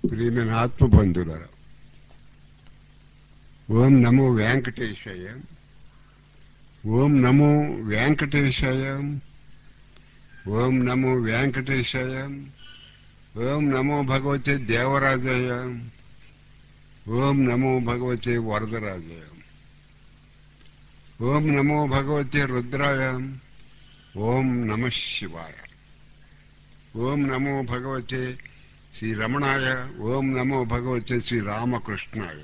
ప్రియమైన ఆత్మబంధువులారా ఓం నమో వెంకటేశాయ ఓం నమో వెంకటేశాయ ఓం నమో వెంకటేశాయ ఓం నమో భగవతే దేవరాజాయ ఓం నమో భగవతే వరదరాజాయ ఓం నమో భగవతే రుద్రాయ ఓం నమ శివాయ ఓం నమో భగవతే శ్రీ రమణాయ ఓం నమో భగవతే శ్రీ రామకృష్ణాయ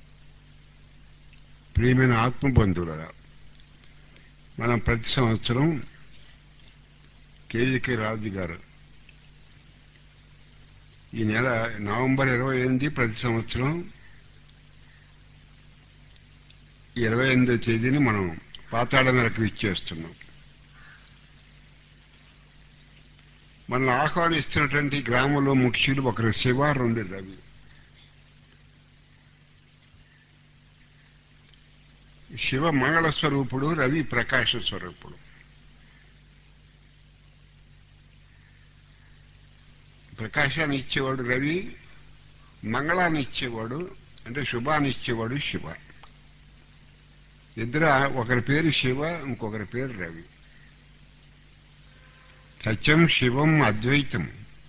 ప్రియమైన ఆత్మబంధువుల మనం ప్రతి సంవత్సరం కేజీకే రాజు గారు ఈ నెల నవంబర్ ఇరవై ఎనిమిది ప్రతి సంవత్సరం ఇరవై ఎనిమిదో తేదీని మనం పాతాళ నరకు ఇచ్చేస్తున్నాం మనల్ని ఆహ్వానిస్తున్నటువంటి గ్రామంలో ముఖ్యులు ఒకరు శివ రెండు రవి శివ మంగళ స్వరూపుడు రవి ప్రకాశ స్వరూపుడు ప్రకాశాన్ని ఇచ్చేవాడు రవి మంగళాన్ని ఇచ్చేవాడు అంటే శుభాన్ని ఇచ్చేవాడు శివ ఇద్దరు ఒకరి పేరు శివ ఇంకొకరి పేరు రవి సత్యం శివం అద్వైతం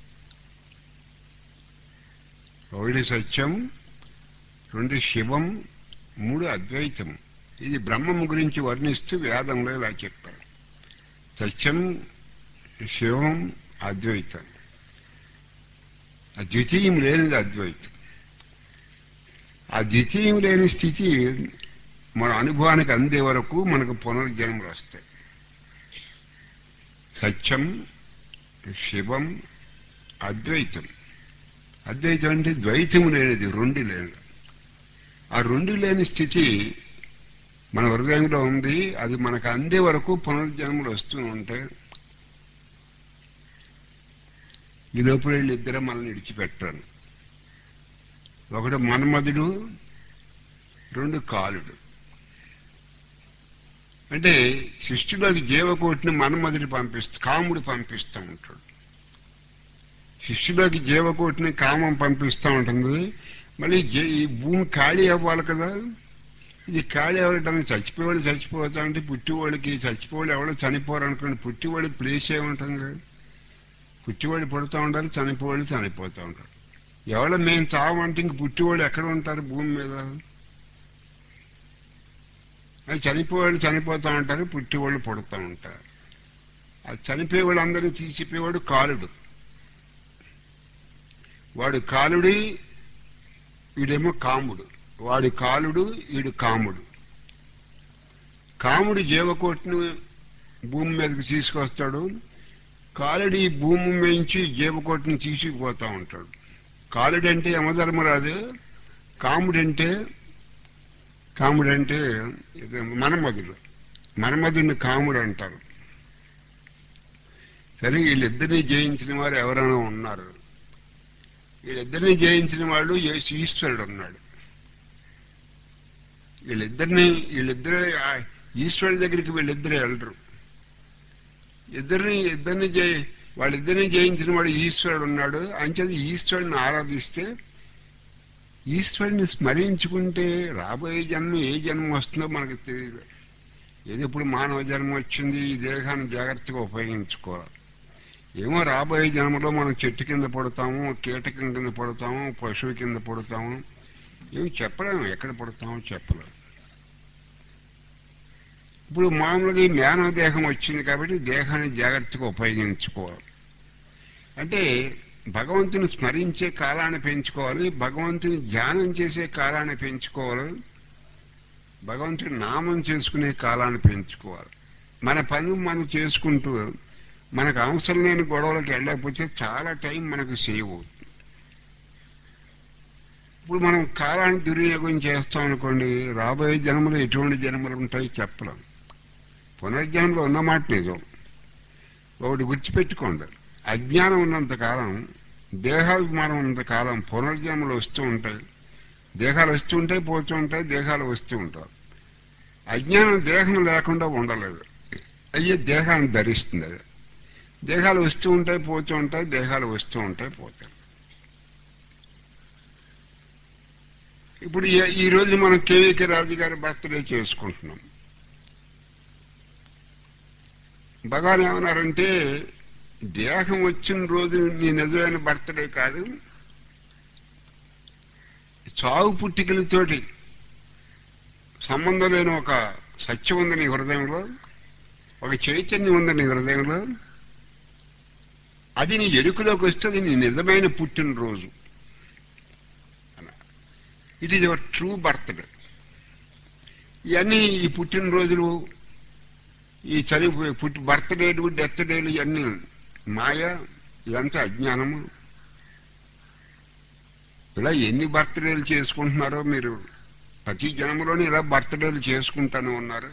ఒకటి సత్యం రెండు శివం మూడు అద్వైతం ఇది బ్రహ్మం గురించి వర్ణిస్తూ వేదంలో ఇలా చెప్పారు సత్యం శివం అద్వైతం ఆ ద్వితీయం లేనిది అద్వైతం ఆ ద్వితీయం లేని స్థితి మన అనుభవానికి అందే వరకు మనకు పునర్జన్మలు వస్తాయి సత్యం శివం అద్వైతం అద్వైతం అంటే ద్వైతం లేనిది రెండు లేనిది ఆ రెండు లేని స్థితి మన హృదయంలో ఉంది అది మనకు అందే వరకు పునర్జన్మలు వస్తూ ఉంటాయి ఈ లోపల వీళ్ళు ఇద్దరు మనల్ని విడిచిపెట్టాను ఒకడు మన్మధుడు రెండు కాలుడు అంటే సృష్టిలోకి జీవకోటిని మన్మధుడు పంపిస్తూ కాముడు పంపిస్తూ ఉంటాడు సృష్టిలోకి జీవకోటిని కామం పంపిస్తూ ఉంటుంది మళ్ళీ ఈ భూమి ఖాళీ అవ్వాలి కదా ఇది ఖాళీ అవ్వడానికి చచ్చిపోయేవాళ్ళు చచ్చిపోతా అంటే పుట్టివాళ్ళకి చచ్చిపోవాలి ఎవరో చనిపోరు అనుకోండి పుట్టివాళ్ళకి ప్లేస్ ఏముంటుంది పుట్టివాళ్ళు పుడుతూ ఉంటారు చనిపోవాళ్ళు చనిపోతూ ఉంటారు ఎవరో మేము చావంటే ఇంక పుట్టివాళ్ళు ఎక్కడ ఉంటారు భూమి మీద అది చనిపోయేవాళ్ళు చనిపోతూ ఉంటారు పుట్టివాళ్ళు పుడుతూ ఉంటారు అది చనిపోయే వాళ్ళందరినీ తీసిపోయేవాడు కాలుడు వాడు కాలుడి వీడేమో కాముడు వాడి కాలుడు వీడు కాముడు కాముడు జీవకోటిని భూమి మీదకి తీసుకొస్తాడు కాలుడి భూమి మించి జీవకోటిని తీసుకుపోతా ఉంటాడు కాలుడంటే యమధర్మరాజు కాముడంటే కాముడంటే మనమధుడు మనమధుడిని కాముడు అంటారు సరే వీళ్ళిద్దరినీ జయించిన వారు ఎవరైనా ఉన్నారు వీళ్ళిద్దరినీ జయించిన వాళ్ళు ఈశ్వరుడు ఉన్నాడు వీళ్ళిద్దరిని వీళ్ళిద్దరే ఈశ్వరుడి దగ్గరికి వీళ్ళిద్దరే వెళ్ళరు ఇద్దరిని ఇద్దరిని జయి వాళ్ళిద్దరిని జయించిన వాడు ఈశ్వరుడు ఉన్నాడు అంచేది ఈశ్వరుడిని ఆరాధిస్తే ఈశ్వరుని స్మరించుకుంటే రాబోయే జన్మ ఏ జన్మ వస్తుందో మనకు తెలియదు ఏది ఇప్పుడు మానవ జన్మ వచ్చింది ఈ దేహాన్ని జాగ్రత్తగా ఉపయోగించుకోవాలి ఏమో రాబోయే జన్మలో మనం చెట్టు కింద పడతాము కీటకం కింద పడతాము పశువు కింద పడతాము ఏమి చెప్పలేము ఎక్కడ పడతామో చెప్పలేము ఇప్పుడు మామూలుగా ఈ మానవ దేహం వచ్చింది కాబట్టి దేహాన్ని జాగ్రత్తగా ఉపయోగించుకోవాలి అంటే భగవంతుని స్మరించే కాలాన్ని పెంచుకోవాలి భగవంతుని ధ్యానం చేసే కాలాన్ని పెంచుకోవాలి భగవంతుని నామం చేసుకునే కాలాన్ని పెంచుకోవాలి మన పని మనం చేసుకుంటూ మనకు అవసరం లేని గొడవలకు వెళ్ళకపోతే చాలా టైం మనకు సేవ్ అవుతుంది ఇప్పుడు మనం కాలాన్ని దుర్వినియోగం చేస్తాం అనుకోండి రాబోయే జన్మలు ఎటువంటి జన్మలు ఉంటాయి చెప్పలేం పునర్జన్మలో ఉన్నమాట నిజం ఒకటి గుర్తుపెట్టుకోండి అజ్ఞానం ఉన్నంత కాలం దేహాభిమానం ఉన్నంత కాలం పునర్జన్మలు వస్తూ ఉంటాయి దేహాలు వస్తూ ఉంటాయి పోతూ ఉంటాయి దేహాలు వస్తూ ఉంటారు అజ్ఞానం దేహం లేకుండా ఉండలేదు అయ్యే దేహాన్ని ధరిస్తుంది అది దేహాలు వస్తూ ఉంటాయి పోతూ ఉంటాయి దేహాలు వస్తూ ఉంటాయి పోతాయి ఇప్పుడు ఈ- ఈ రోజు మనం కేవీకే రాజు గారి బర్త్డే చేసుకుంటున్నాం భగవాన్ ఏమన్నారంటే దేహం వచ్చిన రోజు నీ నిజమైన బర్త్డే కాదు చావు పుట్టికలతోటి సంబంధం లేని ఒక సత్యం ఉంది నీ హృదయంలో ఒక చైతన్యం ఉంది నీ హృదయంలో అది నీ ఎరుకలోకి వస్తే అది నీ నిజమైన పుట్టినరోజు it is your true birthday ఇవన్నీ ఈ పుట్టినరోజులు ఈ చనిపోయి పుట్టి బర్త్డేలు డెత్ డేలు ఇవన్నీ మాయ ఇదంతా అజ్ఞానము ఇలా ఎన్ని బర్త్డేలు చేసుకుంటున్నారో మీరు ప్రతి జన్మలోనే ఇలా బర్త్డేలు చేసుకుంటానే ఉన్నారు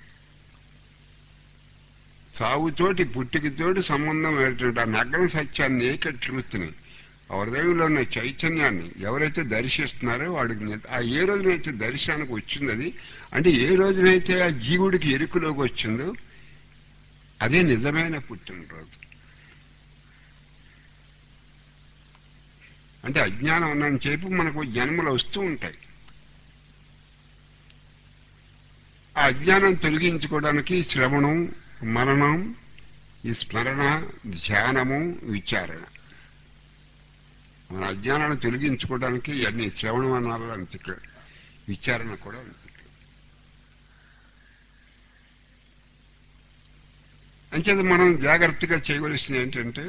సాగుతోటి పుట్టికతోటి సంబంధం ఏంటంటే ఆ నగ్న సత్యాన్ని ఏక ట్రూత్ని హృదయంలో ఉన్న చైతన్యాన్ని ఎవరైతే దర్శిస్తున్నారో వాడికి ని- ఆ ఏ రోజునైతే దర్శనానికి వచ్చింది అది అంటే ఏ రోజునైతే ఆ జీవుడికి ఎరుకులోకి వచ్చిందో అదే నిజమైన పుట్టినరోజు అంటే అజ్ఞానం ఉన్నని చెప్పి మనకు జన్మలు వస్తూ ఉంటాయి ఆ అజ్ఞానం తొలగించుకోవడానికి శ్రవణం మరణం ఈ స్మరణ ధ్యానము విచారణ మన అజ్ఞానాన్ని తొలగించుకోవడానికి ఇవన్నీ శ్రవణం అనాలి అంతే విచారణ కూడా అంతే అంచేది మనం జాగ్రత్తగా చేయవలసింది ఏంటంటే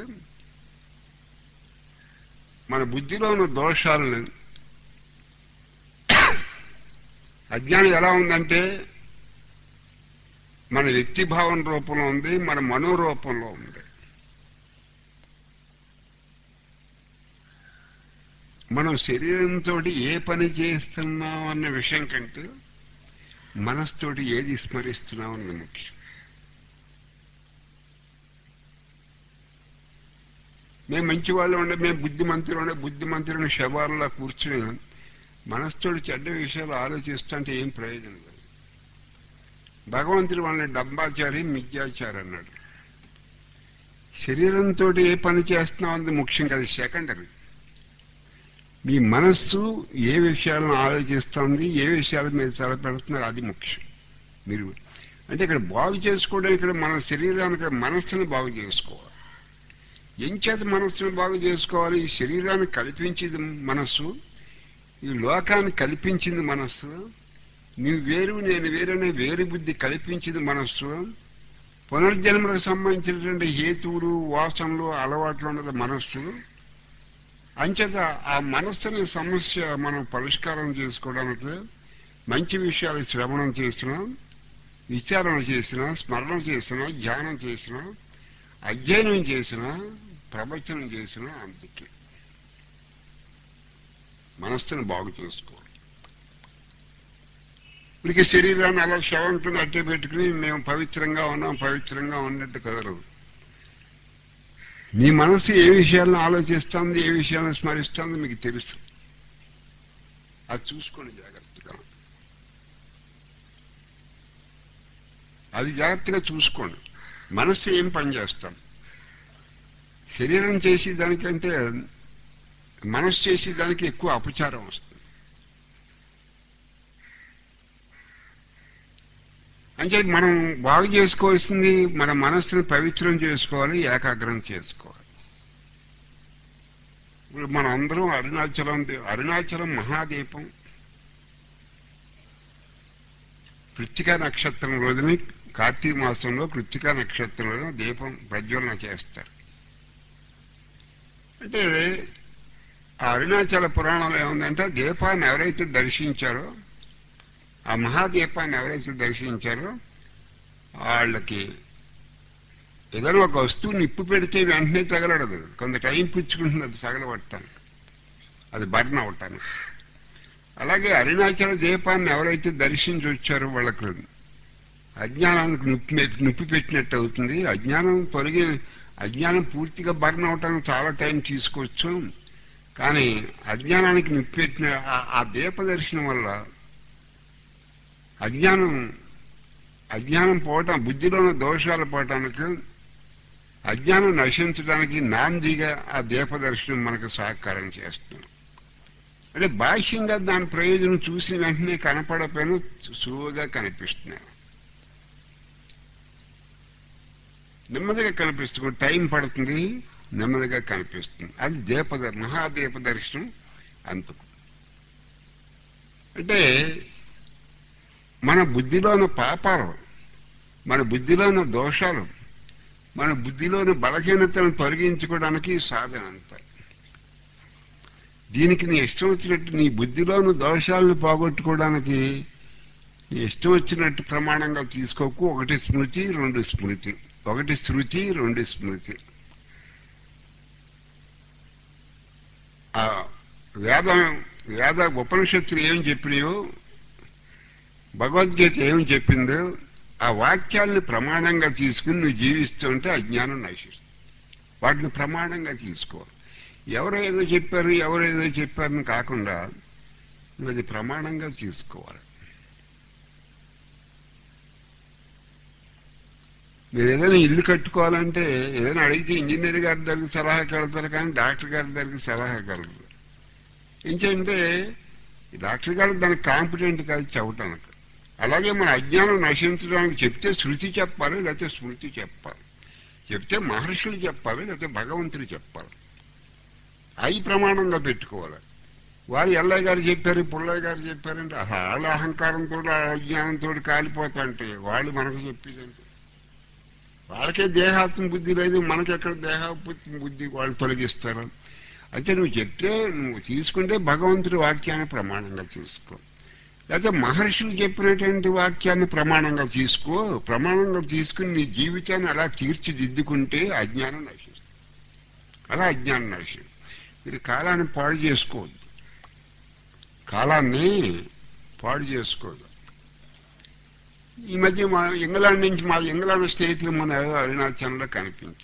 మన బుద్ధిలో ఉన్న దోషాలను అజ్ఞానం ఎలా ఉందంటే మన వ్యక్తిభావం రూపంలో ఉంది మన మనోరూపంలో ఉంది మనం శరీరంతో ఏ పని చేస్తున్నాం అన్న విషయం కంటే మనస్తోటి ఏది స్మరిస్తున్నాం అన్నది ముఖ్యం మేము మంచి వాళ్ళు ఉండే మేము బుద్ధిమంతులు ఉండే బుద్ధిమంతులను శవాలలో కూర్చుని మనస్తోటి చెడ్డ విషయాలు ఆలోచిస్తుంటే ఏం ప్రయోజనం లేదు భగవంతుడు వాళ్ళని డబ్బాచారి మిథ్యాచారి అన్నాడు శరీరంతో ఏ పని చేస్తున్నావు అన్నది ముఖ్యం కాదు సెకండరీ మీ మనస్సు ఏ విషయాలను ఆలోచిస్తుంది ఏ విషయాల మీద తలపెడుతున్నారు అది ముఖ్యం మీరు అంటే ఇక్కడ బాగు చేసుకోవడం ఇక్కడ మన శరీరానికి మనస్సును బాగు చేసుకోవాలి ఎంచేత మనస్సును బాగు చేసుకోవాలి ఈ శరీరాన్ని కల్పించేది మనస్సు ఈ లోకాన్ని కల్పించింది మనస్సు నువ్వు వేరు నేను వేరనే వేరు బుద్ధి కల్పించింది మనస్సు పునర్జన్మలకు సంబంధించినటువంటి హేతువులు వాసనలు అలవాట్లు ఉన్నది మనస్సు అంచేత ఆ మనస్సుని సమస్య మనం పరిష్కారం చేసుకోవడానికి మంచి విషయాలు శ్రవణం చేసినా విచారణ చేసినా స్మరణ చేసినా ధ్యానం చేసినా అధ్యయనం చేసినా ప్రవచనం చేసినా అందుకే మనస్సును బాగు చేసుకోవాలి ఇప్పటికే శరీరాన్ని అలా శవం కింద అట్టే పెట్టుకుని మేము పవిత్రంగా ఉన్నాం పవిత్రంగా ఉన్నట్టు కదలదు మీ మనసు ఏ విషయాలను ఆలోచిస్తుంది ఏ విషయాలను స్మరిస్తుంది మీకు తెలుసు అది చూసుకోండి జాగ్రత్తగా అది జాగ్రత్తగా చూసుకోండి మనస్సు ఏం పని చేస్తాం శరీరం చేసి దానికంటే మనస్సు చేసి దానికి ఎక్కువ అపచారం వస్తుంది అంటే మనం బాగు చేసుకోవాల్సింది మన మనస్సును పవిత్రం చేసుకోవాలి ఏకాగ్రం చేసుకోవాలి ఇప్పుడు మనం అందరం అరుణాచలం దే- అరుణాచలం మహాదీపం కృత్తికా నక్షత్రం రోజుని కార్తీక మాసంలో కృత్తికా నక్షత్రం రోజున దీపం ప్రజ్వలన చేస్తారు అంటే ఆ అరుణాచల పురాణంలో ఏముందంటే ఆ దీపాన్ని ఎవరైతే దర్శించారో ఆ మహాదీపాన్ని ఎవరైతే దర్శించారో వాళ్ళకి ఏదైనా ఒక వస్తువు నిప్పు పెడితే వెంటనే తగలడదు కొంత టైం పుచ్చుకుంటుంది అది తగలబట్టడానికి అది బర్న్ అవటానికి అలాగే అరుణాచల దీపాన్ని ఎవరైతే దర్శించి వచ్చారో వాళ్ళకు అజ్ఞానానికి నొప్పి నొప్పి పెట్టినట్టు అవుతుంది అజ్ఞానం తొలగి అజ్ఞానం పూర్తిగా బర్న్ అవటానికి చాలా టైం తీసుకోవచ్చు కానీ అజ్ఞానానికి నొప్పి పెట్టిన ఆ- ఆ దీప దర్శనం వల్ల అజ్ఞానం అజ్ఞానం పోవటం బుద్ధిలో ఉన్న దోషాలు పోవటానికి అజ్ఞానం నశించడానికి నాందిగా ఆ దీపదర్శనం మనకు సహకారం చేస్తుంది అంటే బాహ్యంగా దాని ప్రయోజనం చూసిన వెంటనే కనపడపోయినా సులువుగా కనిపిస్తున్నాయి నెమ్మదిగా కనిపిస్తుంది టైం పడుతుంది నెమ్మదిగా కనిపిస్తుంది అది దీపద మహాదీప దర్శనం అంతకు అంటే మన బుద్ధిలోని పాపాలు మన బుద్ధిలోని దోషాలు మన బుద్ధిలోని బలహీనతలను తొలగించుకోవడానికి సాధన అంతా దీనికి నీ ఇష్టం వచ్చినట్టు నీ బుద్ధిలోని దోషాలను పోగొట్టుకోవడానికి నీ ఇష్టం వచ్చినట్టు ప్రమాణంగా తీసుకోకు ఒకటి స్మృతి రెండు స్మృతి ఒకటి శృతి రెండు స్మృతి ఆ వేదం వేద ఉపనిషత్తులు ఏం చెప్పినాయో భగవద్గీత ఏం చెప్పిందో ఆ వాక్యాలను ప్రమాణంగా తీసుకుని నువ్వు జీవిస్తుంటే అజ్ఞానం నశిస్తుంది వాటిని ప్రమాణంగా తీసుకో ఎవరో ఏదో చెప్పారు ఎవరో ఏదో చెప్పారని కాకుండా నువ్వు అది ప్రమాణంగా తీసుకోవాలి మీరు ఏదైనా ఇల్లు కట్టుకోవాలంటే ఏదైనా అడిగితే ఇంజనీర్ గారి దగ్గరికి సలహాకి వెళ్తారు కానీ డాక్టర్ గారి దగ్గరికి సలహాకి వెళ్తారు ఏంటంటే డాక్టర్ గారు దానికి కాంపిటెంట్ కాదు చెప్పటానికి అలాగే మన అజ్ఞానం నశించడానికి చెప్తే శృతి చెప్పాలి లేకపోతే స్మృతి చెప్పాలి చెప్తే మహర్షులు చెప్పాలి లేకపోతే భగవంతుడు చెప్పాలి అవి ప్రమాణంగా పెట్టుకోవాలి వారు ఎల్లయ్య గారు చెప్పారు పుల్లయ్య గారు చెప్పారంటే వాళ్ళ అహంకారంతో అజ్ఞానంతో కాలిపోతాంటే వాళ్ళు మనకు చెప్పేదంటే వాళ్ళకే దేహాత్మ బుద్ధి లేదు మనకెక్కడ దేహాత్మ బుద్ధి వాళ్ళు తొలగిస్తారు అయితే నువ్వు చెప్తే నువ్వు తీసుకుంటే భగవంతుడి వాక్యాన్ని ప్రమాణంగా తీసుకో లేకపోతే మహర్షులు చెప్పినటువంటి వాక్యాన్ని ప్రమాణంగా తీసుకో ప్రమాణంగా తీసుకుని నీ జీవితాన్ని అలా తీర్చిదిద్దుకుంటే అజ్ఞానం నశిస్తుంది అలా అజ్ఞానం నశిస్తుంది మీరు కాలాన్ని పాడు చేసుకోవద్దు కాలాన్ని పాడు చేసుకోవద్దు ఈ మధ్య మా ఇంగ్లాండ్ నుంచి మా ఇంగ్లాండ్ స్నేహితులు మన అరుణాచలంలో కనిపించారు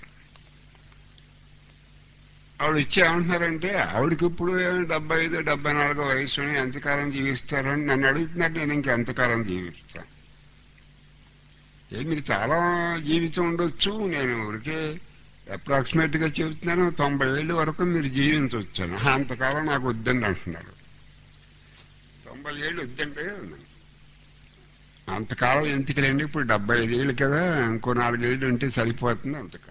ఆవిడ ఇచ్చి ఏమంటున్నారంటే ఆవిడకి ఇప్పుడు డెబ్బై ఐదు డెబ్బై నాలుగో వయసు ఎంతకాలం జీవిస్తారని నన్ను అడుగుతున్నట్టు నేను ఇంక ఎంతకాలం జీవిస్తాను ఏ మీకు చాలా జీవితం ఉండొచ్చు నేను ఊరికే అప్రాక్సిమేట్ గా చెబుతున్నాను తొంభై ఏళ్ళ వరకు మీరు జీవించవచ్చాను అంతకాలం నాకు వద్దండి అంటున్నారు తొంభై ఏళ్ళు వద్దంటే అంతకాలం ఎందుకులేండి ఇప్పుడు డెబ్బై ఐదు ఏళ్ళు కదా ఇంకో నాలుగేళ్ళు ఉంటే సరిపోతుంది అంతకాలం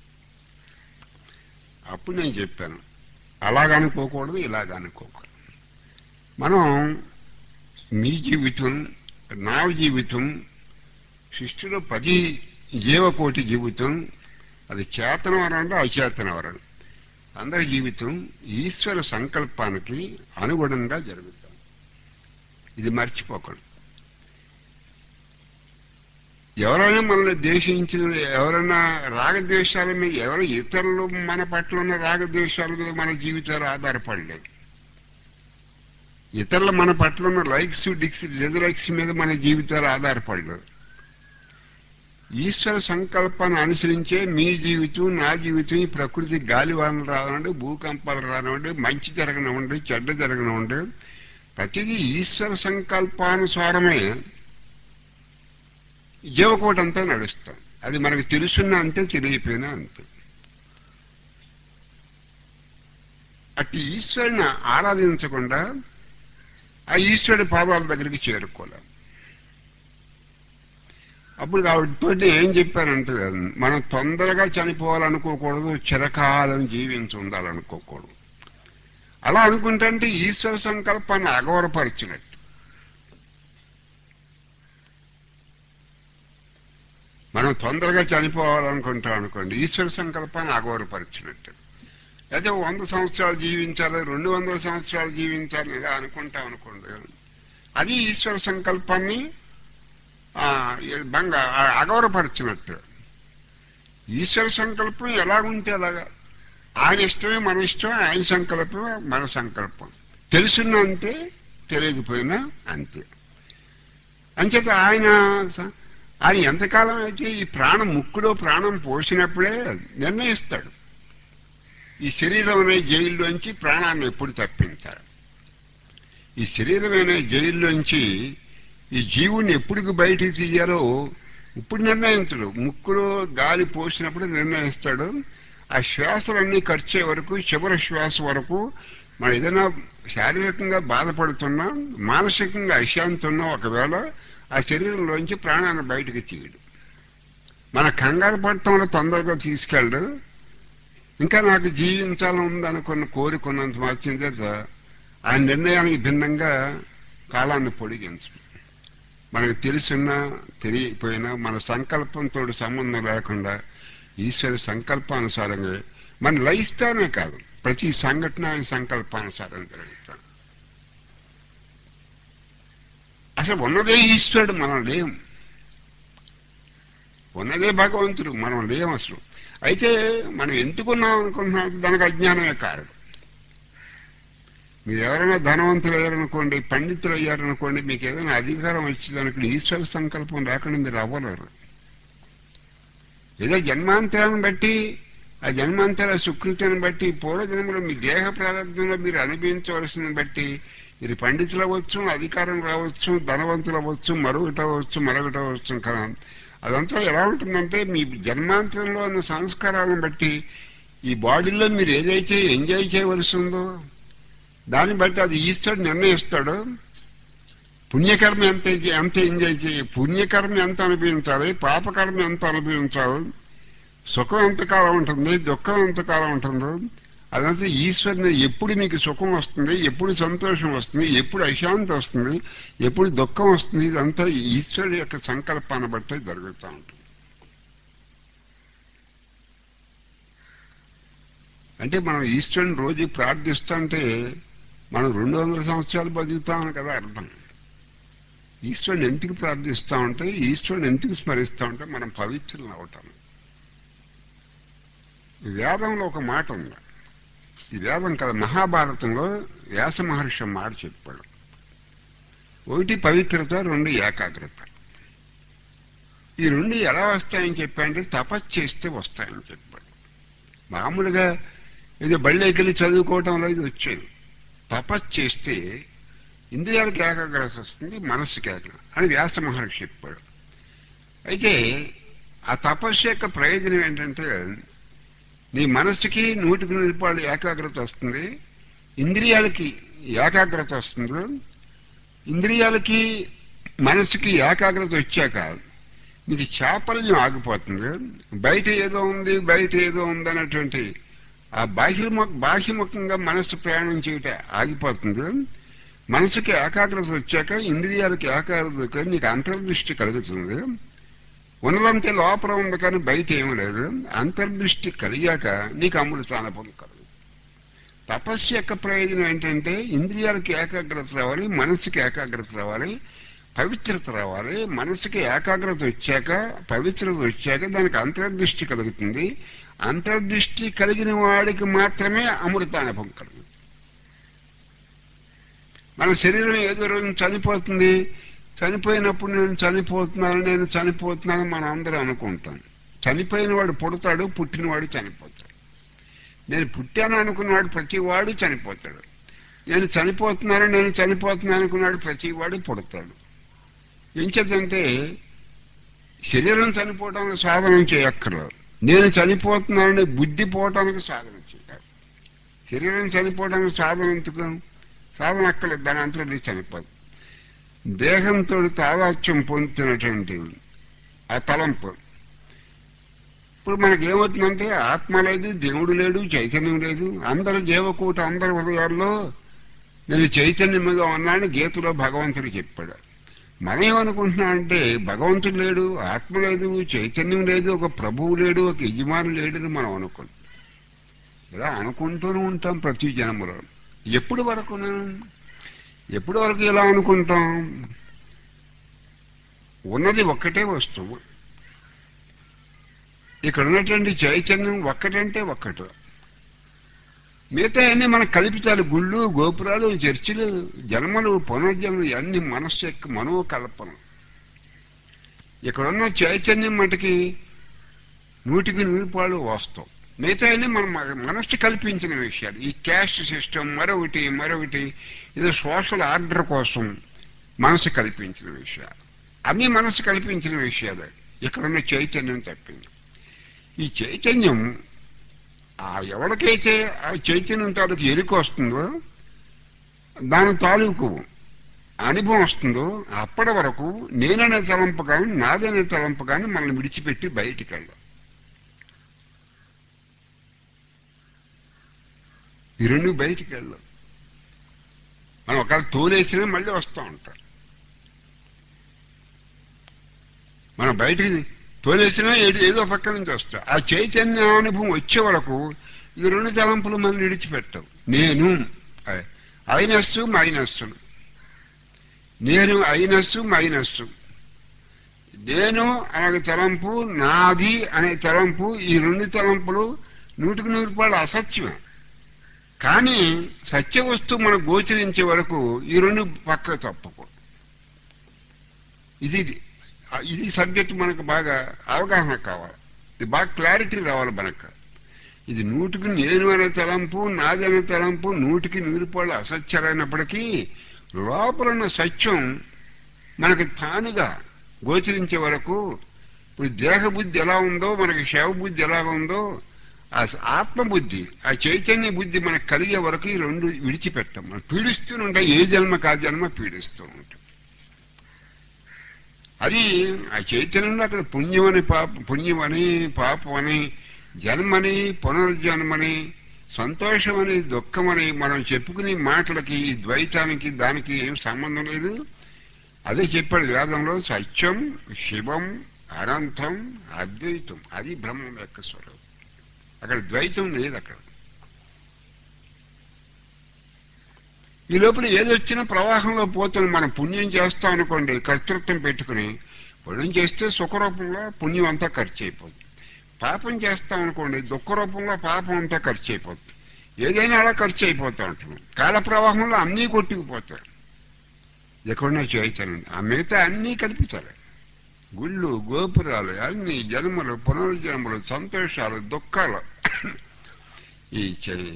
అప్పుడు నేను చెప్పాను అలాగనుకోకూడదు ఇలాగనుకోకూడదు మనం మీ జీవితం నా జీవితం సృష్టిలో పది జీవకోటి జీవితం అది చేతన వరండి అచేతన వరం అందరి జీవితం ఈశ్వర సంకల్పానికి అనుగుణంగా జరుగుతాం ఇది మర్చిపోకూడదు ఎవరైనా మనల్ని ద్వేషించిన ఎవరైనా రాగద్వేషాల మీద ఎవరు ఇతరులు మన పట్ల ఉన్న రాగద్వేషాల మీద మన జీవితాలు ఆధారపడలేదు ఇతరుల మన పట్ల ఉన్న లైక్స్ డిక్స్ లైక్స్ మీద మన జీవితాలు ఆధారపడలేదు ఈశ్వర సంకల్పాన్ని అనుసరించే మీ జీవితం నా జీవితం ఈ ప్రకృతి గాలివానలు రానివ్వండి భూకంపాలు రానివ్వండి మంచి జరగనివ్వండి చెడ్డ జరగనివ్వండి ప్రతిదీ ఈశ్వర సంకల్పానుసారమే జీవకోటంతా నడుస్తాం అది మనకు తెలుసున్నా అంతే తెలియపోయినా అంతే అట్టి ఈశ్వరుని ఆరాధించకుండా ఆ ఈశ్వరుడి పాదాల దగ్గరికి చేరుకోలేం అప్పుడు ఆవిడతో ఏం చెప్పానంటే మనం తొందరగా చనిపోవాలనుకోకూడదు చిరకాలం జీవించి ఉండాలనుకోకూడదు అలా అనుకుంటే ఈశ్వర సంకల్పాన్ని అగౌరపరిచినట్టు మనం తొందరగా చనిపోవాలనుకుంటాం అనుకోండి ఈశ్వర సంకల్పాన్ని అగౌరపరిచినట్టు అయితే వంద సంవత్సరాలు జీవించాలి రెండు వందల సంవత్సరాలు జీవించాలి ఇలా అనుకుంటాం అనుకోండి అది ఈశ్వర సంకల్పాన్ని భంగ అగౌరపరిచినట్టు ఈశ్వర సంకల్పం ఎలాగుంటే అలాగా ఆయన ఇష్టమే మన ఇష్టం ఆయన సంకల్పమే మన సంకల్పం తెలుసున్నా అంతే తెలియకపోయినా అంతే అంచేత ఆయన ఆయన ఎంతకాలం అయితే ఈ ప్రాణం ముక్కులో ప్రాణం పోసినప్పుడే నిర్ణయిస్తాడు ఈ శరీరం అనే జైల్లోంచి ప్రాణాన్ని ఎప్పుడు తప్పించాలి ఈ శరీరం అనే జైల్లోంచి ఈ జీవుణ్ణి ఎప్పుడు బయటికి తీయాలో ఇప్పుడు నిర్ణయించడు ముక్కులో గాలి పోసినప్పుడు నిర్ణయిస్తాడు ఆ శ్వాసలన్నీ ఖర్చే వరకు చివరి శ్వాస వరకు మనం ఏదైనా శారీరకంగా బాధపడుతున్నా మానసికంగా అశాంతి ఉన్నా ఒకవేళ ఆ శరీరంలోంచి ప్రాణాన్ని బయటకు తీయడు మన కంగారు పడటంలో తొందరగా తీసుకెళ్ళడు ఇంకా నాకు జీవించాలని ఉందనుకున్న కోరుకున్నంత మాత్రం చేత ఆ నిర్ణయానికి భిన్నంగా కాలాన్ని పొడిగించడం మనకు తెలుసున్నా తెలియకపోయినా మన సంకల్పంతో సంబంధం లేకుండా ఈశ్వర సంకల్పానుసారంగా మన లయిస్తానే కాదు ప్రతి సంఘటన ఆయన సంకల్పానుసారం జరుగుతాం అసలు ఉన్నదే ఈశ్వరుడు మనం లేం ఉన్నదే భగవంతుడు మనం లేం అసలు అయితే మనం ఎందుకున్నాం అనుకుంటున్నాం దానికి అజ్ఞానమే కారణం మీరు ఎవరైనా ధనవంతులు అయ్యారనుకోండి పండితులు అయ్యారనుకోండి మీకు ఏదైనా అధికారం వచ్చిందనుకోండి ఈశ్వర సంకల్పం లేకుండా మీరు అవ్వలేరు ఏదో జన్మాంతరాన్ని బట్టి ఆ జన్మాంతర సుకృతిని బట్టి పూర్వజన్మలో మీ దేహ ప్రారంభంలో మీరు అనుభవించవలసిన బట్టి మీరు పండితులు అవ్వచ్చు అధికారం రావచ్చు ధనవంతులు అవ్వచ్చు మరొకటి అవ్వచ్చు మరొకటి అవ్వచ్చు కదా అదంతా ఎలా ఉంటుందంటే మీ జన్మాంతరంలో ఉన్న సంస్కారాలను బట్టి ఈ బాడీలో మీరు ఏదైతే ఎంజాయ్ చేయవలసి ఉందో దాన్ని బట్టి అది ఈశ్వరుడు నిర్ణయిస్తాడు పుణ్యకర్మ ఎంత ఎంత ఎంజాయ్ చేయ పుణ్యకర్మ ఎంత అనుభవించాలి పాపకర్మ ఎంత అనుభవించాలి సుఖం ఎంతకాలం ఉంటుంది దుఃఖం ఎంతకాలం ఉంటుందో అదంతా ఈశ్వరుని ఎప్పుడు మీకు సుఖం వస్తుంది ఎప్పుడు సంతోషం వస్తుంది ఎప్పుడు అశాంతి వస్తుంది ఎప్పుడు దుఃఖం వస్తుంది ఇదంతా ఈశ్వరుడు యొక్క సంకల్పాన్ని బట్టే జరుగుతూ ఉంటుంది అంటే మనం ఈశ్వరుని రోజు ప్రార్థిస్తుంటే మనం రెండు వందల సంవత్సరాలు బతుకుతామని కదా అర్థం ఈశ్వరుని ఎందుకు ప్రార్థిస్తా ఉంటే ఈశ్వరుని ఎందుకు స్మరిస్తా ఉంటే మనం పవిత్రులు అవుతాం వేదంలో ఒక మాట ఉంది ఈ వేదం కదా మహాభారతంలో వ్యాస మహర్షి మాట చెప్పాడు ఒకటి పవిత్రత రెండు ఏకాగ్రత ఈ రెండు ఎలా వస్తాయని చెప్పాడంటే తపస్సు చేస్తే వస్తాయని చెప్పాడు మామూలుగా ఏదో బళ్ళకి వెళ్ళి చదువుకోవటంలో ఇది వచ్చేది తపస్సు చేస్తే ఇంద్రియాలకు ఏకాగ్రత వస్తుంది మనస్సుకి ఏకాగ్రత అని వ్యాస మహర్షి చెప్పాడు అయితే ఆ తపస్సు యొక్క ప్రయోజనం ఏంటంటే నీ మనస్సుకి నూటికి నూరు రూపాయలు ఏకాగ్రత వస్తుంది ఇంద్రియాలకి ఏకాగ్రత వస్తుంది ఇంద్రియాలకి మనస్సుకి ఏకాగ్రత వచ్చాక నీకు చాపల్యం ఆగిపోతుంది బయట ఏదో ఉంది బయట ఏదో ఉంది అన్నటువంటి ఆ బాహ్యముఖ బాహ్యముఖంగా మనస్సు ప్రయాణం చేయట ఆగిపోతుంది మనసుకి ఏకాగ్రత వచ్చాక ఇంద్రియాలకి ఏకాగ్రత నీకు అంతర్దృష్టి కలుగుతుంది ఉన్నదంతే లోపల ఉంది కానీ బయట ఏమీ లేదు అంతర్దృష్టి కలిగాక నీకు అమృతానుభవం కలుగు తపస్సు యొక్క ప్రయోజనం ఏంటంటే ఇంద్రియాలకి ఏకాగ్రత రావాలి మనసుకి ఏకాగ్రత రావాలి పవిత్రత రావాలి మనసుకి ఏకాగ్రత వచ్చాక పవిత్రత వచ్చాక దానికి అంతర్దృష్టి కలుగుతుంది అంతర్దృష్టి కలిగిన వాడికి మాత్రమే అమృతానుభవం కలుగుతుంది మన శరీరం ఏదో రోజు చనిపోతుంది చనిపోయినప్పుడు నేను చనిపోతున్నాను నేను చనిపోతున్నాను మనం అందరం అనుకుంటాం చనిపోయిన వాడు పుడతాడు పుట్టినవాడు చనిపోతాడు నేను పుట్టాను అనుకున్నవాడు ప్రతివాడు చనిపోతాడు నేను చనిపోతున్నాను నేను చనిపోతున్నాను అనుకున్నాడు ప్రతివాడు పుడతాడు ఎంచేతంటే శరీరం చనిపోవడానికి సాధనం చేయక్కర్లేదు నేను చనిపోతున్నానని బుద్ధి పోవటానికి సాధన చేయాలి శరీరం చనిపోవడానికి సాధన ఎందుకు సాధన అక్కర్లేదు దాని అంతలో చనిపోదు దేహంతో తాదాత్యం పొందుతున్నటువంటి ఆ తలంపు ఇప్పుడు మనకి ఏమవుతుందంటే ఆత్మ లేదు దేవుడు లేడు చైతన్యం లేదు అందరు జీవకూట అందరి హృదయాల్లో నేను చైతన్యముగా ఉన్నాను గీతలో భగవంతుడు చెప్పాడు మనం ఏమనుకుంటున్నాం అంటే భగవంతుడు లేడు ఆత్మ లేదు చైతన్యం లేదు ఒక ప్రభువు లేడు ఒక యజమాని లేడు అని మనం అనుకుంటాం ఇలా అనుకుంటూనే ఉంటాం ప్రతి జన్మలో ఎప్పుడు వరకునా ఎప్పటి వరకు ఇలా అనుకుంటాం ఉన్నది ఒక్కటే వస్తువు ఇక్కడ ఉన్నటువంటి చైతన్యం ఒక్కటంటే ఒక్కటి మిగతా అన్ని మన కల్పితాలు గుళ్ళు గోపురాలు చర్చిలు జన్మలు పునర్జన్మలు అన్ని మనస్సు యొక్క మనోకల్పన ఇక్కడున్న చైతన్యం మటుకి నూటికి నూరుపాలు వాస్తవం మిగతా అన్ని మన మనస్సు కల్పించిన విషయాలు ఈ క్యాస్ట్ సిస్టమ్ మరొకటి మరొకటి ఇది సోషల్ ఆర్డర్ కోసం మనసు కల్పించిన విషయాలు అన్ని మనసు కల్పించిన విషయాలు ఇక్కడున్న చైతన్యం తప్పింది ఈ చైతన్యం ఆ ఎవరికైతే ఆ చైతన్యం తాలూకు ఎరుక వస్తుందో దాని తాలూకు అనుభవం వస్తుందో అప్పటి వరకు నేననే తలంపు కానీ నాదనే తలంపు కానీ మనల్ని విడిచిపెట్టి బయటికి వెళ్ళాం ఈ రెండు బయటికి వెళ్ళాం మనం ఒకవేళ తోలేసినా మళ్ళీ వస్తూ ఉంటారు మనం బయటికి తోలేసినా ఏదో ఏదో పక్క నుంచి వస్తా ఆ చైతన్య అనుభవం వచ్చే వరకు ఈ రెండు తలంపులు మనం విడిచిపెట్టవు నేను అయినస్సు మైనస్సు నేను అయినస్సు మైనస్సు నేను అనే తలంపు నాది అనే తలంపు ఈ రెండు తలంపులు నూటికి నూరు రూపాయలు అసత్యమే కానీ సత్య వస్తువు మనకు గోచరించే వరకు ఈ రెండు పక్క తప్పకు ఇది ఇది సబ్జెక్ట్ మనకు బాగా అవగాహన కావాలి ఇది బాగా క్లారిటీ రావాలి మనకు ఇది నూటికి నేను అనే తలంపు నాది అనే తలంపు నూటికి నూరుపాళ్ళు అసత్యాలైనప్పటికీ లోపల ఉన్న సత్యం మనకి తానుగా గోచరించే వరకు ఇప్పుడు దేహబుద్ధి ఎలా ఉందో మనకి శవబుద్ధి ఎలా ఉందో ఆ ఆత్మబుద్ధి ఆ చైతన్య బుద్ధి మనకు కలిగే వరకు ఈ రెండు విడిచిపెట్టాం మనం పీడిస్తూనే ఉంటాం ఏ జన్మ కా జన్మ పీడిస్తూ ఉంటాం అది ఆ చైతన్యంలో అక్కడ పుణ్యమని పాప పుణ్యమని పాపమని జన్మని పునర్జన్మని సంతోషమని దుఃఖమని మనం చెప్పుకునే మాటలకి ఈ ద్వైతానికి దానికి ఏం సంబంధం లేదు అదే చెప్పాడు వేదంలో సత్యం శివం అనంతం అద్వైతం అది బ్రహ్మం యొక్క స్వరూపం అక్కడ ద్వైతం లేదు అక్కడ ఈ లోపల ఏదొచ్చినా ప్రవాహంలో పోతుంది మనం పుణ్యం చేస్తాం అనుకోండి కర్తృత్వం పెట్టుకుని పుణ్యం చేస్తే సుఖరూపంలో పుణ్యం అంతా ఖర్చు అయిపోతుంది పాపం చేస్తాం అనుకోండి దుఃఖ రూపంలో పాపం అంతా ఖర్చు అయిపోతుంది ఏదైనా అలా ఖర్చు అయిపోతూ ఉంటుంది కాల ప్రవాహంలో అన్నీ కొట్టుకుపోతాయి ఎక్కడన్నా చేయతానండి ఆ మిగతా అన్నీ కల్పించాలి గుళ్ళు గోపురాలు అన్ని జన్మలు పునర్జన్మలు సంతోషాలు దుఃఖాలు ఈ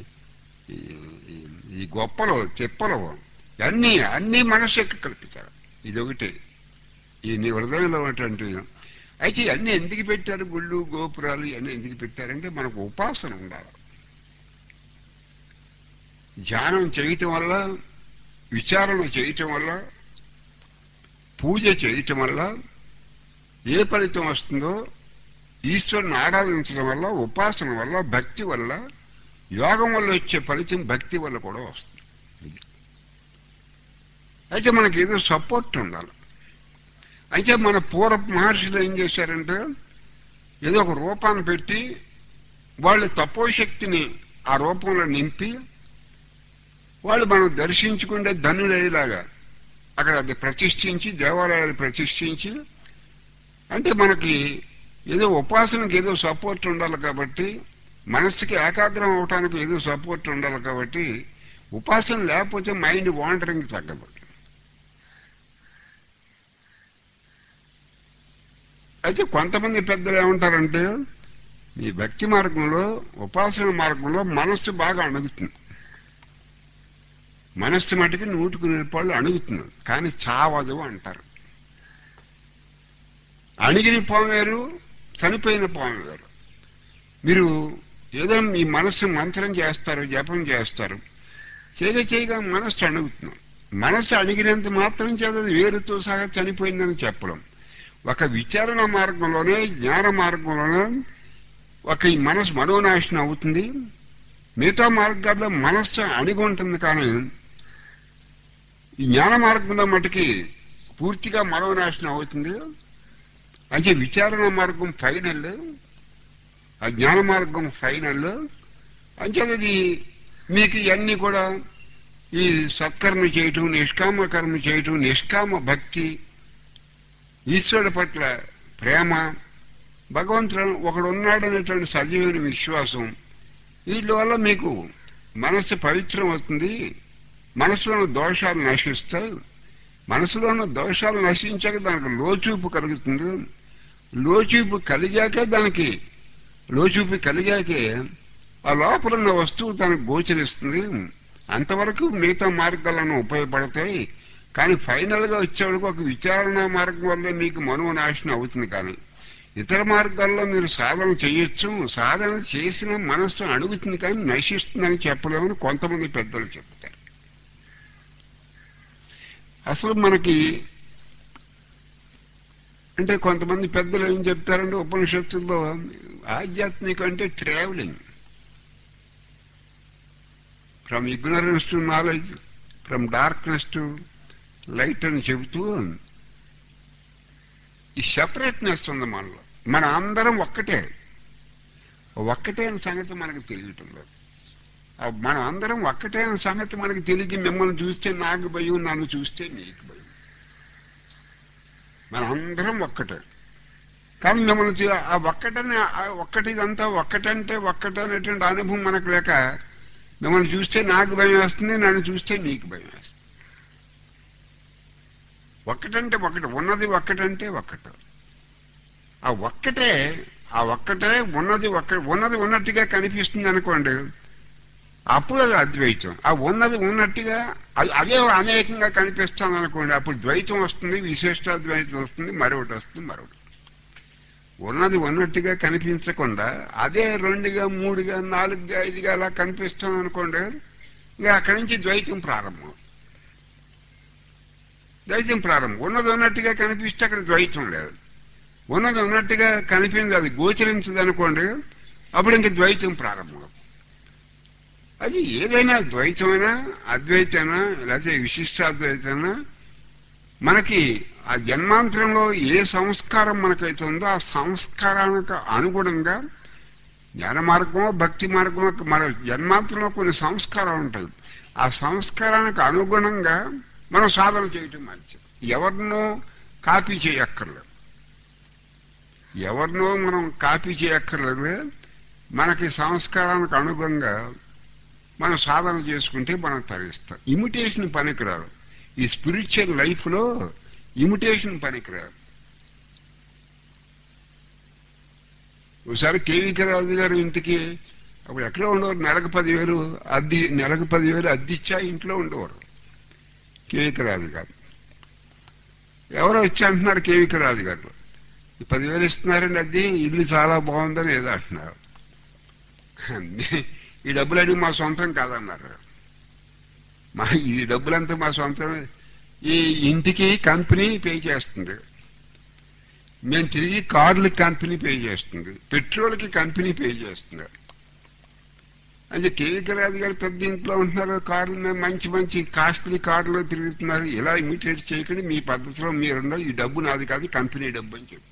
ఈ గొప్పలు తిప్పలు అన్నీ అన్నీ మనసు ఎక్క కల్పితారు ఇది ఒకటి ఈ నీ హృదయంలో ఉన్నటువంటి అయితే ఇవన్నీ ఎందుకు పెట్టారు గుళ్ళు గోపురాలు ఇవన్నీ ఎందుకు పెట్టారంటే మనకు ఉపాసన ఉండాలి ధ్యానం చేయటం వల్ల విచారణ చేయటం వల్ల పూజ చేయటం వల్ల ఏ ఫలితం వస్తుందో ఈశ్వరుని ఆరాధించడం వల్ల ఉపాసన వల్ల భక్తి వల్ల యోగం వల్ల వచ్చే ఫలితం భక్తి వల్ల కూడా వస్తుంది అయితే మనకి ఏదో సపోర్ట్ ఉండాలి అయితే మన పూర్వ మహర్షులు ఏం చేశారంటే ఏదో ఒక రూపాన్ని పెట్టి వాళ్ళు తపోశక్తిని ఆ రూపంలో నింపి వాళ్ళు మనం దర్శించుకుంటే ధనులయ్యేలాగా అక్కడ అది ప్రతిష్ఠించి దేవాలయాలు ప్రతిష్ఠించి అంటే మనకి ఏదో ఉపాసనకి ఏదో సపోర్ట్ ఉండాలి కాబట్టి మనస్సుకి ఏకాగ్రం అవటానికి ఏదో సపోర్ట్ ఉండాలి కాబట్టి ఉపాసన లేకపోతే మైండ్ వాండరింగ్ తగ్గదు అయితే కొంతమంది పెద్దలు ఏమంటారంటే ఈ భక్తి మార్గంలో ఉపాసన మార్గంలో మనస్సు బాగా అణుగుతుంది మనస్సు మటుకి నూటికి నిరుపాళ్ళు అణుగుతుంది కానీ చావదు అంటారు అణిగిన పాము వేరు చనిపోయిన పాము వేరు మీరు ఏదో మీ మనస్సు మంత్రం చేస్తారు జపం చేస్తారు చేయగా చేయగా మనస్సు అణుగుతుంది మనస్సు అణిగినంత మాత్రం చేత వేరుతో సహా చనిపోయిందని చెప్పడం ఒక విచారణ మార్గంలోనే జ్ఞాన మార్గంలోనే ఒక ఈ మనసు మనోనాశనం అవుతుంది మిగతా మార్గాల్లో మనస్సు అణిగి ఉంటుంది కానీ ఈ జ్ఞాన మార్గంలో మటుకి పూర్తిగా మనోనాశనం అవుతుంది అంటే విచారణ మార్గం ఫైనల్ ఆ జ్ఞాన మార్గం ఫైనల్ అంచేది మీకు ఇవన్నీ కూడా ఈ సత్కర్మ చేయటం నిష్కామ కర్మ చేయటం నిష్కామ భక్తి ఈశ్వరుడి పట్ల ప్రేమ భగవంతుడు ఒకడు ఉన్నాడనేటువంటి సజీవమైన విశ్వాసం వీటి వల్ల మీకు మనస్సు పవిత్రం అవుతుంది మనసులో ఉన్న దోషాలు నశిస్తాయి మనసులో ఉన్న దోషాలు నశించాక దానికి లోచూపు కలుగుతుంది లోచూపు కలిగాకే దానికి లోచూపు కలిగాకే ఆ లోపల ఉన్న వస్తువు తనకు గోచరిస్తుంది అంతవరకు మిగతా మార్గాలను ఉపయోగపడతాయి కానీ ఫైనల్ గా వచ్చేవాడికి ఒక విచారణ మార్గం వల్ల మీకు మనోనాశనం అవుతుంది కానీ ఇతర మార్గాల్లో మీరు సాధన చేయొచ్చు సాధన చేసిన మనస్సు అడుగుతుంది కానీ నశిస్తుందని చెప్పలేమని కొంతమంది పెద్దలు చెప్తారు అసలు మనకి అంటే కొంతమంది పెద్దలు ఏం చెప్తారంటే ఉపనిషత్తుల్లో ఆధ్యాత్మిక అంటే travelling from ignorance to knowledge from darkness to light అని చెబుతూ ఈ సెపరేట్నెస్ ఉంది మనలో మన అందరం ఒక్కటే ఒక్కటే అనే సంగతి మనకు తెలియటం లేదు ఆ మనం అందరం ఒక్కటే అనే సంగతి మనకు తెలియక మిమ్మల్ని చూస్తే నాకు భయం నన్ను చూస్తే మీకు భయం మన అందరం ఒక్కటే కానీ మిమ్మల్ని చూ- ఆ ఒక్కటని ఆ ఒక్కటి ఇదంతా ఒక్కటంటే ఒక్కటే అనేటువంటి అనుభవం మనకు లేక మిమ్మల్ని చూస్తే నాకు భయం వేస్తుంది నన్ను చూస్తే మీకు భయం వేస్తుంది ఒక్కటంటే ఒకటి ఉన్నది ఒక్కటంటే ఒక్కటే ఆ ఒక్కటే ఆ ఒక్కటే ఉన్నది ఒక్క ఉన్నది ఉన్నట్టుగా కనిపిస్తుంది అనుకోండి అప్పుడు అది అద్వైతం ఆ ఉన్నది ఉన్నట్టుగా అది- అదే అనేకంగా కనిపిస్తుంది అనుకోండి అప్పుడు ద్వైతం వస్తుంది విశిష్టాద్వైతం వస్తుంది మరొకటి వస్తుంది మరొకటి ఉన్నది ఉన్నట్టుగా కనిపించకుండా అదే రెండుగా మూడుగా నాలుగుగా ఐదుగా అలా కనిపిస్తుంది అనుకోండి ఇంకా అక్కడి నుంచి ద్వైతం ప్రారంభం ద్వైతం ప్రారంభం ఉన్నది ఉన్నట్టుగా కనిపిస్తే అక్కడ ద్వైతం లేదు ఉన్నది ఉన్నట్టుగా కనిపించదు అది గోచరించదు అనుకోండి అప్పుడు ఇంక ద్వైతం ప్రారంభం అది ఏదైనా ద్వైతమైనా అద్వైతమైనా లేకపోతే విశిష్టాద్వైతమైనా మనకి ఆ జన్మాంతరంలో ఏ సంస్కారం మనకైతే ఉందో ఆ సంస్కారానికి అనుగుణంగా జ్ఞాన మార్గమో భక్తి మార్గమో మన జన్మాంతరంలో కొన్ని సంస్కారాలు ఉంటాయి ఆ సంస్కారానికి అనుగుణంగా మనం సాధన చేయటం మంచిది ఎవరినో కాపీ చేయక్కర్లేదు ఎవరినో మనం కాపీ చేయక్కర్లేదు మనకి సంస్కారానికి అనుగుణంగా మనం సాధన చేసుకుంటే మనం తరిస్తాం ఇమిటేషన్ పనికిరాదు ఈ స్పిరిచువల్ లైఫ్లో ఇమిటేషన్ పనికిరాదు ఒకసారి కేవీకే రాజు గారు ఇంటికి అప్పుడు ఎక్కడో ఉండేవారు నెలకు పదివేలు అద్దె నెలకు పదివేలు అద్దిచ్చా ఇంట్లో ఉండేవారు కేవీకే రాజు గారు ఎవరో వచ్చి అంటున్నారు కేవీకే రాజు గారు ఈ పదివేలు ఇస్తున్నారండి అది ఇల్లు చాలా బాగుందని ఏదో అంటున్నారు ఈ డబ్బులన్నీ మా సొంతం కాదన్నారు మా ఈ డబ్బులంతా మా సొంతం ఈ ఇంటికి కంపెనీ పే చేస్తుంది మేము తిరిగి కార్లకి కంపెనీ పే చేస్తుంది పెట్రోల్కి కంపెనీ పే చేస్తుంది అంటే కేవీకే రాజు గారు పెద్ద ఇంట్లో ఉంటున్నారు కార్లు మీద మంచి మంచి కాస్ట్లీ కార్లో తిరుగుతున్నారు ఇలా ఇమిటేట్ చేయకండి మీ పద్ధతిలో మీరుండవు ఈ డబ్బు నాది కాదు కంపెనీ డబ్బు అని చెప్పారు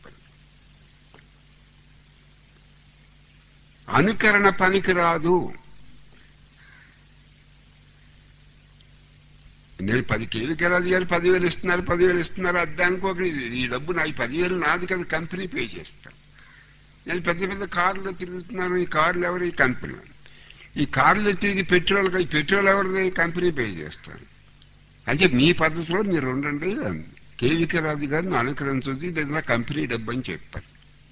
అనుకరణ పనికి రాదు నేను పది కేవీకే రాజు గారు పదివేలు ఇస్తున్నారు పదివేలు ఇస్తున్నారు అద్దె అనుకోకండి ఈ డబ్బు నా ఈ పదివేలు నాది కదా కంపెనీ పే చేస్తాను నేను పెద్ద పెద్ద కార్లు తిరుగుతున్నాను ఈ కార్లు ఎవరు ఈ కంపెనీ ఈ కార్లు తిరిగి పెట్రోల్ ఈ పెట్రోల్ ఎవరిది కంపెనీ పే చేస్తాను అంటే మీ పద్ధతిలో మీరు ఉండండి కేవీకే రాజు గారిని అనుకరించదు ఇది ఏదైనా కంపెనీ డబ్బు అని చెప్పారు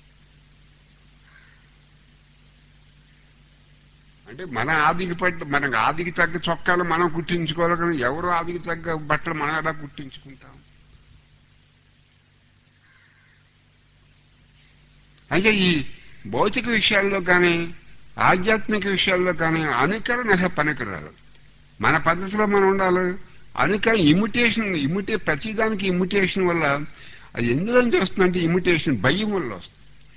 అంటే మన ఆదికి పట్టు మనకు ఆదికి తగ్గ చొక్కాలు మనం కుట్టించుకోవాలి కానీ ఎవరు ఆదికి తగ్గ బట్టలు మనం ఎలా కుట్టించుకుంటాం అయితే ఈ భౌతిక విషయాల్లో కానీ ఆధ్యాత్మిక విషయాల్లో కానీ అనుకరణ అసలు పనికిరాదు మన పద్ధతిలో మనం ఉండాలి అనుకరణ ఇమిటేషన్ ఇమిటే ప్రతిదానికి ఇమిటేషన్ వల్ల అది ఎందులోంచి వస్తుందంటే ఇమిటేషన్ భయం వల్ల వస్తుంది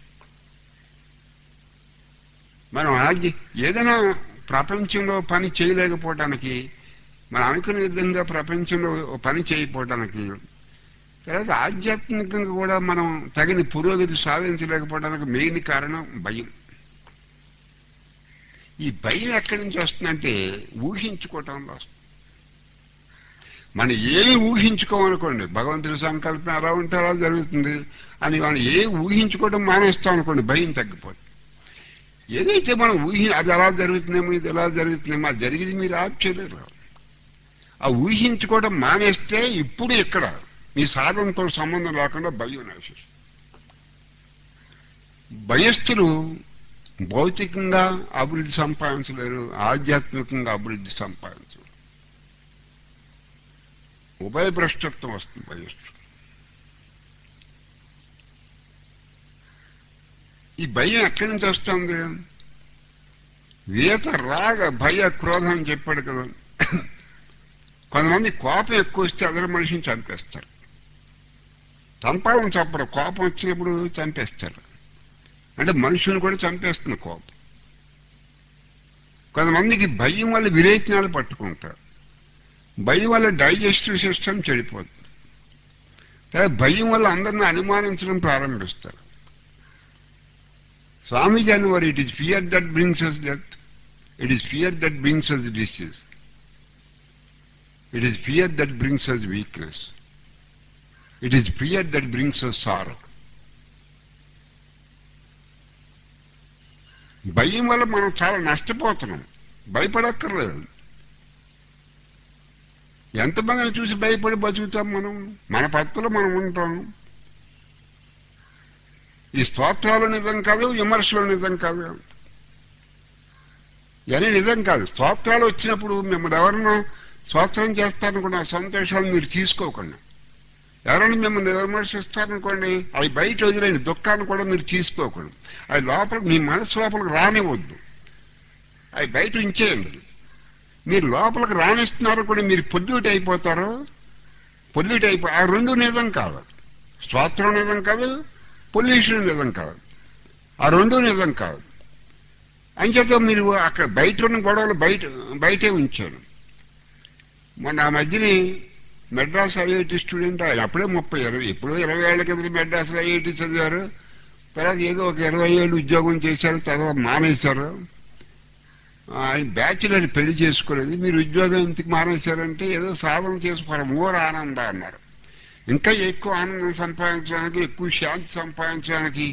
మనం ఆజ్ఞ ఏదైనా ప్రపంచంలో పని చేయలేకపోవటానికి మనం అనుకునే విధంగా ప్రపంచంలో పని చేయకపోవటానికి తర్వాత ఆధ్యాత్మికంగా కూడా మనం తగిన పురోగతి సాధించలేకపోవడానికి మెయిన్ కారణం భయం ఈ భయం ఎక్కడి నుంచి వస్తుందంటే ఊహించుకోవటంలో వస్తుంది మనం ఏమి ఊహించుకోమనుకోండి భగవంతుడి సంకల్పం ఎలా ఉంటే అలా జరుగుతుంది అని మనం ఏ ఊహించుకోవడం మానేస్తాం అనుకోండి భయం తగ్గిపోతుంది ఏదైతే మనం ఊహి అది ఎలా జరుగుతుందేమో ఇది ఎలా జరుగుతుందేమో అది జరిగింది మీరు ఆప్ చేయలేరు ఆ ఊహించుకోవడం మానేస్తే ఇప్పుడు ఇక్కడ మీ సాధనతో సంబంధం లేకుండా భయం నశిస్తుంది భయస్థులు భౌతికంగా అభివృద్ధి సంపాదించలేరు ఆధ్యాత్మికంగా అభివృద్ధి సంపాదించలేరు ఉభయ భ్రష్టత్వం వస్తుంది భయస్థులు ఈ భయం ఎక్కడి నుంచి వస్తుంది వేత రాగ భయ క్రోధం అని చెప్పాడు కదా కొంతమంది కోపం ఎక్కువ వస్తే అదర్ మనిషిని చంపేస్తారు చంపాలని చంపరు కోపం వచ్చినప్పుడు చంపేస్తారు అంటే మనుషుని కూడా చంపేస్తుంది కోపం కొంతమందికి భయం వల్ల విరేచనాలు పట్టుకుంటారు భయం వల్ల డైజెస్టివ్ సిస్టమ్ చెడిపోతుంది తర్వాత భయం వల్ల అందరిని అనుమానించడం ప్రారంభిస్తారు స్వామీజీ అని వారు it is fear that brings us death it is fear that brings us disease it is fear that brings us weakness it is fear that brings us sorrow భయం వల్ల మనం చాలా నష్టపోతున్నాం భయపడక్కర్లేదు ఎంతమందిని చూసి భయపడి బతుకుతాం మనం మన పత్తులు మనం ఉంటాం ఈ స్తోత్రాలు నిజం కాదు విమర్శలు నిజం కాదు ఇవన్నీ నిజం కాదు స్తోత్రాలు వచ్చినప్పుడు మిమ్మల్ని ఎవరన్నా స్తోత్రం చేస్తారనుకున్న సంతోషాలు మీరు తీసుకోకుండా ఎవరైనా మిమ్మల్ని విమర్శిస్తారనుకోండి అవి బయట వదిలేని దుఃఖాన్ని కూడా మీరు తీసుకోకూడదు అవి లోపల మీ మనసు లోపలికి రానివ్వద్దు అవి బయట ఉంచేయండి మీరు లోపలికి రాణిస్తున్నారు కూడా మీరు పొల్యూట్ అయిపోతారు పొల్యూట్ అయిపో ఆ రెండు నిజం కాదు స్తోత్రం నిజం కాదు పొల్యూషన్ నిజం కాదు ఆ రెండు నిజం కాదు అంచేత మీరు అక్కడ బయట ఉన్న గొడవలు బయట బయటే ఉంచారు మొన్న ఆ మధ్యని మెడ్రాస్ ఐఐటి స్టూడెంట్ ఆయన అప్పుడే ముప్పై ఇరవై ఎప్పుడో ఇరవై ఏళ్ల కింద మెడ్రాస్ ఐఐటి చదివారు తర్వాత ఏదో ఒక ఇరవై ఏళ్ళు ఉద్యోగం చేశారు తర్వాత మానేశారు ఆయన బ్యాచులర్ పెళ్లి చేసుకోలేదు మీరు ఉద్యోగం ఎందుకు మానేశారంటే ఏదో సాధన చేసుకోవాలి మోర్ ఆనంద అన్నారు ఇంకా ఎక్కువ ఆనందం సంపాదించడానికి ఎక్కువ శాంతి సంపాదించడానికి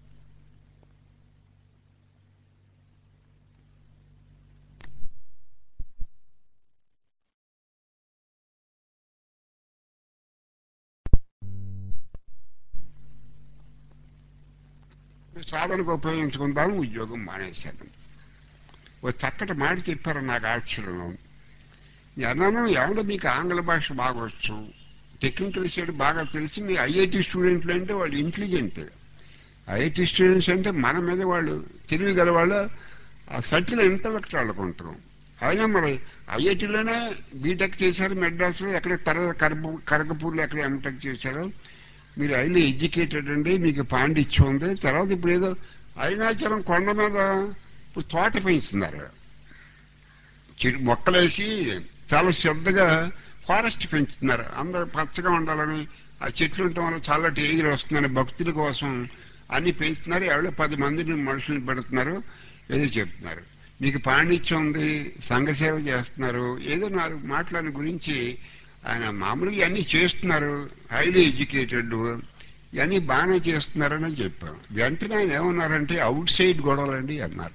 సాధనకు ఉపయోగించుకుందాం ఉద్యోగం మానేశాను ఓ చక్కటి మాట చెప్పారు నాకు ఆశ్చర్యం అన్నాను ఏమంటే మీకు ఆంగ్ల భాష బాగా వచ్చు టెక్నికల్ సైడ్ బాగా తెలిసి మీ ఐఐటి స్టూడెంట్లు అంటే వాళ్ళు ఇంటెలిజెంట్ ఐఐటి స్టూడెంట్స్ అంటే మన మీద వాళ్ళు తెలివి గల వాళ్ళు ఆ సటిల్ ఇంటలెక్ట్ వాళ్ళకుంటారు అయినా మరి ఐఐటిలోనే బీటెక్ చేశారు మెడ్రాస్లో ఎక్కడ కర కరప కరకపూర్లో ఎక్కడ ఎంటెక్ చేశారు మీరు హైలీ ఎడ్యుకేటెడ్ అండి మీకు పాండిత్యం ఉంది తర్వాత ఇప్పుడు ఏదో అరుణాచలం కొండ మీద ఇప్పుడు తోట పెంచుతున్నారు చెడు మొక్కలేసి చాలా శ్రద్ధగా ఫారెస్ట్ పెంచుతున్నారు అందరూ పచ్చగా ఉండాలని ఆ చెట్లు ఉండటం వల్ల చల్లటి ఎగిరి వస్తుందని భక్తుల కోసం అన్ని పెంచుతున్నారు ఎవరో పది మందిని మనుషుల్ని పెడుతున్నారు ఏదో చెప్తున్నారు మీకు పాండిత్యం ఉంది సంఘసేవ చేస్తున్నారు ఏదో నాలుగు మాటలని గురించి ఆయన మామూలుగా ఇవన్నీ చేస్తున్నారు హైలీ ఎడ్యుకేటెడ్ ఇవన్నీ బాగానే చేస్తున్నారని చెప్పాం వెంటనే ఆయన ఏమన్నారంటే అవుట్ సైడ్ గొడవలండి అన్నారు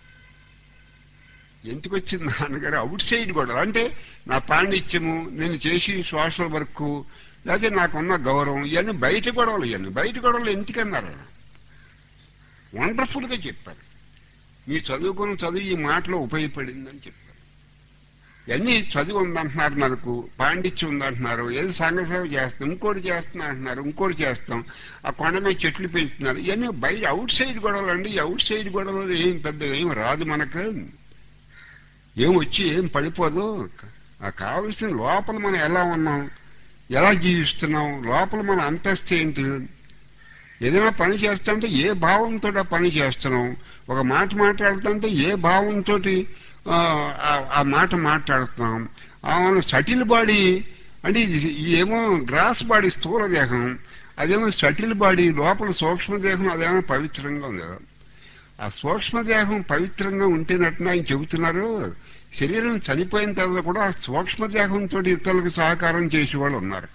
ఎందుకు వచ్చింది నాన్నగారు అవుట్ సైడ్ గొడవ అంటే నా పాండిత్యము నేను చేసి సోషల్ వర్క్ లేకపోతే నాకున్న గౌరవం ఇవన్నీ బయట గొడవలు ఇవన్నీ బయట గొడవలు ఎందుకన్నారు వండర్ఫుల్ గా చెప్పారు మీ చదువుకున్న చదువు ఈ మాటలో ఉపయోగపడిందని చెప్పారు ఇవన్నీ చదువు ఉందంటున్నారు నాకు పాండిత్యం ఉందంటున్నారు ఏదో సంఘసేవ చేస్తాం ఇంకోటి చేస్తున్నా అంటున్నారు ఇంకోటి చేస్తాం ఆ కొండ మీద చెట్లు పెంచుతున్నారు ఇవన్నీ బయట అవుట్ సైడ్ గొడవలు అండి అవుట్ సైడ్ గొడవలు ఏం పెద్ద ఏం రాదు మనకు ఏం వచ్చి ఏం పడిపోదు ఆ కావలసిన లోపల మనం ఎలా ఉన్నాం ఎలా జీవిస్తున్నాం లోపల మన అంతస్తు ఏంటి ఏదైనా పని చేస్తుంటే ఏ భావంతో ఆ పని చేస్తున్నాం ఒక మాట మాట్లాడుతుంటే ఏ భావంతో ఆ మాట మాట్లాడుతున్నాం ఆ సటిల్ బాడీ అంటే ఇది ఏమో గ్రాస్ బాడీ స్థూల దేహం అదేమో సటిల్ బాడీ లోపల సూక్ష్మదేహం అదేమో పవిత్రంగా ఉంది కదా ఆ సూక్ష్మదేహం పవిత్రంగా ఉంటేనట్టున ఆయన చెబుతున్నారు శరీరం చనిపోయిన తర్వాత కూడా ఆ సూక్ష్మదేహంతో ఇతరులకు సహకారం చేసేవాళ్ళు ఉన్నారు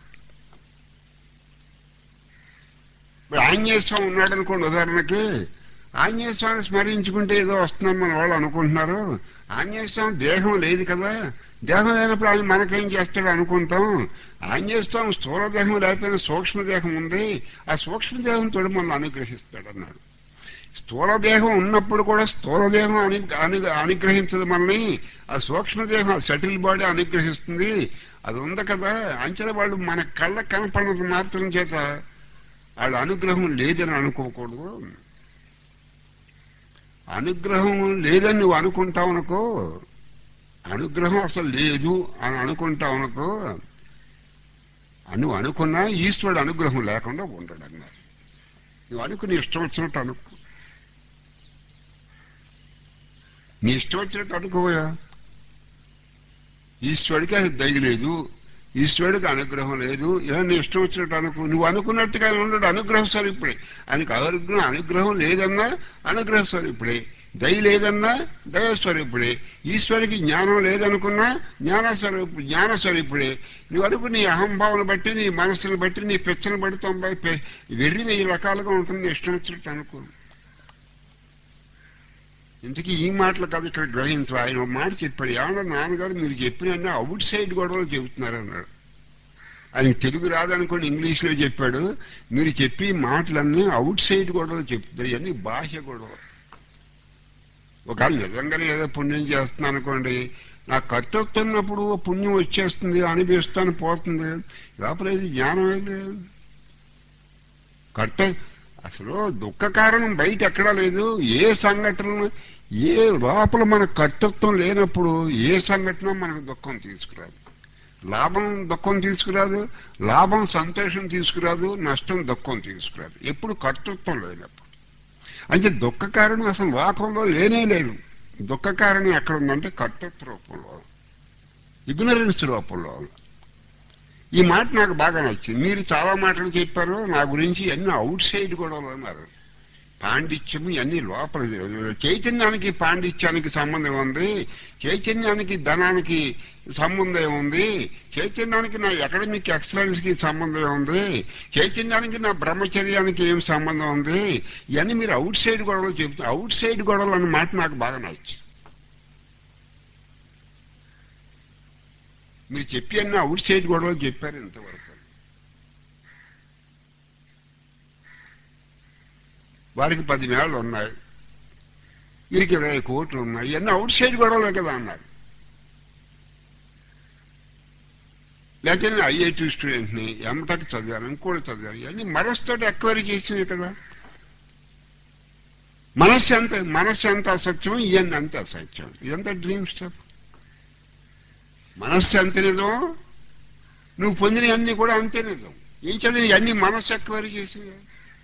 ఇప్పుడు ఆంజనేయ స్వామి ఉన్నాడు అనుకోండి ఉదాహరణకి ఆంజనేయ స్వామిని స్మరించుకుంటే ఏదో వస్తుందని మన వాళ్ళు అనుకుంటున్నారు ఆంజనేయ స్వామి దేహం లేదు కదా దేహం లేనప్పుడు ఆయన మనకేం చేస్తాడు అనుకుంటాం ఆంజనేయ స్వామి స్థూల దేహం లేకపోయినా సూక్ష్మదేహం ఉంది ఆ సూక్ష్మదేహంతో మనల్ని అనుగ్రహిస్తాడు అన్నాడు స్థూల దేహం ఉన్నప్పుడు కూడా స్థూల దేహం అని అనుగ్రహించదు మనల్ని ఆ సూక్ష్మదేహం సెటిల్ బాడీ అనుగ్రహిస్తుంది అది ఉంది కదా అంచెల వాళ్ళు మన కళ్ళ కనపడినంత మాత్రం చేత వాళ్ళ అనుగ్రహం లేదని అనుకోకూడదు అనుగ్రహం లేదని నువ్వు అనుకుంటావు అనుకో అనుగ్రహం అసలు లేదు అని అనుకుంటావు అనుకో నువ్వు అనుకున్నా ఈశ్వరుడు అనుగ్రహం లేకుండా ఉండడు అన్నారు నువ్వు అనుకుని ఇష్టం వచ్చినట్టు అనుకో నీ ఇష్టం వచ్చినట్టు అనుకోవయా ఈశ్వరుడికి అది దయ లేదు ఈశ్వరుడికి అనుగ్రహం లేదు ఇలా నీ ఇష్టం వచ్చినట్టు అనుకో నువ్వు అనుకున్నట్టుగా ఉండడు అనుగ్రహ స్వరూపుడే ఆయనకు అనుగ్రహం అనుగ్రహం లేదన్నా అనుగ్రహ స్వరూపుడే దయ లేదన్నా దయ స్వరూపుడే ఈశ్వరుడికి జ్ఞానం లేదనుకున్నా జ్ఞాన స్వరూపు జ్ఞాన స్వరూపుడే నువ్వు అనుకు నీ అహంభావన బట్టి నీ మనస్సును బట్టి నీ పెచ్చను బట్టి తొంభై పె- వెర్రి వెయ్యి రకాలుగా ఉంటుంది ఇష్టం వచ్చినట్టు అనుకో ఇంతకీ ఈ మాటలు కాదు ఇక్కడ గ్రహించు ఆయన ఒక మాట చెప్పాడు ఏమన్నా నాన్నగారు మీరు చెప్పిన అవుట్ సైడ్ గొడవలు చెబుతున్నారు అన్నాడు ఆయన తెలుగు రాదనుకోండి ఇంగ్లీష్ లో చెప్పాడు మీరు చెప్పి మాటలన్నీ అవుట్ సైడ్ గొడవలు చెప్తున్నారు ఇవన్నీ బాహ్య గొడవలు ఒకవేళ నిజంగానే ఏదో పుణ్యం చేస్తున్నాను అనుకోండి నాకు ఖర్చు వస్తున్నప్పుడు పుణ్యం వచ్చేస్తుంది అనిపిస్తాను పోతుంది లోపల ఇది జ్ఞానం ఏది కర్త అసలు దుఃఖ కారణం బయట ఎక్కడా లేదు ఏ సంఘటన ఏ లోపల మన కర్తృత్వం లేనప్పుడు ఏ సంఘటన మనకు దుఃఖం తీసుకురాదు లాభం దుఃఖం తీసుకురాదు లాభం సంతోషం తీసుకురాదు నష్టం దుఃఖం తీసుకురాదు ఎప్పుడు కర్తృత్వం లేనప్పుడు అంటే దుఃఖ కారణం అసలు లోకంలో లేనే లేదు దుఃఖ కారణం ఎక్కడ ఉందంటే కర్తృత్వ రూపంలో ఇగ్నరెన్స్ రూపంలో ఈ మాట నాకు బాగా నచ్చింది మీరు చాలా మాటలు చెప్పారు నా గురించి అన్ని అవుట్ సైడ్ గొడవలు అన్నారు పాండిత్యము ఇవన్నీ లోపల చైతన్యానికి పాండిత్యానికి సంబంధం ఉంది చైతన్యానికి ధనానికి సంబంధం ఉంది చైతన్యానికి నా అకాడమిక్ ఎక్సలెన్స్ కి సంబంధం ఉంది చైతన్యానికి నా బ్రహ్మచర్యానికి ఏం సంబంధం ఉంది ఇవన్నీ మీరు అవుట్ సైడ్ గొడవలు చెప్తారు అవుట్ సైడ్ గొడవలు అన్న మాట నాకు బాగా నచ్చింది మీరు చెప్పి అన్న అవుట్ సైడ్ గొడవలు చెప్పారు ఇంతవరకు వారికి పది మేళలు ఉన్నాయి వీరికి ఇరవై కోట్లు ఉన్నాయి ఇవన్నీ అవుట్ సైడ్ గొడవలే కదా అన్నారు లేకపోతే నేను ఐఐటి స్టూడెంట్ని ఎంటెక్ చదివాను ఇంకోటి చదివాను ఇవన్నీ మనస్సుతో ఎక్వైరీ చేసినవి కదా మనస్సు ఎంత మనస్సు ఎంత అసత్యం ఇవన్నీ అంత అసత్యం ఇదంతా డ్రీమ్ స్టఫ్ మనస్సు ఎంత నిజం నువ్వు పొందిన అన్ని కూడా అంతే నిజం ఏం చదివి అన్ని మనస్సు ఎక్వైరీ చేసినవి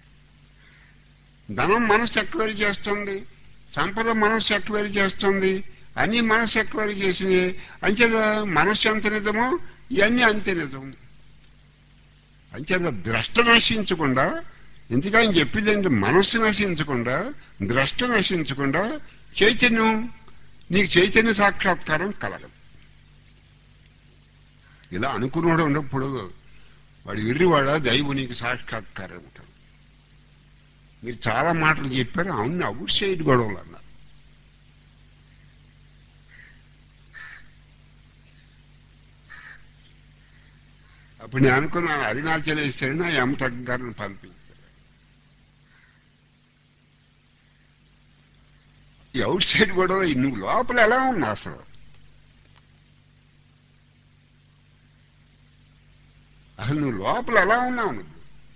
ధనం మనస్సు ఎక్వైరీ చేస్తుంది సంపద మనస్సు ఎక్వైరీ చేస్తుంది అన్ని మనస్సు ఎక్వైరీ చేసినవి అంచేత మనస్సు ఎంత నిజమో ఇవన్నీ అంతే నిజం అంచేత ద్రష్ట నశించకుండా ఎందుకని చెప్పింది ఏంటి మనస్సు నశించకుండా ద్రష్ట నశించకుండా చైతన్యం నీకు చైతన్య సాక్షాత్కారం కలగదు ఇలా అనుకున్నాడు ఉన్నప్పుడు వాడు ఎర్రివాడ దైవం నీకు సాక్షాత్కారం ఉంటాడు మీరు చాలా మాటలు చెప్పారు అవును అవుట్ సైడ్ గొడవలు అన్నారు అప్పుడు నేను అనుకున్నాను అరుణాచలేశ్వరిని ఆ ఎమటక్ గారిని పంపించారు ఈ అవుట్ సైడ్ గొడవ నువ్వు లోపల ఎలా ఉన్నా అసలు అసలు నువ్వు లోపల ఎలా ఉన్నావు నువ్వు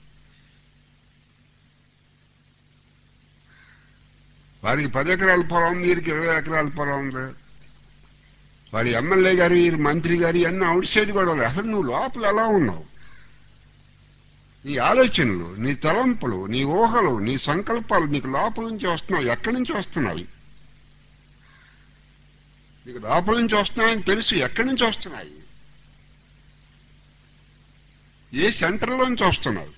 వారికి పది ఎకరాల పొలం వీరికి ఇరవై ఎకరాల పొలం ఉంది వాడి ఎమ్మెల్యే గారు వీరి మంత్రి గారు అన్నీ అవుట్ సైడ్ గొడవలు అసలు నువ్వు లోపల ఎలా ఉన్నావు నీ ఆలోచనలు నీ తలంపులు నీ ఊహలు నీ సంకల్పాలు నీకు లోపల నుంచి వస్తున్నావు ఎక్కడి నుంచి వస్తున్నాయి నీకు లోపల నుంచి వస్తున్నాయని తెలుసు ఎక్కడి నుంచి వస్తున్నాయి ఏ సెంటర్లోంచి వస్తున్నాయి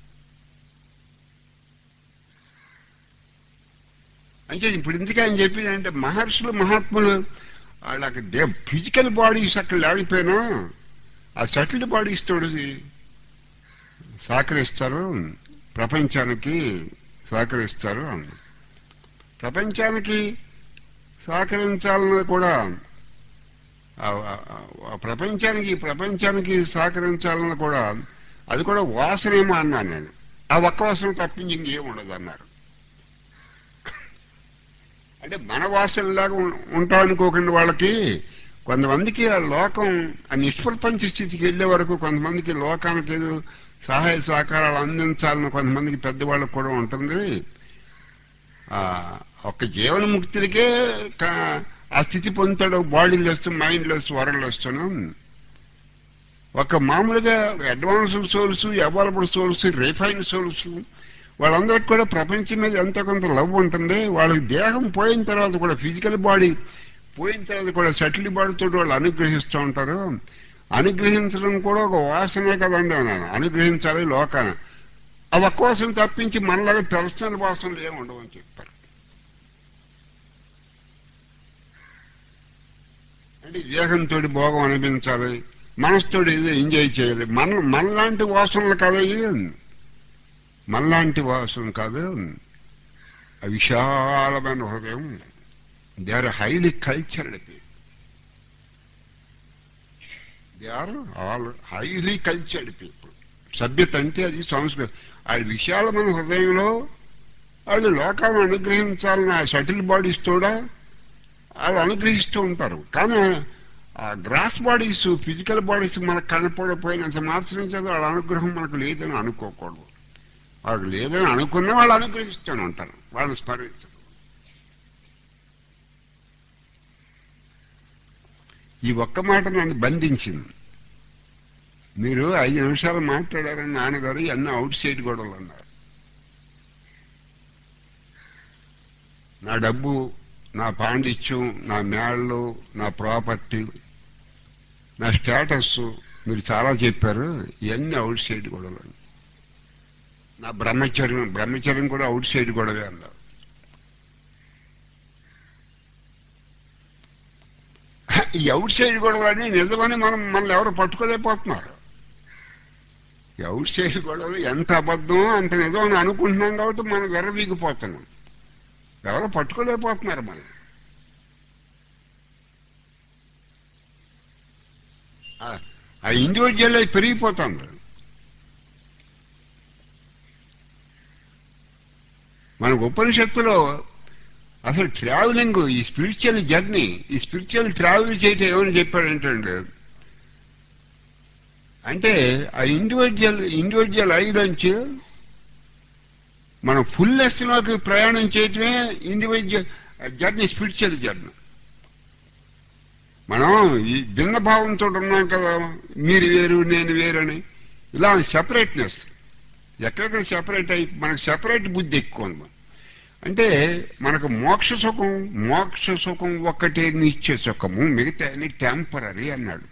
అంటే ఇప్పుడు ఇందుకే ఆయన చెప్పింది అంటే మహర్షులు మహాత్ములు వాళ్ళకి దే ఫిజికల్ బాడీస్ అక్కడ లేకపోయినా ఆ సెటిల్డ్ బాడీస్ తోటి సహకరిస్తారు ప్రపంచానికి సహకరిస్తారు ప్రపంచానికి సహకరించాలని కూడా ఆ ప్రపంచానికి ప్రపంచానికి సహకరించాలని కూడా అది కూడా వాసనేమో అన్నాను నేను ఆ ఒక్క వాసన తప్పించి ఇంకేం ఉండదు అన్నారు అంటే మన వాసనలాగా ఉంటామనుకోకుండా వాళ్ళకి కొంతమందికి ఆ లోకం ఆ నిష్ప్రపంచ స్థితికి వెళ్లే వరకు కొంతమందికి లోకానికి ఏదో సహాయ సహకారాలు అందించాలని కొంతమందికి పెద్దవాళ్ళకు కూడా ఉంటుంది ఆ ఒక్క జీవనముక్తులకే ఆ స్థితి పొందుతాడు బాడీలెస్ మైండ్లెస్ వరలెస్తూను ఒక మామూలుగా advanced souls evolvable souls refine souls వాళ్ళందరికీ కూడా ప్రపంచం మీద ఎంత కొంత లవ్ ఉంటుంది వాళ్ళకి దేహం పోయిన తర్వాత కూడా ఫిజికల్ బాడీ పోయిన తర్వాత కూడా సటిల్ బాడీతో వాళ్ళు అనుగ్రహిస్తూ ఉంటారు అనుగ్రహించడం కూడా ఒక వాసనే కదండి అన్నాను అనుగ్రహించాలి లోకాన అవి కోసం తప్పించి మనలాగా పర్సనల్ వాసనలు ఏమి ఉండవని చెప్పారు అంటే దేహంతో భోగం అనిపించాలి మనసుతో ఏదో ఎంజాయ్ చేయాలి మన మనలాంటి వాసనలు కదా ఇవి. మనలాంటి వాసన కాదు ఆ విశాలమైన హృదయం they are highly cultured they are all highly cultured people సభ్యత అంటే అది సంస్కృతి ఆ విశాలమైన హృదయంలో వాళ్ళు లోకాలను అనుగ్రహించాలని ఆ షటిల్ బాడీస్ కూడా వాళ్ళు అనుగ్రహిస్తూ ఉంటారు కానీ ఆ గ్రాస్ బాడీస్ ఫిజికల్ బాడీస్ మనకు కనపడపోయినంత మాత్రం చేత వాళ్ళ అనుగ్రహం మనకు లేదని అనుకోకూడదు వాళ్ళకి లేదని అనుకున్నా వాళ్ళు అనుగ్రహిస్తూనే ఉంటారు వాళ్ళని స్మరించరు ఈ ఒక్క మాట నన్ను బంధించింది మీరు ఐదు నిమిషాలు మాట్లాడారని నాన్నగారు అన్ని అవుట్ సైడ్ గొడవలు అన్నారు నా డబ్బు నా పాండిత్యం నా మేళ్ళు నా ప్రాపర్టీ నా స్టేటస్ మీరు చాలా చెప్పారు ఇవన్నీ అవుట్ సైడ్ గొడవలు నా బ్రహ్మచర్యం బ్రహ్మచర్యం కూడా అవుట్ సైడ్ గొడవే అన్నారు ఈ అవుట్ సైడ్ గొడవని నిజమని మనం మనల్ని ఎవరు పట్టుకోలేకపోతున్నారు ఈ అవుట్ సైడ్ గొడవలు ఎంత అబద్ధమో అంత నిజం అని అనుకుంటున్నాం కాబట్టి మనం వెర్రవీగిపోతున్నాం ఎవరు పట్టుకోలేకపోతున్నారు మనం ఆ- ఆ ఇండివిజువల్ అయి పెరిగిపోతుంది మనకు ఉపనిషత్తులో అసలు ట్రావెలింగ్ ఈ స్పిరిచువల్ జర్నీ ఈ స్పిరిచువల్ ట్రావెల్ చేయటం ఏమని చెప్పాడంటే అంటే ఆ ఇండివిజువల్ ఇండివిజువల్ ఐలోంచి మనం ఫుల్లెస్ట్ లోకి ప్రయాణం చేయటమే ఇండివిజువల్ జర్నీ స్పిరిచువల్ జర్నీ మనం ఈ భిన్న భావంతో ఉన్నాం కదా మీరు వేరు నేను వేరని ఇలా సెపరేట్నెస్ ఎక్కడెక్కడ సెపరేట్ అయి మనకు సెపరేట్ బుద్ధి ఎక్కువ ఉంది అంటే మనకు మోక్ష సుఖం మోక్ష సుఖం ఒక్కటే నిత్య సుఖము మిగతా అన్ని టెంపరీ అన్నాడు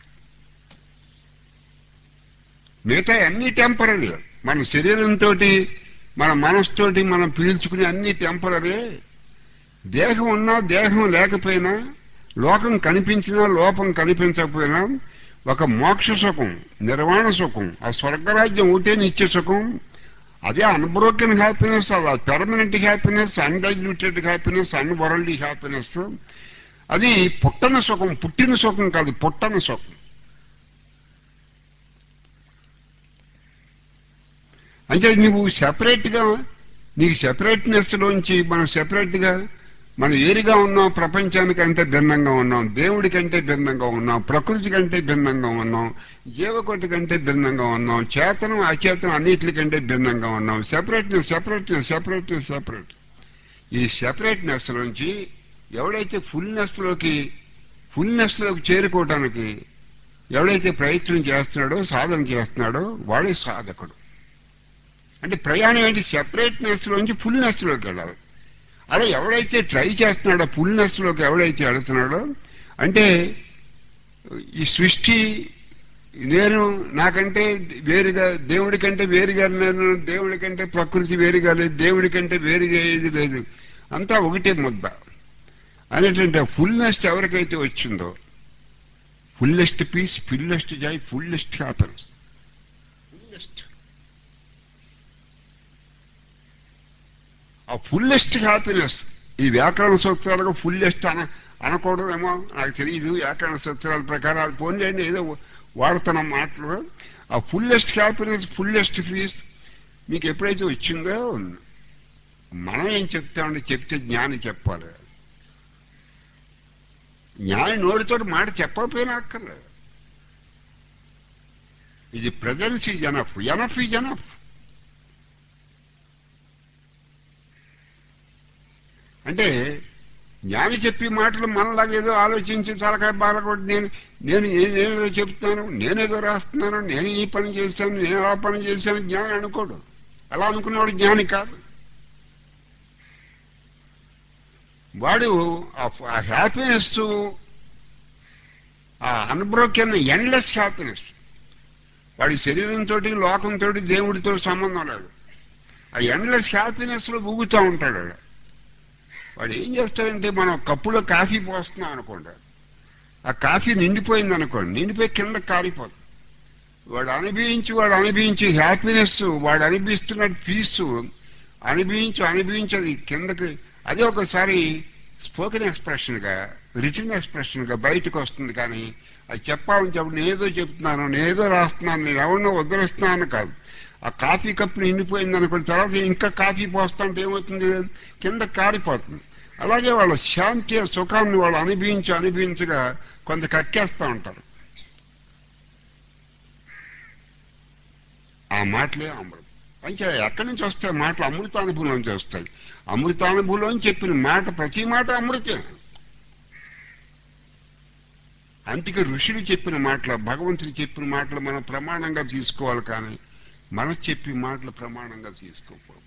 మిగతా అన్ని టెంపరీ మన శరీరంతో మన మనసుతోటి మనం పీల్చుకునే అన్ని టెంపరీ దేహం ఉన్నా దేహం లేకపోయినా లోకం కనిపించినా లోపం కనిపించకపోయినా ఒక మోక్ష సుఖం నిర్వాణ సుఖం ఆ స్వర్గరాజ్యం ఒకటే నిత్య సుఖం అదే అన్బ్రోకెన్ హ్యాపీనెస్ అది permanent happiness undiluted happiness unworld happiness అది పుట్టన సుఖం పుట్టిన సుఖం కాదు పుట్టన సుఖం అంటే నువ్వు సెపరేట్ గా నీకు సెపరేట్నెస్ లోంచి మనం సెపరేట్ గా మనం ఏరిగా ఉన్నాం ప్రపంచానికంటే భిన్నంగా ఉన్నాం దేవుడి కంటే భిన్నంగా ఉన్నాం ప్రకృతి కంటే భిన్నంగా ఉన్నాం జీవకోటి కంటే భిన్నంగా ఉన్నాం చేతనం అచేతనం అన్నిటికంటే భిన్నంగా ఉన్నాం సెపరేట్నెస్ సెపరేట్నెస్ సెపరేట్నెస్ సెపరేట్ ఈ సెపరేట్నెస్ నుంచి ఎవడైతే ఫుల్నెస్ లోకి ఫుల్నెస్ లోకి చేరుకోవటానికి ఎవడైతే ప్రయత్నం చేస్తున్నాడో సాధన చేస్తున్నాడో వాడే సాధకుడు అంటే ప్రయాణం ఏంటి సెపరేట్నెస్ లోంచి ఫుల్నెస్ లోకి వెళ్ళాలి అలా ఎవడైతే ట్రై చేస్తున్నాడో ఫుల్నెస్ లోకి ఎవడైతే వెళుతున్నాడో అంటే ఈ సృష్టి నేను నాకంటే వేరుగా దేవుడి కంటే వేరుగా నేను దేవుడి కంటే ప్రకృతి వేరుగా లేదు దేవుడి కంటే వేరుగా ఏది లేదు అంతా ఒకటే ముద్ద అనేటువంటి ఫుల్నెస్ ఎవరికైతే వచ్చిందో fullest peace fullest joy fullest happiness fullest ఆ ఫుల్లెస్ట్ హ్యాపీనెస్ ఈ వ్యాకరణ సూత్రాలకు ఫుల్లెస్ట్ అన అనకూడదేమో నాకు తెలియదు వ్యాకరణ సూత్రాల ప్రకారం అది పోనీ ఏదో వాడుతున్న మాటలు ఆ ఫుల్లెస్ట్ హ్యాపీనెస్ ఫుల్లెస్ట్ పీస్ మీకు ఎప్పుడైతే వచ్చిందో మనం ఏం చెప్తామంటే చెప్తే జ్ఞాని చెప్పాలి జ్ఞాని నోటితో మాట చెప్పకపోయినా అక్కర్లేదు ఇది presence is enough enough is enough అంటే జ్ఞాని చెప్పి మాటలు మనలాగా ఏదో ఆలోచించి తలకాయ బాలకొట్టి నేను నేను ఏ- నేనేదో చెప్తాను నేనేదో రాస్తున్నాను నేను ఈ పని చేశాను నేను ఆ పని చేశాను జ్ఞాని అనుకోడు అలా అనుకున్నవాడు జ్ఞాని కాదు వాడు ఆ హ్యాపీనెస్ ఆ అన్బ్రోకెన్ ఎండ్లెస్ హ్యాపీనెస్ వాడి శరీరంతో లోకంతో దేవుడితో సంబంధం లేదు ఆ ఎండ్లెస్ హ్యాపీనెస్ లో ఊగుతూ ఉంటాడు వాడు. వాడు ఏం చేస్తాడంటే మనం కప్పులో కాఫీ పోస్తున్నాం అనుకోండి ఆ కాఫీ నిండిపోయింది అనుకోండి నిండిపోయి కింద కారిపోతుంది వాడు అనుభవించి వాడు అనుభవించి హ్యాపీనెస్ వాడు అనుభవిస్తున్న పీస్ అనుభవించి అనుభవించి అది కిందకి అదే ఒకసారి స్పోకెన్ ఎక్స్ప్రెషన్ గా రిటర్న్ ఎక్స్ప్రెషన్ గా బయటకు వస్తుంది కానీ అది చెప్పాలని చెప్పి నేనేదో చెప్తున్నాను నేనేదో రాస్తున్నాను నేను ఎవరినో వదిలేస్తున్నాను కాదు ఆ కాఫీ కప్పు నిండిపోయింది అనుకోండి తర్వాత ఇంకా కాఫీ పోస్తుంటే ఏమవుతుంది కింద కారిపోతుంది అలాగే వాళ్ళ శాంతి ఆ సుఖాన్ని వాళ్ళు అనుభవించి అనుభవించగా కొంత కక్కేస్తూ ఉంటారు ఆ మాటలే అమృతం అంటే ఎక్కడి నుంచి వస్తాయి మాటలు అమృతానుభూలోంచి వస్తాయి అమృతానుభూలోంచి చెప్పిన మాట ప్రతి మాట అమృతే అందుకే ఋషులు చెప్పిన మాటలు భగవంతుడు చెప్పిన మాటలు మనం ప్రమాణంగా తీసుకోవాలి కానీ మనం చెప్పి మాటలు ప్రమాణంగా తీసుకోకూడదు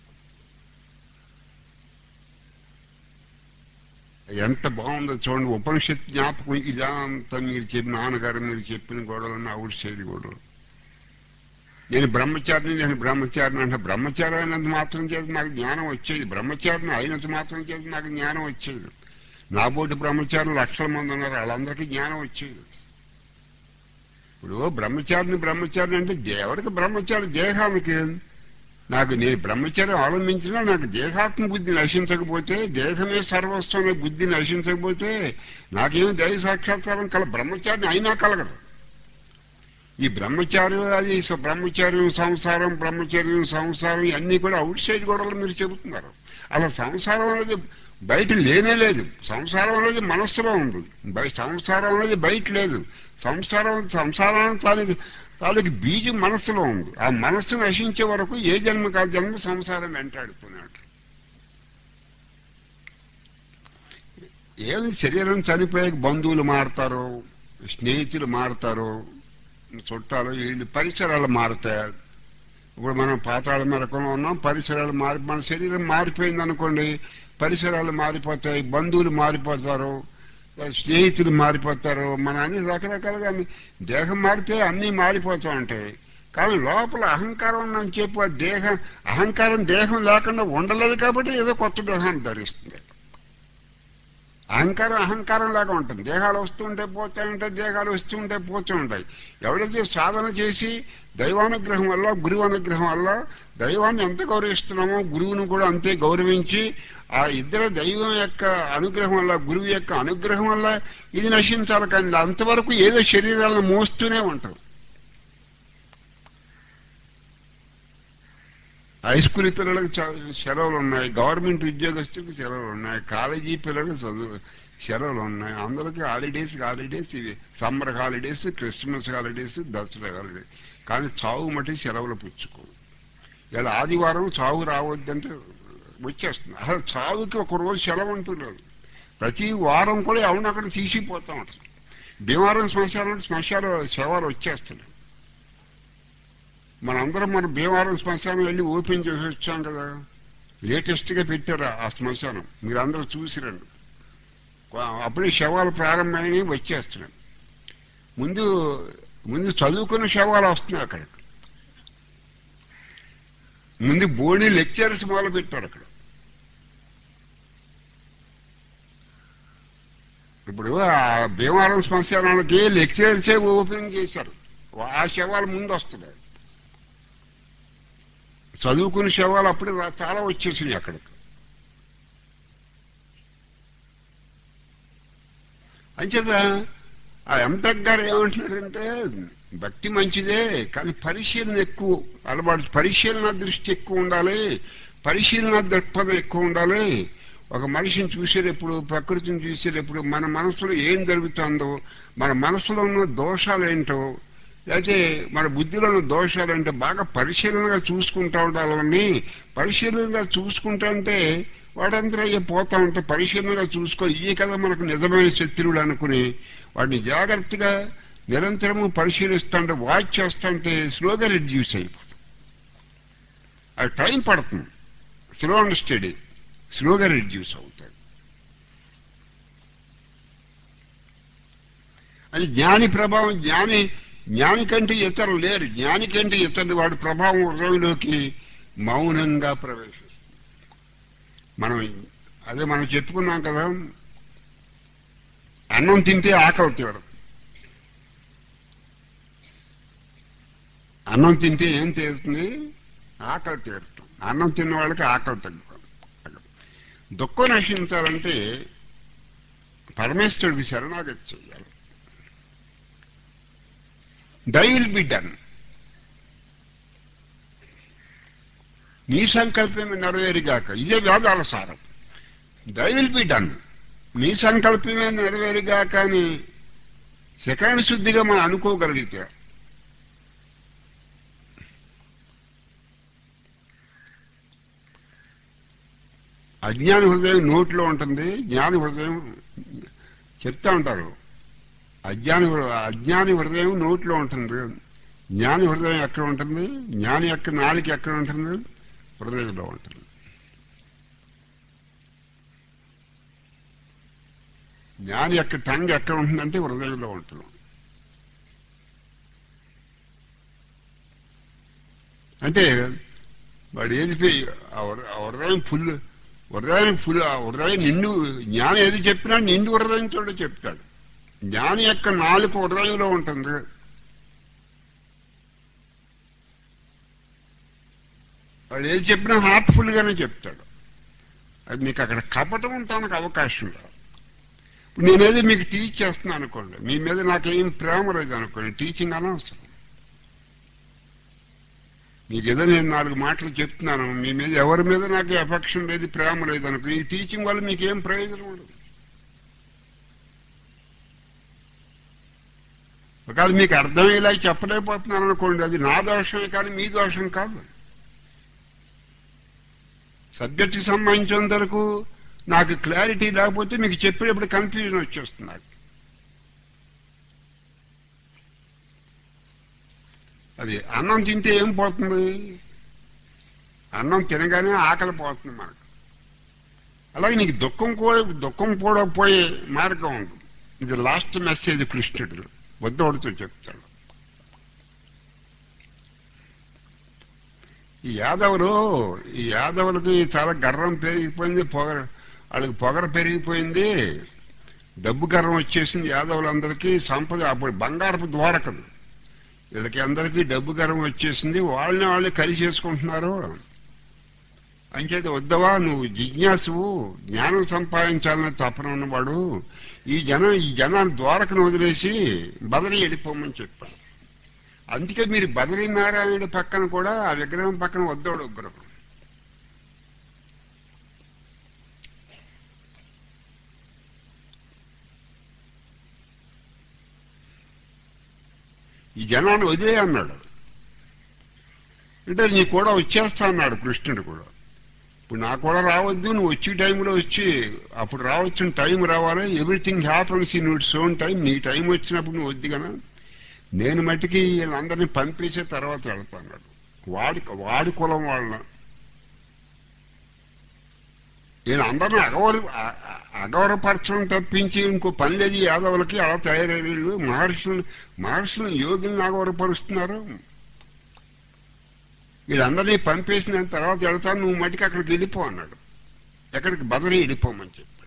ఎంత బాగుందో చూడండి ఉపనిషత్ జ్ఞాపకం ఇదంతా మీరు చెప్పిన నాన్నగారు మీరు చెప్పిన గొడవలు ఆవిడ శైలి గొడవలు నేను బ్రహ్మచారిని నేను బ్రహ్మచారిని అంటే బ్రహ్మచారి అయినంత మాత్రం చేత నాకు జ్ఞానం వచ్చేది బ్రహ్మచారిని అయినంత మాత్రం చేత నాకు జ్ఞానం వచ్చేది నా బోటి బ్రహ్మచారులు లక్షల మంది ఉన్నారు వాళ్ళందరికీ జ్ఞానం వచ్చేది ఇప్పుడు బ్రహ్మచారిని బ్రహ్మచారిని అంటే దే- ఎవరికి బ్రహ్మచారి దేహానికి నాకు నేను బ్రహ్మచారి అవలంబించినా నాకు దేహాత్మ బుద్ధి నశించకపోతే దేహమే సర్వస్వం అనే బుద్ధి నశించకపోతే నాకేమి దైవ సాక్షాత్కారం కల బ్రహ్మచారిని అయినా కలగదు ఈ బ్రహ్మచార్యం అది స- బ్రహ్మచార్యం సంసారం బ్రహ్మచర్యం సంసారం ఇవన్నీ కూడా అవుట్ సైడ్ గొడవలు మీరు చెబుతున్నారు అలా సంసారం అనేది బయట లేనే లేదు సంసారం అనేది మనస్సులో ఉంది బయ సంసారం అనేది బయట లేదు సంసారం సంసారం తాలూకు తాలూకు బీజం మనస్సులో ఉంది ఆ మనస్సు నశించే వరకు ఏ జన్మ కాదు జన్మ సంసారం వెంటాడుతున్నాడు ఏమి శరీరం చనిపోయాక బంధువులు మారుతారు స్నేహితులు మారుతారు చుట్టాలు వీళ్ళు పరిసరాలు మారుతాయి ఇప్పుడు మనం పాతాళ మెరకంలో ఉన్నాం పరిసరాలు మారి మన శరీరం మారిపోయింది అనుకోండి పరిసరాలు మారిపోతాయి బంధువులు మారిపోతారు స్నేహితులు మారిపోతారు మన అన్ని రకరకాలుగా అన్ని- దేహం మారితే అన్నీ మారిపోతూ ఉంటాయి కానీ లోపల అహంకారం ఉందని చెప్పి ఆ దేహం అహంకారం దేహం లేకుండా ఉండలేదు కాబట్టి ఏదో కొత్త దేహాన్ని ధరిస్తుంది అహంకారం అహంకారం లాగా ఉంటుంది దేహాలు వస్తుంటే పోతూ ఉంటాయి దేహాలు వస్తుంటే పోతూ ఉంటాయి ఎవరైతే సాధన చేసి దైవానుగ్రహం వల్ల గురువు అనుగ్రహం వల్ల దైవాన్ని ఎంత గౌరవిస్తున్నామో గురువును కూడా అంతే గౌరవించి ఆ ఇద్దరు దైవం యొక్క అనుగ్రహం వల్ల గురువు యొక్క అనుగ్రహం వల్ల ఇది నశించాలి కానీ అంతవరకు ఏదో శరీరాలను మోస్తూనే ఉంటాం హై స్కూల్ పిల్లలకు చ- సెలవులు ఉన్నాయి గవర్నమెంట్ ఉద్యోగస్తులకు సెలవులు ఉన్నాయి కాలేజీ పిల్లలకు చదువు సెలవులు ఉన్నాయి అందరికీ హాలిడేస్ హాలిడేస్ ఇవి summer holidays Christmas holidays Dasara holidays కానీ చావు మట్టి సెలవులు పుచ్చుకో ఇలా ఆదివారం చావు రావద్దంటే వచ్చేస్తుంది అసలు చావుకి ఒక రోజు సెలవు అంటున్నారు ప్రతి వారం కూడా ఎవరిని అక్కడ తీసిపోతా ఉంటుంది భీమవరం శ్మశానం శ్మశాన శవాలు వచ్చేస్తున్నాయి మనందరం మన భీమవరం శ్మశానం వెళ్ళి ఓపెన్ చేసి వచ్చాం కదా లేటెస్ట్ గా పెట్టారు ఆ శ్మశానం మీరు అందరూ చూసిరండి అప్పుడే శవాలు ప్రారంభమైనవి వచ్చేస్తున్నాయి ముందు ముందు చదువుకున్న శవాలు వస్తున్నాయి అక్కడ ముందు బోడీ లెక్చర్స్ మొదలు పెట్టారు అక్కడ ఇప్పుడు ఆ భీమవరం శ్మశానాలకి లెక్చరర్సే ఓపెనింగ్ చేశారు ఆ శవాలు ముందు వస్తున్నాయి చదువుకున్న శవాలు అప్పుడే రా- చాలా వచ్చేసినాయి అక్కడికి అంచేత ఆ ఎంటెక్ గారు ఏమంటున్నారంటే భక్తి మంచిదే కానీ పరిశీలన ఎక్కువ అలవాటు పరిశీలన దృష్టి ఎక్కువ ఉండాలి పరిశీలన దృక్పథం ఎక్కువ ఉండాలి ఒక మనిషిని చూసేటప్పుడు ప్రకృతిని చూసేటప్పుడు మన మనసులో ఏం జరుగుతుందో మన మనసులో ఉన్న దోషాలు ఏంటో లేకపోతే మన బుద్ధిలో ఉన్న దోషాలు ఏంటో బాగా పరిశీలనగా చూసుకుంటా ఉండాలని పరిశీలనగా చూసుకుంటా అంటే వాడంతా అయ్యే పోతా ఉంటే పరిశీలనగా చూసుకో ఇవి కదా మనకు నిజమైన శత్రువులు అనుకుని వాడిని జాగ్రత్తగా నిరంతరము పరిశీలిస్తుంటే వాచ్ చేస్తుంటే స్లోగా రిడ్యూస్ అయిపోతుంది అది టైం పడుతుంది స్లో అండ్ స్టడీ స్లోగా రిడ్యూస్ అవుతాయి అది జ్ఞాని ప్రభావం జ్ఞాని జ్ఞాని కంటే ఇతరులు లేరు జ్ఞాని కంటే ఇతరులు వాడి ప్రభావం హృదయంలోకి మౌనంగా ప్రవేశిస్తుంది మనం అదే మనం చెప్పుకున్నాం కదా అన్నం తింటే ఆకలి తీరదు అన్నం తింటే ఏం తీరుతుంది ఆకలి తీరుతాం అన్నం తిన్న వాళ్ళకి ఆకలి తగ్గుతుంది దుఃఖం నశించాలంటే పరమేశ్వరుడికి శరణాగతి చెయ్యాలి దై విల్ బి డన్ నీ సంకల్పమే నెరవేరుగాక ఇదే వేదాల సారం దై విల్ బి డన్ నీ సంకల్పమే నెరవేరుగాక అని శకాణ శుద్ధిగా మనం అనుకోగలిగితే అజ్ఞాని హృదయం నోట్లో ఉంటుంది జ్ఞాని హృదయం చెప్తా ఉంటారు అజ్ఞాని అజ్ఞాని హృదయం నోట్లో ఉంటుంది జ్ఞాని హృదయం ఎక్కడ ఉంటుంది జ్ఞాని యొక్క నాలుక ఎక్కడ ఉంటుంది హృదయంలో ఉంటుంది జ్ఞాని యొక్క టంగ్ ఎక్కడ ఉంటుందంటే హృదయంలో ఉంటుంది అంటే వాడు ఏది హృదయం ఫుల్ హృదయానికి ఫుల్ హృదయం నిండు జ్ఞానం ఏది చెప్పినా నిండు హృదయంతో చెప్తాడు జ్ఞాని యొక్క నాలుగు హృదయంలో ఉంటుంది వాడు ఏది చెప్పినా హార్ట్ఫుల్ గానే చెప్తాడు అది మీకు అక్కడ కపటం ఉండటానికి అవకాశం లేదు ఇప్పుడు నేనేది మీకు టీచ్ చేస్తున్నాను అనుకోండి మీ మీద నాకేం ప్రేమ లేదు అనుకోండి టీచింగ్ అనవసరం మీకు ఏదో నేను నాలుగు మాటలు చెప్తున్నాను మీ మీద ఎవరి మీద నాకు ఎఫెక్షన్ లేదు ప్రేమ లేదు అనుకో ఈ టీచింగ్ వల్ల మీకేం ప్రయోజనం ఉండదు ఒకవేళ మీకు అర్థమయ్యేలా చెప్పలేకపోతున్నాను అనుకోండి అది నా దోషమే కానీ మీ దోషం కాదు సబ్జెక్ట్కి సంబంధించినంత వరకు నాకు క్లారిటీ లేకపోతే మీకు చెప్పేటప్పుడు కన్ఫ్యూజన్ వచ్చేస్తుంది నాకు అది అన్నం తింటే ఏం పోతుంది అన్నం తినగానే ఆకలి పోతుంది మనకు అలాగే నీకు దుఃఖం కూడా దుఃఖం కూడా పోయే మార్గం ఉంది ఇది లాస్ట్ మెసేజ్ కృష్ణుడు వద్దోడుతూ చెప్తాడు ఈ యాదవులు ఈ యాదవులకి చాలా గర్వం పెరిగిపోయింది పొగర వాళ్ళకి పొగర పెరిగిపోయింది డబ్బు గర్వం వచ్చేసింది యాదవులందరికీ సంపద అప్పుడు బంగారపు ద్వారకదు వీళ్ళకి అందరికీ డబ్బు గర్వం వచ్చేసింది వాళ్ళని వాళ్ళు కలిసి చేసుకుంటున్నారు అంచేది వద్దవా నువ్వు జిజ్ఞాసువు జ్ఞానం సంపాదించాలని తపన ఉన్నవాడు ఈ జనం ఈ జనాన్ని ద్వారకను వదిలేసి బదలి వెళ్ళిపోమని చెప్పాడు అందుకే మీరు బదరీ నారాయణుడి పక్కన కూడా ఆ విగ్రహం పక్కన వద్దోడు విగ్రహం ఈ జనాన్ని వదిలే అన్నాడు అంటే నీ కూడా వచ్చేస్తా అన్నాడు కృష్ణుడు కూడా ఇప్పుడు నా కూడా రావద్దు నువ్వు వచ్చే టైంలో వచ్చి అప్పుడు రావాల్సిన టైం రావాలి everything happens in its own time నీ టైం వచ్చినప్పుడు నువ్వు వద్దు కదా నేను మట్టికి వీళ్ళందరినీ పంపేసే తర్వాత వెళ్తాన్నాడు వాడి వాడి కులం వాళ్ళ నేను అందరిని అగౌర అగౌరపరచడం తప్పించి ఇంకో పని లేదు యాదవులకి అలా తయారయ్యేళ్ళు మహర్షులు మహర్షులు యోగుల్ని అగౌరపరుస్తున్నారు వీళ్ళందరినీ పంపేసిన తర్వాత వెళ్తాను నువ్వు మట్టికి అక్కడికి వెళ్ళిపో అన్నాడు ఎక్కడికి బదరి వెళ్ళిపోమని చెప్పాడు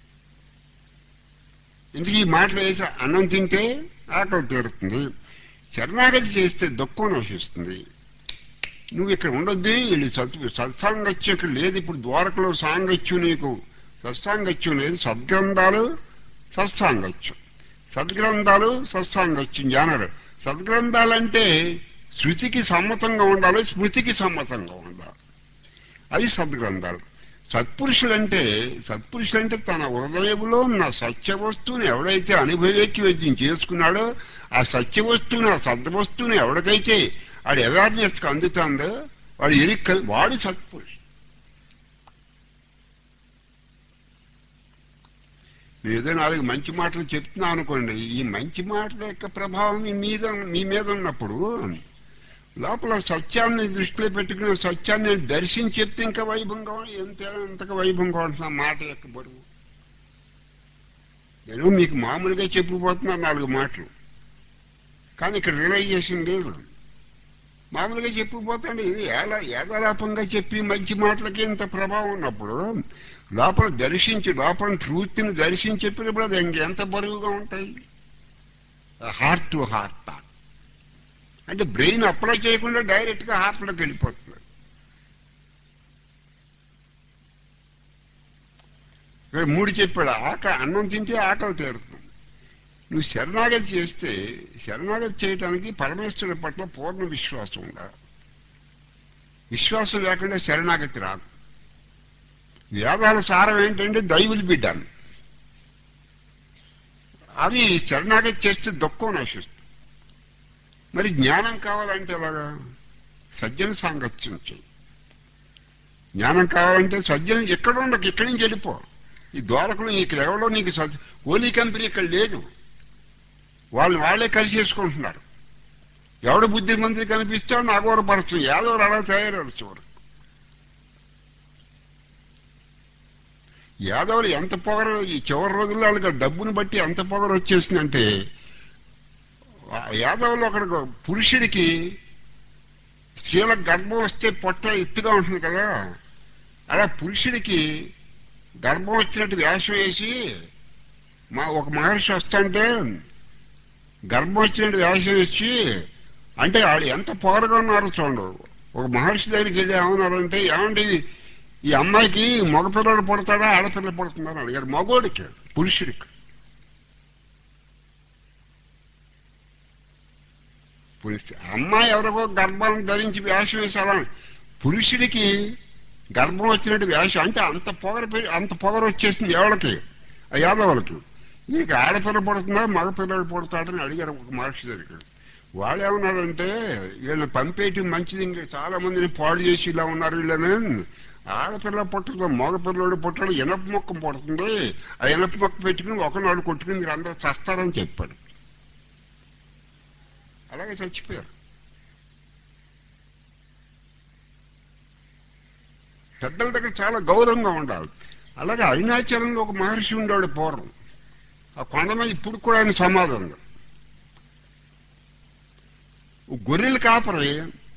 ఇందుకు ఈ మాటలు వేసి అన్నం తింటే ఆకలి తీరుతుంది శరణాగతి చేస్తే దుఃఖం నశిస్తుంది నువ్వు ఇక్కడ ఉండొద్దు వీళ్ళు సత్ సత్సాంగత్యం ఇక్కడ లేదు ఇప్పుడు ద్వారకలో సాంగత్యం నీకు సత్సాంగత్యం లేదు సద్గ్రంథాలు సత్సాంగత్యం సద్గ్రంథాలు సత్సాంగత్యం జానరు సద్గ్రంథాలంటే శృతికి సమ్మతంగా ఉండాలి స్మృతికి సమ్మతంగా ఉండాలి అది సద్గ్రంథాలు సత్పురుషులంటే సత్పురుషులంటే తన హృదయంలో ఉన్న సత్య వస్తువుని ఎవడైతే అనుభవేకి వైద్యం చేసుకున్నాడో ఆ సత్య వస్తువుని ఆ సద్వస్తువుని ఎవరికైతే వాడు అవేర్నెస్కి అందుతుందో వాడు ఎరిక్క వాడు సత్పురుషుడు నేను ఏదో నాలుగు మంచి మాటలు చెప్తున్నా అనుకోండి ఈ మంచి మాటల యొక్క ప్రభావం మీ మీద మీ మీద ఉన్నప్పుడు లోపల సత్యాన్ని దృష్టిలో పెట్టుకుని సత్యాన్ని దర్శించి చెప్తే ఇంకా వైభవంగా ఎంత ఎంతగా వైభవంగా ఉంటున్నా మాట యొక్క బరువు నేను మీకు మామూలుగా చెప్పిపోతున్నా నాలుగు మాటలు కానీ ఇక్కడ రియలైజేషన్ లేదు మామూలుగా చెప్పిపోతాడు ఇది ఏలా ఏకలాపంగా చెప్పి మంచి మాటలకి ఇంత ప్రభావం ఉన్నప్పుడు లోపల దర్శించి లోపల ట్రూత్ని దర్శించి చెప్పినప్పుడు అది ఇంకెంత బరువుగా ఉంటాయి హార్ట్ టు హార్ట్ అంటే బ్రెయిన్ అప్లై చేయకుండా డైరెక్ట్ గా హార్ట్లోకి వెళ్ళిపోతుంది ఇక్కడ మూడు చెప్పాడు ఆకలి అన్నం తింటే ఆకలి తీరుతుంది నువ్వు శరణాగతి చేస్తే శరణాగతి చేయటానికి పరమేశ్వరుడి పట్ల పూర్ణ విశ్వాసం ఉండాలి విశ్వాసం లేకుండా శరణాగతి రాదు వేదాల సారం ఏంటంటే దైవులు బిడ్డాను అది శరణాగతి చేస్తే దుఃఖం నశిస్తుంది మరి జ్ఞానం కావాలంటే ఎలాగా సజ్జన సాంగత్యం చేయి జ్ఞానం కావాలంటే సజ్జన ఎక్కడ ఉండకు ఇక్కడి నుంచి వెళ్ళిపో ఈ ద్వారకులు ఇక్కడ ఎవరో నీకు సజ్జ ఓలీ కంపెనీ ఇక్కడ లేదు వాళ్ళు వాళ్ళే కలిసి చేసుకుంటున్నారు ఎవడు బుద్ధి మంత్రి కనిపిస్తే నాగోరపరచు యాదవ్ అలా తయారయ్యారు చివరు యాదవులు ఎంత పొగరు ఈ చివరి రోజుల్లో వాళ్ళకి డబ్బును బట్టి ఎంత పొగరు వచ్చేసిందంటే యాదవులు అక్కడ పురుషుడికి స్త్రీల గర్భం వస్తే పొట్ట ఎత్తుగా ఉంటుంది కదా అలా పురుషుడికి గర్భం వచ్చినట్టు వేషం వేసి మా ఒక మహర్షి వస్తుంటే గర్భం వచ్చినట్టు వేషం వేసి అంటే వాళ్ళు ఎంత పొగరగా ఉన్నారు చూడండి ఒక మహర్షి దగ్గరికి వెళ్ళి ఏమన్నారంటే ఏమండి ఈ అమ్మాయికి మగపిల్లడు పుడతాడా ఆడపిల్ల పుడుతుందా అని అడిగారు మగోడికి పురుషుడికి పురుషు అమ్మాయి ఎవరికో గర్భం ధరించి వేషం వేసాలా పురుషుడికి గర్భం వచ్చినట్టు వేషం అంటే అంత పొగర అంత పొగర వచ్చేసింది ఎవరికి ఆ యాదవులకి నీకు ఆడపిల్ల పుడుతుందా మగపిల్లడు పుడతాడని అడిగారు ఒక మహర్షి దగ్గర వాళ్ళు ఏమన్నారంటే వీళ్ళని పంపేయటం మంచిది ఇంకా చాలా మందిని పాడు చేసి ఇలా ఉన్నారు వీళ్ళని ఆడపిల్ల పుట్టదు మగపిల్లడు పుట్టడు ఇనప మొక్క పుడుతుంది ఆ ఇనప మొక్క పెట్టుకుని ఒకనాడు కొట్టుకుని మీరు అందరూ చస్తారని చెప్పాడు అలాగే చచ్చిపోయారు పెద్దల దగ్గర చాలా గౌరవంగా ఉండాలి అలాగే అరుణాచలంలో ఒక మహర్షి ఉండేవాడు పూర్వం ఆ కొండ మీద ఇప్పుడు కూడా ఆయన సమాధి ఉంది ఓ గొర్రెల కాపరి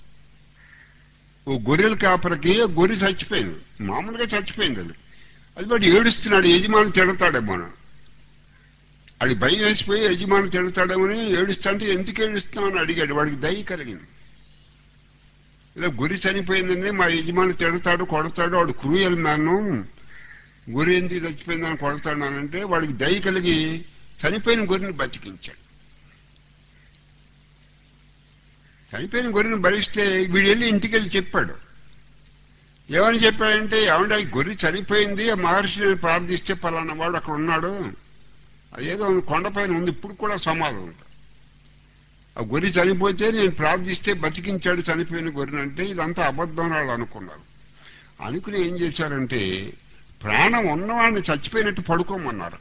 ఓ గొర్రెల కాపరికి గొర్రె చచ్చిపోయింది మామూలుగా చచ్చిపోయింది అది అది బట్టి ఏడుస్తున్నాడు యజమాని తిడతాడేమో అది భయం వేసిపోయి యజమాని తిడతాడేమని ఏడుస్తుంటే ఎందుకు ఏడుస్తున్నావు అని అడిగాడు వాడికి దయ కలిగింది ఇలా గురి చనిపోయిందండి మా యజమాని తిడతాడు కొడతాడు వాడు క్రూయల్ మ్యాన్ గురి ఎందుకు చచ్చిపోయిందని కొడతాడానంటే వాడికి దయ కలిగి చనిపోయిన గొర్రెని బతికించాడు చనిపోయిన గొర్రెని భరిస్తే వీడు వెళ్ళి ఇంటికి వెళ్ళి చెప్పాడు ఏమని చెప్పాడంటే ఏమంటే గొర్రె చనిపోయింది ఆ మహర్షిని ప్రార్థిస్తే పలానా వాడు అక్కడ ఉన్నాడు అదేదో కొండపైన ఉంది ఇప్పుడు కూడా సమాధం ఉంది ఆ గొర్రె చనిపోతే నేను ప్రార్థిస్తే బతికించాడు చనిపోయిన గొర్రెని అంటే ఇదంతా అబద్ధం వాళ్ళు అనుకున్నారు అనుకుని ఏం చేశారంటే ప్రాణం ఉన్నవాడిని చచ్చిపోయినట్టు పడుకోమన్నారు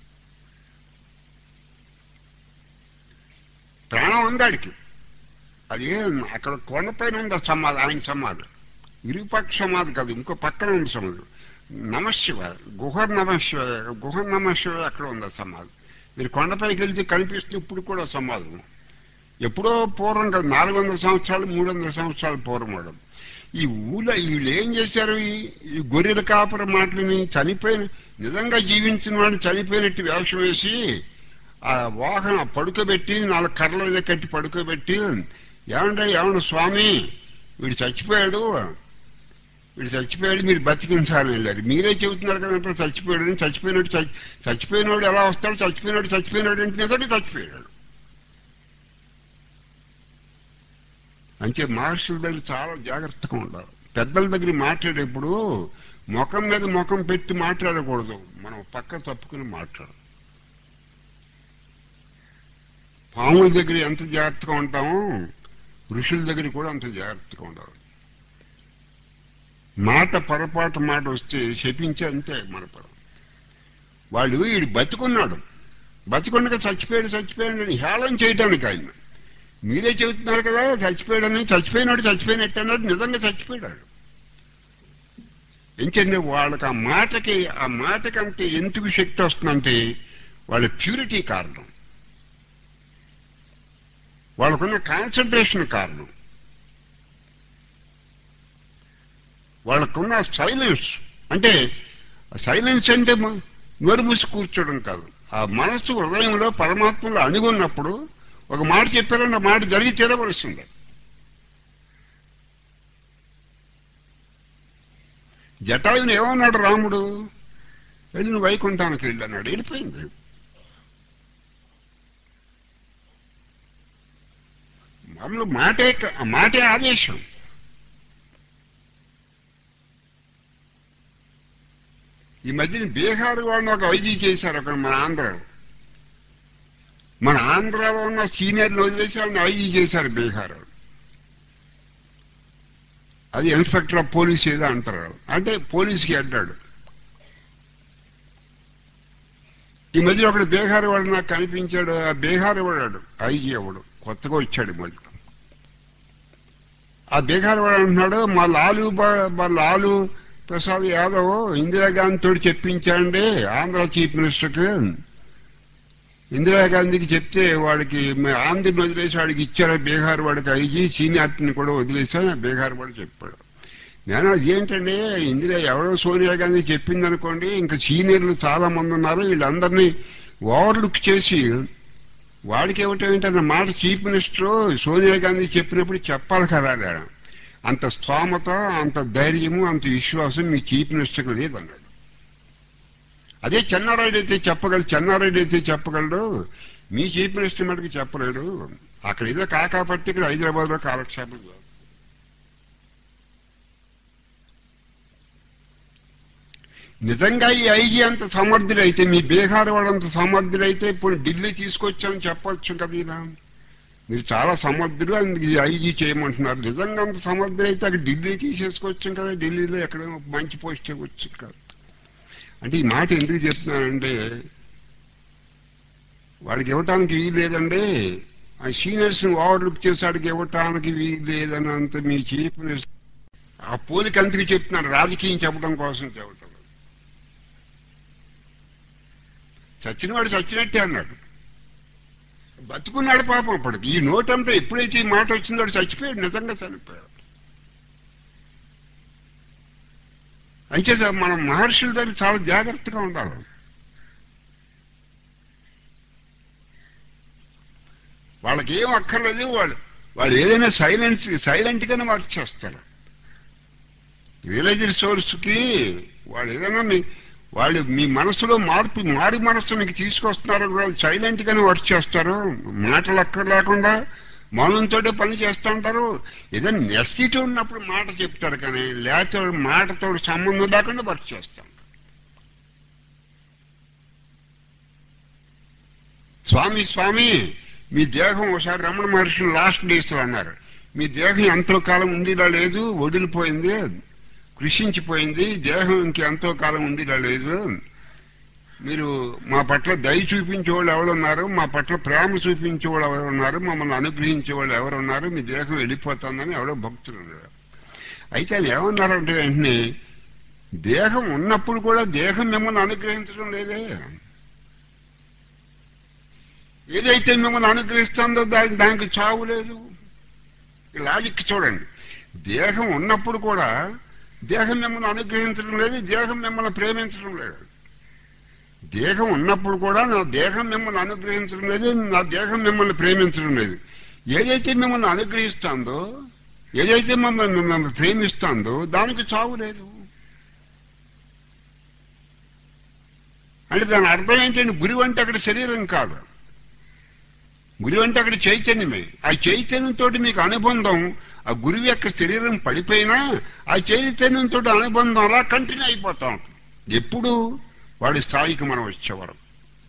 ప్రాణం ఉందాడికి అది అక్కడ కొండపైన ఉంది సమాధి ఆయన సమాధి ఇరుపక్ష సమాధి కాదు ఇంకో పక్కన ఉంది సమాధి నమశివ గుహర్ నమశివ గుహర్ నమశివ అక్కడ ఉంది సమాధి మీరు కొండపైకి వెళ్తే కనిపిస్తుంది ఇప్పుడు కూడా సమాధం ఎప్పుడో పూర్వం కదా నాలుగు వందల సంవత్సరాలు మూడు వందల సంవత్సరాలు పూర్వం వాడు ఈ ఊళ్ళో వీళ్ళు ఏం చేశారు ఈ గొర్రెల కాపుర మాటలని చనిపోయిన నిజంగా జీవించిన వాడిని చనిపోయినట్టు వేషం వేసి ఆ వాహనం పడుకోబెట్టి నాలుగు కర్రల మీద కట్టి పడుకోబెట్టి ఏమంటే ఏమన్నా స్వామి వీడు చచ్చిపోయాడు వీడు చచ్చిపోయాడు మీరు బతికించాలని వెళ్ళారు మీరే చెబుతున్నారు కదంటే చచ్చిపోయాడు చచ్చిపోయినట్టు చచ్చిపోయినోడు ఎలా వస్తాడు చచ్చిపోయినాడు చచ్చిపోయినాడు అంటే నిజంగా చచ్చిపోయాడు అంటే మహర్షుల దగ్గర చాలా జాగ్రత్తగా ఉండాలి పెద్దల దగ్గర మాట్లాడేప్పుడు ముఖం మీద ముఖం పెట్టి మాట్లాడకూడదు మనం పక్క తప్పుకుని మాట్లాడు పాముల దగ్గర ఎంత జాగ్రత్తగా ఉంటామో ఋషుల దగ్గర కూడా అంత జాగ్రత్తగా ఉండాలి మాట పొరపాటు మాట వస్తే శపించి అంతే మన పరం వాళ్ళు వీడు బతుకున్నాడు బతుకుండగా చచ్చిపోయాడు చచ్చిపోయాడు అని హేళన చేయటానికి ఆయన మీరే చెబుతున్నారు కదా చచ్చిపోయాడని చచ్చిపోయినాడు చచ్చిపోయినట్టు అన్నాడు నిజంగా చచ్చిపోయాడు ఏంటంటే వాళ్ళకి ఆ మాటకి ఆ మాటకంటే ఎందుకు శక్తి వస్తుందంటే వాళ్ళ ప్యూరిటీ కారణం వాళ్ళకున్న కాన్సన్ట్రేషన్ కారణం వాళ్ళకున్న సైలెన్స్ అంటే సైలెన్స్ అంటే మ- నోరు మూసి కూర్చోవడం కాదు ఆ మనస్సు హృదయంలో పరమాత్మలో అణుగున్నప్పుడు ఒక మాట చెప్పారంటే ఆ మాట జరిగి తీరవలసిందే జటాయుని ఏమన్నాడు రాముడు వెళ్ళి నువ్వు వైకుంఠానికి వెళ్ళు అన్నాడు వెళ్ళిపోయింది మామూలు మాటే క- ఆ మాటే ఆదేశం ఈ మధ్యన బీహార్ వాళ్ళని ఒక ఐజీ చేశారు అక్కడ మన ఆంధ్రాలో మన ఆంధ్రాలో ఉన్న సీనియర్లు వదిలేసి వాళ్ళని ఐజీ చేశారు బీహార్ వాళ్ళు. అది ఇన్స్పెక్టర్ ఆఫ్ పోలీస్ ఏదో అంటారు వాళ్ళు. అంటే పోలీస్కి అడ్డాడు ఈ మధ్య ఒకడు బీహార్ వాడు నాకు కనిపించాడు ఆ బీహార్ వాడాడు ఐజీ ఎవడు కొత్తగా వచ్చాడు మళ్ళీ ఆ బీహార్ వాడు అంటున్నాడు మా లాలు బా- మా లాలు ప్రసాద్ యాదవ్ ఇందిరాగాంధీ తోటి చెప్పించండి ఆంధ్ర చీఫ్ మినిస్టర్కి ఇందిరాగాంధీకి చెప్తే వాడికి మ- ఆంధ్రని వదిలేసి వాడికి ఇచ్చారు బీహార్ వాడికి ఐజీ సీనియార్టీని కూడా వదిలేసాను బీహార్ వాడు చెప్పాడు నేను అదేంటండి ఇందిరా ఎవరో సోనియా గాంధీ చెప్పింది అనుకోండి ఇంకా సీనియర్లు చాలా మంది ఉన్నారు వీళ్ళందరినీ ఓవర్లుక్ చేసి వాడికి ఏమిటంటే మాట చీఫ్ మినిస్టర్ సోనియా గాంధీ చెప్పినప్పుడు చెప్పాలి కదా అని. అంత స్తోమత అంత ధైర్యము అంత విశ్వాసం మీ చీఫ్ మినిస్టర్కి లేదన్నాడు అదే చెన్నారాయుడు అయితే చెప్పగలడు చెన్నారాయుడు అయితే చెప్పగలడు మీ చీఫ్ మినిస్టర్ మటుకు చెప్పలేడు అక్కడ ఏదో కాకాపట్టి ఇక్కడ హైదరాబాద్ లో కాలక్షేపం చేస్తారు. నిజంగా ఈ ఐజీ అంత సమర్థుడైతే మీ బీహార్ వాళ్ళంత సమర్థుడైతే ఇప్పుడు ఢిల్లీ తీసుకొచ్చామని చెప్పొచ్చు కదా ఈయన మీరు చాలా సమర్థుడు అందుకు ఈ ఐజీ చేయమంటున్నారు నిజంగా అంత సమర్థుడైతే అక్కడ ఢిల్లీ తీసేసుకొచ్చాం కదా ఢిల్లీలో ఎక్కడ మంచి పోస్ట్ వచ్చు కదా అంటే ఈ మాట ఎందుకు చెప్తున్నానంటే వాడికి ఇవ్వటానికి వీలు లేదండి ఆ సీనియర్స్ ఓవర్లుక్ చేసాడికి ఇవ్వటానికి వీలు లేదన్నంత మీ చీఫ్ మినిస్టర్ ఆ పోలిక అందుకు చెప్తున్నాను రాజకీయం చెప్పడం కోసం చెప్పటం చచ్చినవాడు చచ్చినట్టే అన్నాడు బతుకున్నాడు పాపం అప్పటికి ఈ నోటంటే ఎప్పుడైతే ఈ మాట వచ్చిందో వాడు చచ్చిపోయాడు నిజంగా చనిపోయాడు అయితే మనం మహర్షుల దగ్గర చాలా జాగ్రత్తగా ఉండాలి వాళ్ళకి ఏం అక్కర్లేదు వాళ్ళు వాళ్ళు ఏదైనా సైలెన్స్ సైలెంట్ గానే వర్క్ చేస్తారు విలేజ్ సోర్స్ కి వాళ్ళు ఏదైనా మీ వాళ్ళు మీ మనసులో మార్పు మారి మనసు మీకు తీసుకొస్తున్నారు వాళ్ళు సైలెంట్ గానే వర్క్ చేస్తారు మాటలు అక్కర్ లేకుండా మౌనంతో పని చేస్తూ ఉంటారు ఏదైనా నెస్టిటీ ఉన్నప్పుడు మాట చెప్తారు కానీ లేకపోతే మాటతో సంబంధం లేకుండా వర్క్ చేస్తాం స్వామి స్వామి మీ దేహం ఒకసారి రమణ మహర్షి లాస్ట్ డేస్ లో అన్నారు మీ దేహం ఎంతో కాలం ఉండిలా లేదు వదిలిపోయింది కృషించిపోయింది దేహం ఇంకెంతో కాలం ఉండిలా లేదు మీరు మా పట్ల దయ చూపించే వాళ్ళు ఎవరున్నారు మా పట్ల ప్రేమ చూపించే వాళ్ళు ఎవరున్నారు మమ్మల్ని అనుగ్రహించే వాళ్ళు ఎవరున్నారు మీ దేహం వెళ్ళిపోతుందని ఎవరో భక్తులు ఉన్నారు అయితే ఆయన ఏమన్నారంటే వెంటనే దేహం ఉన్నప్పుడు కూడా దేహం మిమ్మల్ని అనుగ్రహించడం లేదే ఏదైతే మిమ్మల్ని అనుగ్రహిస్తుందో దానికి దానికి చావు లేదు ఈ లాజిక్ చూడండి దేహం ఉన్నప్పుడు కూడా దేహం మిమ్మల్ని అనుగ్రహించడం లేదు దేహం మిమ్మల్ని ప్రేమించడం లేదు దేహం ఉన్నప్పుడు కూడా నా దేహం మిమ్మల్ని అనుగ్రహించడం లేదు నా దేహం మిమ్మల్ని ప్రేమించడం లేదు ఏదైతే మిమ్మల్ని అనుగ్రహిస్తుందో ఏదైతే మమ్మల్ని మిమ్మల్ని ప్రేమిస్తుందో దానికి చావు లేదు అంటే దాని అర్థం ఏంటంటే గురువు అంటే అక్కడ శరీరం కాదు గురువు అంటే అక్కడ చైతన్యమే ఆ చైతన్యంతో మీకు అనుబంధం ఆ గురువు యొక్క శరీరం పడిపోయినా ఆ చైతన్యంతో అనుబంధం అలా కంటిన్యూ అయిపోతా ఉంటుంది ఎప్పుడు వాడి స్థాయికి మనం వచ్చేవారం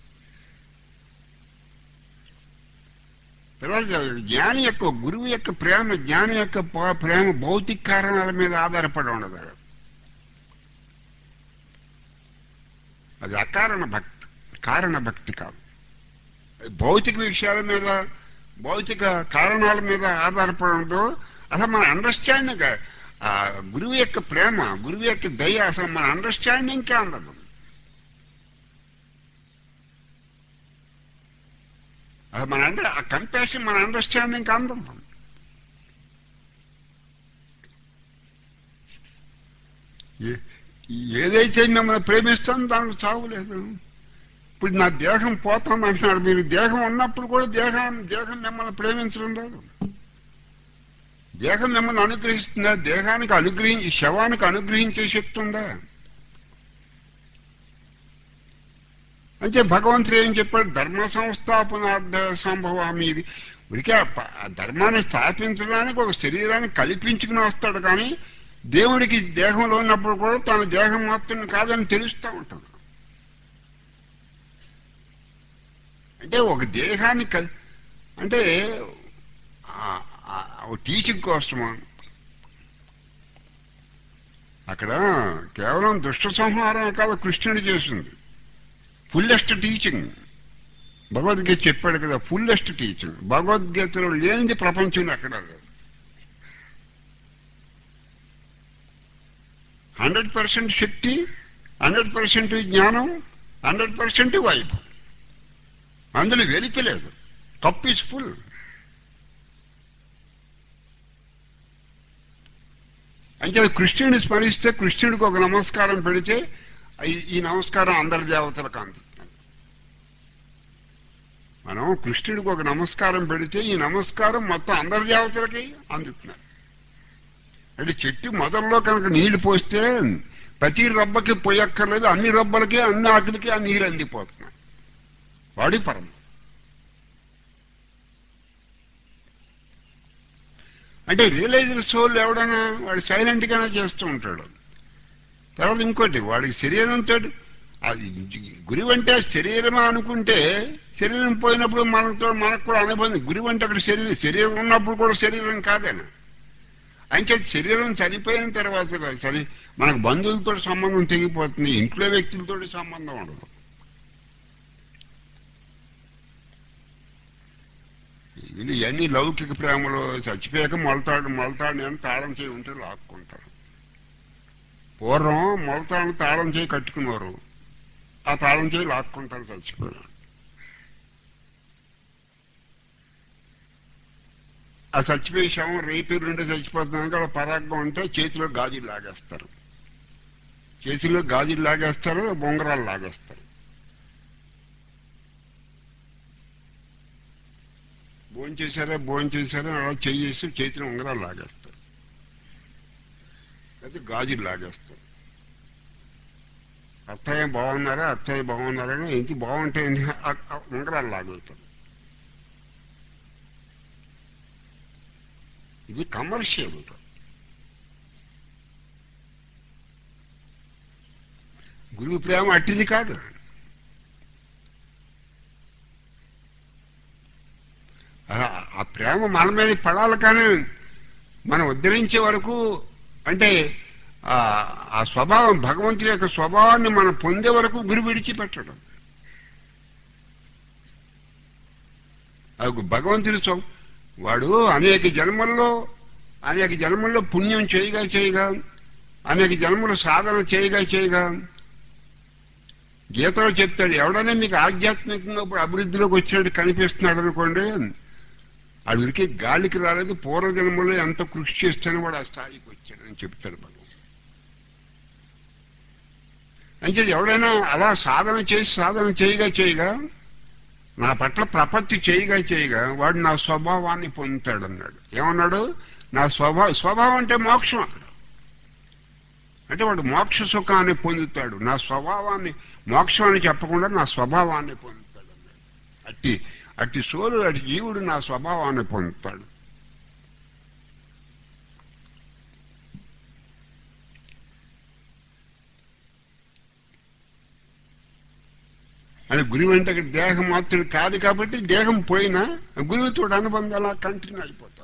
తర్వాత జ్ఞాని యొక్క గురువు యొక్క ప్రేమ జ్ఞాని యొక్క ప- ప్రేమ భౌతిక కారణాల మీద ఆధారపడి ఉండదు అది అకారణ భక్తి కారణ భక్తి కాదు భౌతిక విషయాల మీద భౌతిక కారణాల మీద ఆధారపడంతో అసలు మన అండర్స్టాండింగ్ ఆ గురువు యొక్క ప్రేమ గురువు యొక్క దయ అసలు మన అండర్స్టాండింగ్కే అందదు అసలు మన అండర్ ఆ కంపాషన్ మన అండర్స్టాండింగ్ అందదు ఏ- ఏదైతే మిమ్మల్ని ప్రేమిస్తుందో దానికి చావులేదు ఇప్పుడు నా దేహం పోతుంది అంటున్నాడు మీరు దేహం ఉన్నప్పుడు కూడా దేహం దేహం మిమ్మల్ని ప్రేమించడం లేదు దేహం మిమ్మల్ని అనుగ్రహిస్తుందా దేహానికి అనుగ్రహించి శవానికి అనుగ్రహించే శక్తి ఉందా అంటే భగవంతుడు ఏం చెప్పాడు ధర్మ సంస్థాపనార్థ సంభవామి ఇది ఉడికే ఆ ప- ఆ ధర్మాన్ని స్థాపించడానికి ఒక శరీరాన్ని కల్పించుకుని వస్తాడు కానీ దేవుడికి దేహంలో ఉన్నప్పుడు కూడా తన దేహం మొత్తం కాదని తెలుస్తూ ఉంటాడు అంటే ఒక దేహాన్ని కల్ అంటే ఆ- ఆ- ఓ టీచింగ్ కోసమా అక్కడ కేవలం దుష్ట సంహారం కాదు కృష్ణుడు చేసింది ఫుల్లెస్ట్ టీచింగ్ భగవద్గీత చెప్పాడు కదా ఫుల్లెస్ట్ టీచింగ్ భగవద్గీతలో లేనిది ప్రపంచంలో అక్కడ లేదు హండ్రెడ్ పర్సెంట్ శక్తి హండ్రెడ్ పర్సెంట్ జ్ఞానం హండ్రెడ్ పర్సెంట్ వైభవం అందులో వెలికలేదు కప్ ఈజ్ ఫుల్ అంటే కృష్ణుడిని స్మరిస్తే కృష్ణుడికి ఒక నమస్కారం పెడితే ఈ- ఈ నమస్కారం అందరి దేవతలకు అందుతుంది మనం కృష్ణుడికి ఒక నమస్కారం పెడితే ఈ నమస్కారం మొత్తం అందరి దేవతలకి అందుతున్నారు అంటే చెట్టు మొదల్లో కనుక నీళ్లు పోస్తే ప్రతి రబ్బకి పోయక్కర్లేదు అన్ని రబ్బలకి అన్ని ఆకులకి ఆ నీరు అందిపోతున్నాయి వాడి పరం అంటే రియలైజ్డ్ సోల్ ఎవడైనా వాడు సైలెంట్ గానే చేస్తూ ఉంటాడు తర్వాత ఇంకోటి వాడికి శరీరంతో అది గురువు అంటే శరీరమా అనుకుంటే శరీరం పోయినప్పుడు మనతో మనకు కూడా అనుబంధం గురువు అంటే అక్కడ శరీరం శరీరం ఉన్నప్పుడు కూడా శరీరం కాదేనా అంటే శరీరం చనిపోయిన తర్వాత కూడా సరే మనకు బంధువులతో సంబంధం తెగిపోతుంది ఇంట్లో వ్యక్తులతో సంబంధం ఉండదు వీళ్ళు ఇవన్నీ లౌకిక ప్రేమలో చచ్చిపోయాక మొలతాడు మొలతాడు అని తాళం చేయి ఉంటే లాక్కుంటారు పూర్వం మొలతాడు తాళం చేయి కట్టుకున్నారు ఆ తాళం చేయి లాక్కుంటారు చచ్చిపోయారు ఆ చచ్చిపోయే శవం రేపు నుండి చచ్చిపోతున్నాక అలా పరాగ్గా ఉంటే చేతిలో గాజులు లాగేస్తారు చేతిలో గాజులు లాగేస్తారు బొంగరాలు లాగేస్తారు భోజనం చేశారా భోజనం చేశారా అలా చెయ్యేసి చేతిలో ఉంగరాలు లాగేస్తారు అయితే గాజులు లాగేస్తారు అత్తయ్య బాగున్నారా అత్తయ్య బాగున్నారా అని ఎంత బాగుంటే ఉంగరాలు లాగేస్తారు ఇది కమర్షియల్ గురువు ప్రేమ అట్టిది కాదు ఆ- ఆ ప్రేమ మన మీద పడాలి కానీ మనం ఉద్ధరించే వరకు అంటే ఆ ఆ స్వభావం భగవంతుడి యొక్క స్వభావాన్ని మనం పొందే వరకు గురి విడిచిపెట్టడం అది భగవంతుడి స్వ వాడు అనేక జన్మల్లో అనేక జన్మల్లో పుణ్యం చేయగా చేయగా అనేక జన్మలు సాధన చేయగా చేయగా గీతలో చెప్తాడు ఎవడైనా మీకు ఆధ్యాత్మికంగా ఇప్పుడు అభివృద్ధిలోకి వచ్చినట్టు కనిపిస్తున్నాడు అనుకోండి అడికి గాలికి రాలేదు పూర్వజన్మలో ఎంత కృషి చేస్తేనే వాడు ఆ స్థాయికి వచ్చాడని చెప్తాడు భగవాన్ అంటే ఎవడైనా అలా సాధన చేసి సాధన చేయగా చేయగా నా పట్ల ప్రపత్తి చేయగా చేయగా వాడు నా స్వభావాన్ని పొందుతాడు అన్నాడు ఏమన్నాడు నా స్వభావ స్వభావం అంటే మోక్షం అక్కడ అంటే వాడు మోక్ష సుఖాన్ని పొందుతాడు నా స్వభావాన్ని మోక్షం అని చెప్పకుండా నా స్వభావాన్ని పొందుతాడు అన్నాడు అట్టి అట్టి సోలు అట్టి జీవుడు నా స్వభావాన్ని పొందుతాడు అని గురువు అంటే అక్కడ దేహం మాత్రం కాదు కాబట్టి దేహం పోయినా గురువుతో అనుబంధం అలా కంటిన్యూ అయిపోతాం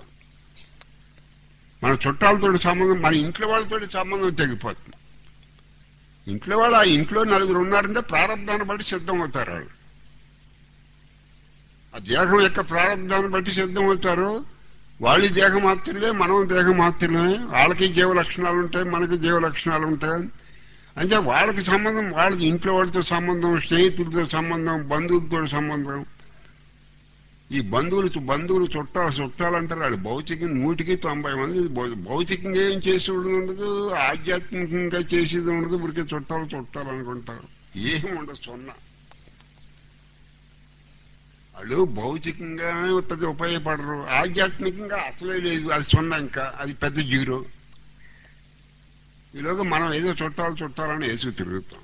మన చుట్టాలతో సంబంధం మన ఇంట్లో వాళ్ళతో సంబంధం తెగిపోతుంది ఇంట్లో వాళ్ళు ఆ ఇంట్లో నలుగురు ఉన్నారంటే ప్రారంభాన్ని బట్టి సిద్ధం అవుతారు వాళ్ళు ఆ దేహం యొక్క ప్రారంభాన్ని బట్టి సిద్ధం అవుతారు వాళ్ళు దేహ మాత్రలే మనం దేహ మాత్రమే వాళ్ళకి జీవ లక్షణాలు ఉంటాయి మనకి జీవ లక్షణాలు ఉంటాయి అంటే వాళ్ళకి సంబంధం వాళ్ళకి ఇంట్లో వాళ్ళతో సంబంధం స్నేహితులతో సంబంధం బంధువులతో సంబంధం ఈ బంధువులు బంధువులు చుట్టాలు చుట్టాలు అంటారు వాళ్ళు భౌతిక నూటికి తొంభై మంది భౌ- భౌతికంగా ఏం చేసేది ఉండదు ఆధ్యాత్మికంగా చేసేది ఉండదు ఇప్పటికే చుట్టాలు చుట్టాలు అనుకుంటారు ఏం ఉండదు సున్నా వాళ్ళు భౌతికంగా పెద్ద ఉపయోగపడరు ఆధ్యాత్మికంగా అసలే లేదు అది సున్నా ఇంకా అది పెద్ద జీరో ఈలోగా మనం ఏదో చుట్టాలు చుట్టాలని వేసి తిరుగుతాం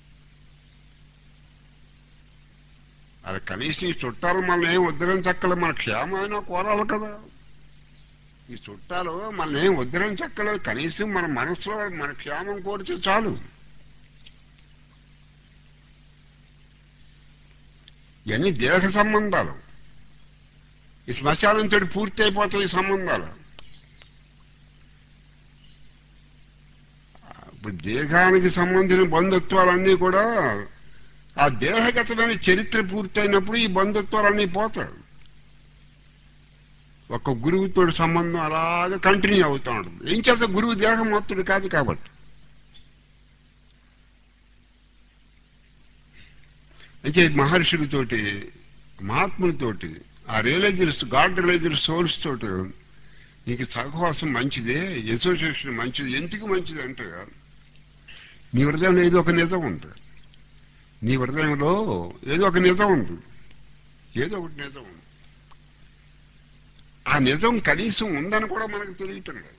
అది కనీసం ఈ చుట్టాలు మనం ఏం ఉద్ధరించక్కలే మన క్షేమైనా కోరాలి కదా ఈ చుట్టాలు మనం ఏం ఉద్ధరించక్కలేదు కనీసం మన మనసులో మన క్షేమం కోరితే చాలు ఇవన్నీ దేహ సంబంధాలు ఈ శ్మశానంతో పూర్తి అయిపోతాయి ఈ సంబంధాలు ఇప్పుడు దేహానికి సంబంధించిన బంధుత్వాలన్నీ కూడా ఆ దేహగతమైన చరిత్ర పూర్తయినప్పుడు ఈ బంధుత్వాలన్నీ పోతాయి ఒక గురువుతో సంబంధం అలాగే కంటిన్యూ అవుతూ ఉంటుంది ఏం చేత గురువు దేహం మొత్తుడు కాదు కాబట్టి అయితే మహర్షులతోటి మహాత్ములతోటి ఆ రియలైజర్స్ గాడ్ రియలైజర్ సోల్స్ తోటి నీకు సహవాసం మంచిదే అసోసియేషన్ మంచిది ఎందుకు మంచిది అంటే నీ హృదయంలో ఏదో ఒక నిజం ఉంది నీ హృదయంలో ఏదో ఒక నిజం ఉంది ఏదో ఒకటి నిజం ఉంది ఆ నిజం కనీసం ఉందని కూడా మనకు తెలియటం లేదు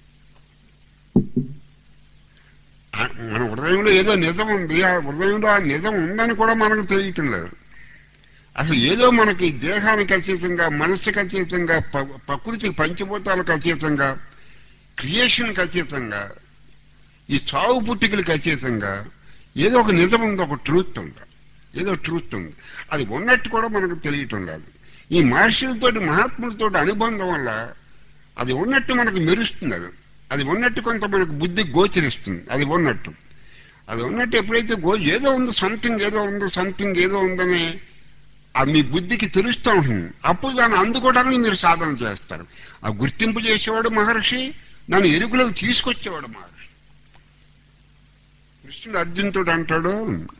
ఆ- మన హృదయంలో ఏదో నిజం ఉంది ఆ హృదయంలో ఆ నిజం ఉందని కూడా మనకు తెలియటం లేదు అసలు ఏదో మనకి దేహానికి అతీతంగా మనస్సుకి అతీతంగా ప- ప్రకృతికి పంచభూతాలకు అతీతంగా క్రియేషన్కి అతీతంగా ఈ చావు పుట్టికలకు అతీతంగా ఏదో ఒక నిజం ఉంది ఒక ట్రూత్ ఉంది ఏదో ట్రూత్ ఉంది అది ఉన్నట్టు కూడా మనకు తెలియటం లేదు ఈ మహర్షులతోటి మహాత్ములతోటి అనుబంధం వల్ల అది ఉన్నట్టు మనకు మెరుస్తుంది అది అది ఉన్నట్టు కొంత మనకు బుద్ధి గోచరిస్తుంది అది ఉన్నట్టు అది ఉన్నట్టు ఎప్పుడైతే గో ఏదో ఉంది సంథింగ్ ఏదో ఉంది సంథింగ్ ఏదో ఉందని ఆ మీ బుద్ధికి తెలుస్తూ ఉంటుంది అప్పుడు దాన్ని అందుకోవడానికి మీరు సాధన చేస్తారు ఆ గుర్తింపు చేసేవాడు మహర్షి నన్ను ఎరుకులకు తీసుకొచ్చేవాడు మహర్షి కృష్ణుడు అర్జునుడు అంటాడు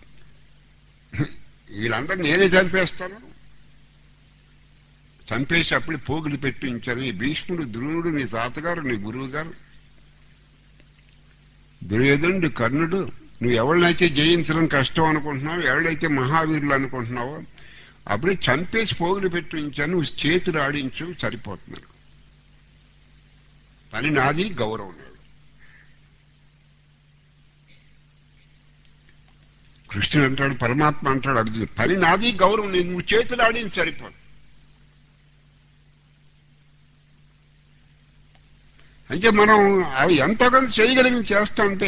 వీళ్ళందరూ నేనే చంపేస్తాను చంపేసి అప్పుడు పోగులు పెట్టించారు ఈ భీష్ముడు ద్రోణుడు నీ తాతగారు నీ గురువు గారు దుర్యోధనుడు కర్ణుడు నువ్వు ఎవరినైతే జయించడం కష్టం అనుకుంటున్నావు ఎవరైతే మహావీరులు అనుకుంటున్నావో అప్పుడే చంపేసి పోగులు పెట్టించాను నువ్వు చేతులు ఆడించు సరిపోతున్నారు పని నాది గౌరవం లేదు కృష్ణుడు అంటాడు పరమాత్మ అంటాడు అర్జున్ పని నాది గౌరవం నేను నువ్వు చేతులు ఆడించి సరిపోదు అంటే మనం అవి ఎంతో కొంత చేయగలిగి చేస్తుంటే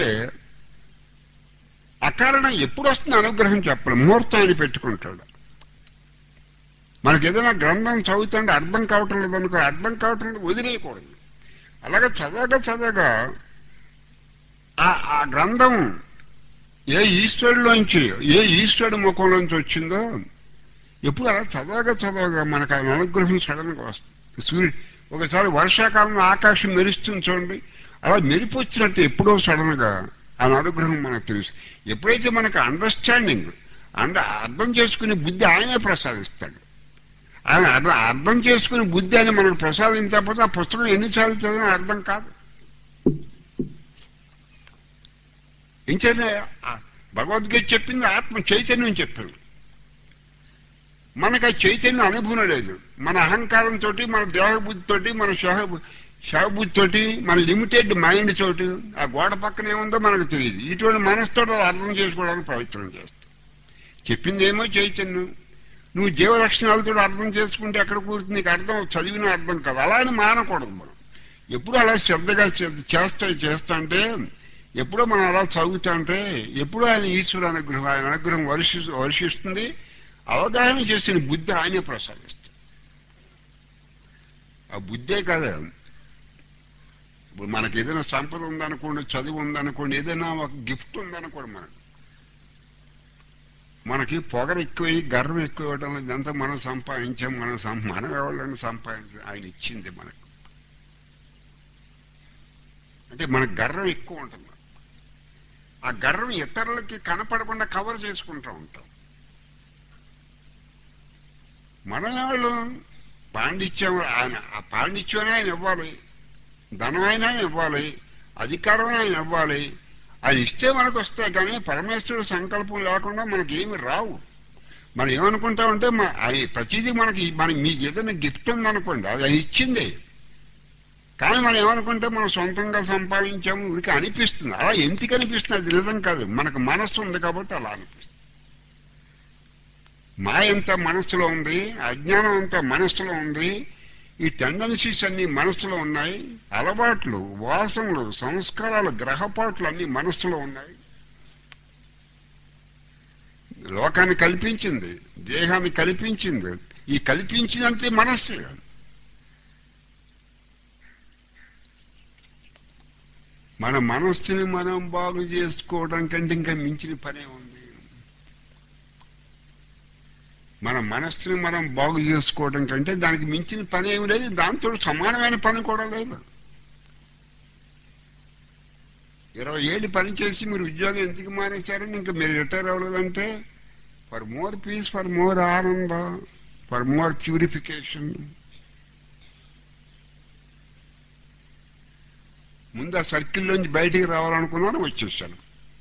అకారణం ఎప్పుడు వస్తుంది అనుగ్రహం చెప్పడం ముహూర్తం అని పెట్టుకుంటాడు మనకి ఏదైనా గ్రంథం చదువుతుంటే అర్థం కావటం లేదనుకో అర్థం కావటం లేదు వదిలేయకూడదు అలాగే చదవగా చదవగా ఆ- ఆ గ్రంథం ఏ ఈశ్వరులోంచి ఏ ఈశ్వరుడు ముఖంలోంచి వచ్చిందో ఎప్పుడు అలా చదవగా చదవగా మనకు ఆయన అనుగ్రహం సడన్ గా వస్తుంది సూర్యుడు ఒకసారి వర్షాకాలంలో ఆకాశం మెరుస్తుంది చూడండి అలా మెరుపు వచ్చినట్టు ఎప్పుడో సడన్ గా ఆయన అనుగ్రహం మనకు తెలుసు ఎప్పుడైతే మనకు అండర్స్టాండింగ్ అండ అర్థం చేసుకునే బుద్ధి ఆయనే ప్రసాదిస్తాడు ఆయన అర్థం అర్థం చేసుకునే బుద్ధి ఆయన మనకు ప్రసాదించకపోతే ఆ పుస్తకం ఎన్నిసార్లు చదివినా అర్థం కాదు ఇంకేనా భగవద్గీత చెప్పింది ఆత్మ చైతన్యం చెప్పింది మనకు ఆ చైతన్యం అనుభవం లేదు మన అహంకారంతో మన దేహబుద్ధితోటి మన శవబుద్ధితోటి మన లిమిటెడ్ మైండ్ తోటి ఆ గోడ పక్కన ఏముందో మనకు తెలియదు ఇటువంటి మనసుతో అర్థం చేసుకోవడానికి ప్రయత్నం చేస్తాం చెప్పింది ఏమో చైతన్యం నువ్వు జీవలక్షణాలతో అర్థం చేసుకుంటే ఎక్కడ కూర్చుంది నీకు అర్థం చదివిన అర్థం కాదు అలా అని మానకూడదు మనం ఎప్పుడు అలా శ్రద్ధగా చే- చేస్తా చేస్తుంటే ఎప్పుడో మనం అలా చదువుతుంటే ఎప్పుడో ఆయన ఈశ్వర అనుగ్రహం ఆయన అనుగ్రహం వర్షి వర్షిస్తుంది అవగాహన చేసిన బుద్ధి ఆయనే ప్రసాదిస్తుంది ఆ బుద్ధే కదా ఇప్పుడు మనకి ఏదైనా సంపద ఉందనుకోండి చదువు ఉందనుకోండి ఏదైనా ఒక గిఫ్ట్ ఉందనుకోండి మనకు మనకి పొగరు ఎక్కువై గర్వం ఎక్కువ ఇవ్వడం ఇదంతా మనం సంపాదించాం మనం సం- మనం ఎవరిని సంపాదించాం ఆయన ఇచ్చింది మనకు అంటే మనకు గర్వం ఎక్కువ ఉంటుంది ఆ గర్వం ఇతరులకి కనపడకుండా కవర్ చేసుకుంటూ ఉంటాం మన వాళ్ళు పాండిత్యం ఆయన ఆ పాండిత్యం ఆయన ఇవ్వాలి ధనం అయినా ఆయన ఇవ్వాలి అధికారం ఆయన ఇవ్వాలి అది ఇస్తే మనకు వస్తాయి కానీ పరమేశ్వరుడు సంకల్పం లేకుండా మనకి ఏమి రావు మనం ఏమనుకుంటామంటే మ- అది ప్రతిదీ మనకి మన మీకు ఏదైనా గిఫ్ట్ ఉందనుకోండి అది అది ఇచ్చిందే కానీ మనం ఏమనుకుంటే మనం సొంతంగా సంపాదించాము ఉనికి అనిపిస్తుంది అలా ఎందుకు అనిపిస్తుంది అది నిజం కాదు మనకు మనస్సు ఉంది కాబట్టి అలా అనిపిస్తుంది మాయ అంతా మనస్సులో ఉంది అజ్ఞానం అంతా మనస్సులో ఉంది ఈ టెండెన్సీస్ అన్ని మనస్సులో ఉన్నాయి అలవాట్లు వాసనలు సంస్కారాలు గ్రహపాట్లు అన్ని మనస్సులో ఉన్నాయి లోకాన్ని కల్పించింది దేహాన్ని కల్పించింది ఈ కల్పించినంతే మనస్సే మన మనస్సుని మనం బాగు చేసుకోవడం కంటే ఇంకా మించిన పనే ఉంది మన మనస్సుని మనం బాగు చేసుకోవడం కంటే దానికి మించిన పని ఏమి లేదు దాంతో సమానమైన పని కూడా లేదు ఇరవై ఏళ్ళు పని చేసి మీరు ఉద్యోగం ఎందుకు మానేశారని ఇంకా మీరు రిటైర్ అవ్వలేదంటే for more peace for more ananda for more purification ముందు ఆ సర్కిల్లోంచి బయటికి రావాలనుకున్నాను వచ్చేసాను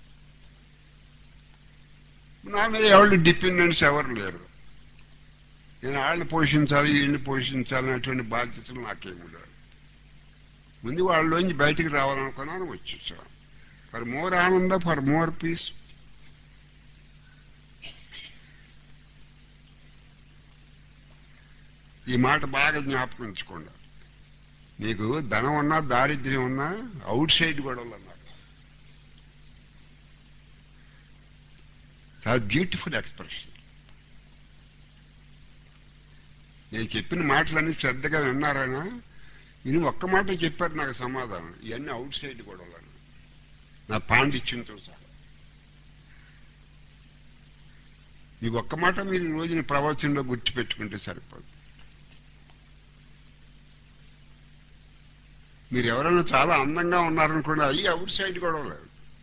నా మీద ఎవరు డిపెండెన్స్ ఎవరు లేరు నేను వాళ్ళని పోషించాలి వీళ్ళని పోషించాలి అనేటువంటి బాధ్యతలు నాకేమి లేవు ముందు వాళ్ళలోంచి బయటికి రావాలనుకున్నాను వచ్చేసాను for more ananda for more peace ఈ మాట బాగా జ్ఞాపకం ఉంచుకోండి నీకు ధనం ఉన్నా దారిద్ర్యం ఉన్నా అవుట్ సైడ్ గొడవలు అన్నారు చాలా బ్యూటిఫుల్ ఎక్స్ప్రెషన్ నేను చెప్పిన మాటలన్నీ శ్రద్ధగా విన్నారైనా ఇది ఒక్క మాట చెప్పారు నాకు సమాధానం ఇవన్నీ అవుట్ సైడ్ గొడవలు నా పాండిత్యంతో సహా ఈ ఒక్క మాట మీరు ఈ రోజున ప్రవచనంలో గుర్తుపెట్టుకుంటే సరిపోదు మీరు ఎవరైనా చాలా అందంగా ఉన్నారనుకోండి అవి అవుట్ సైడ్ గొడవలు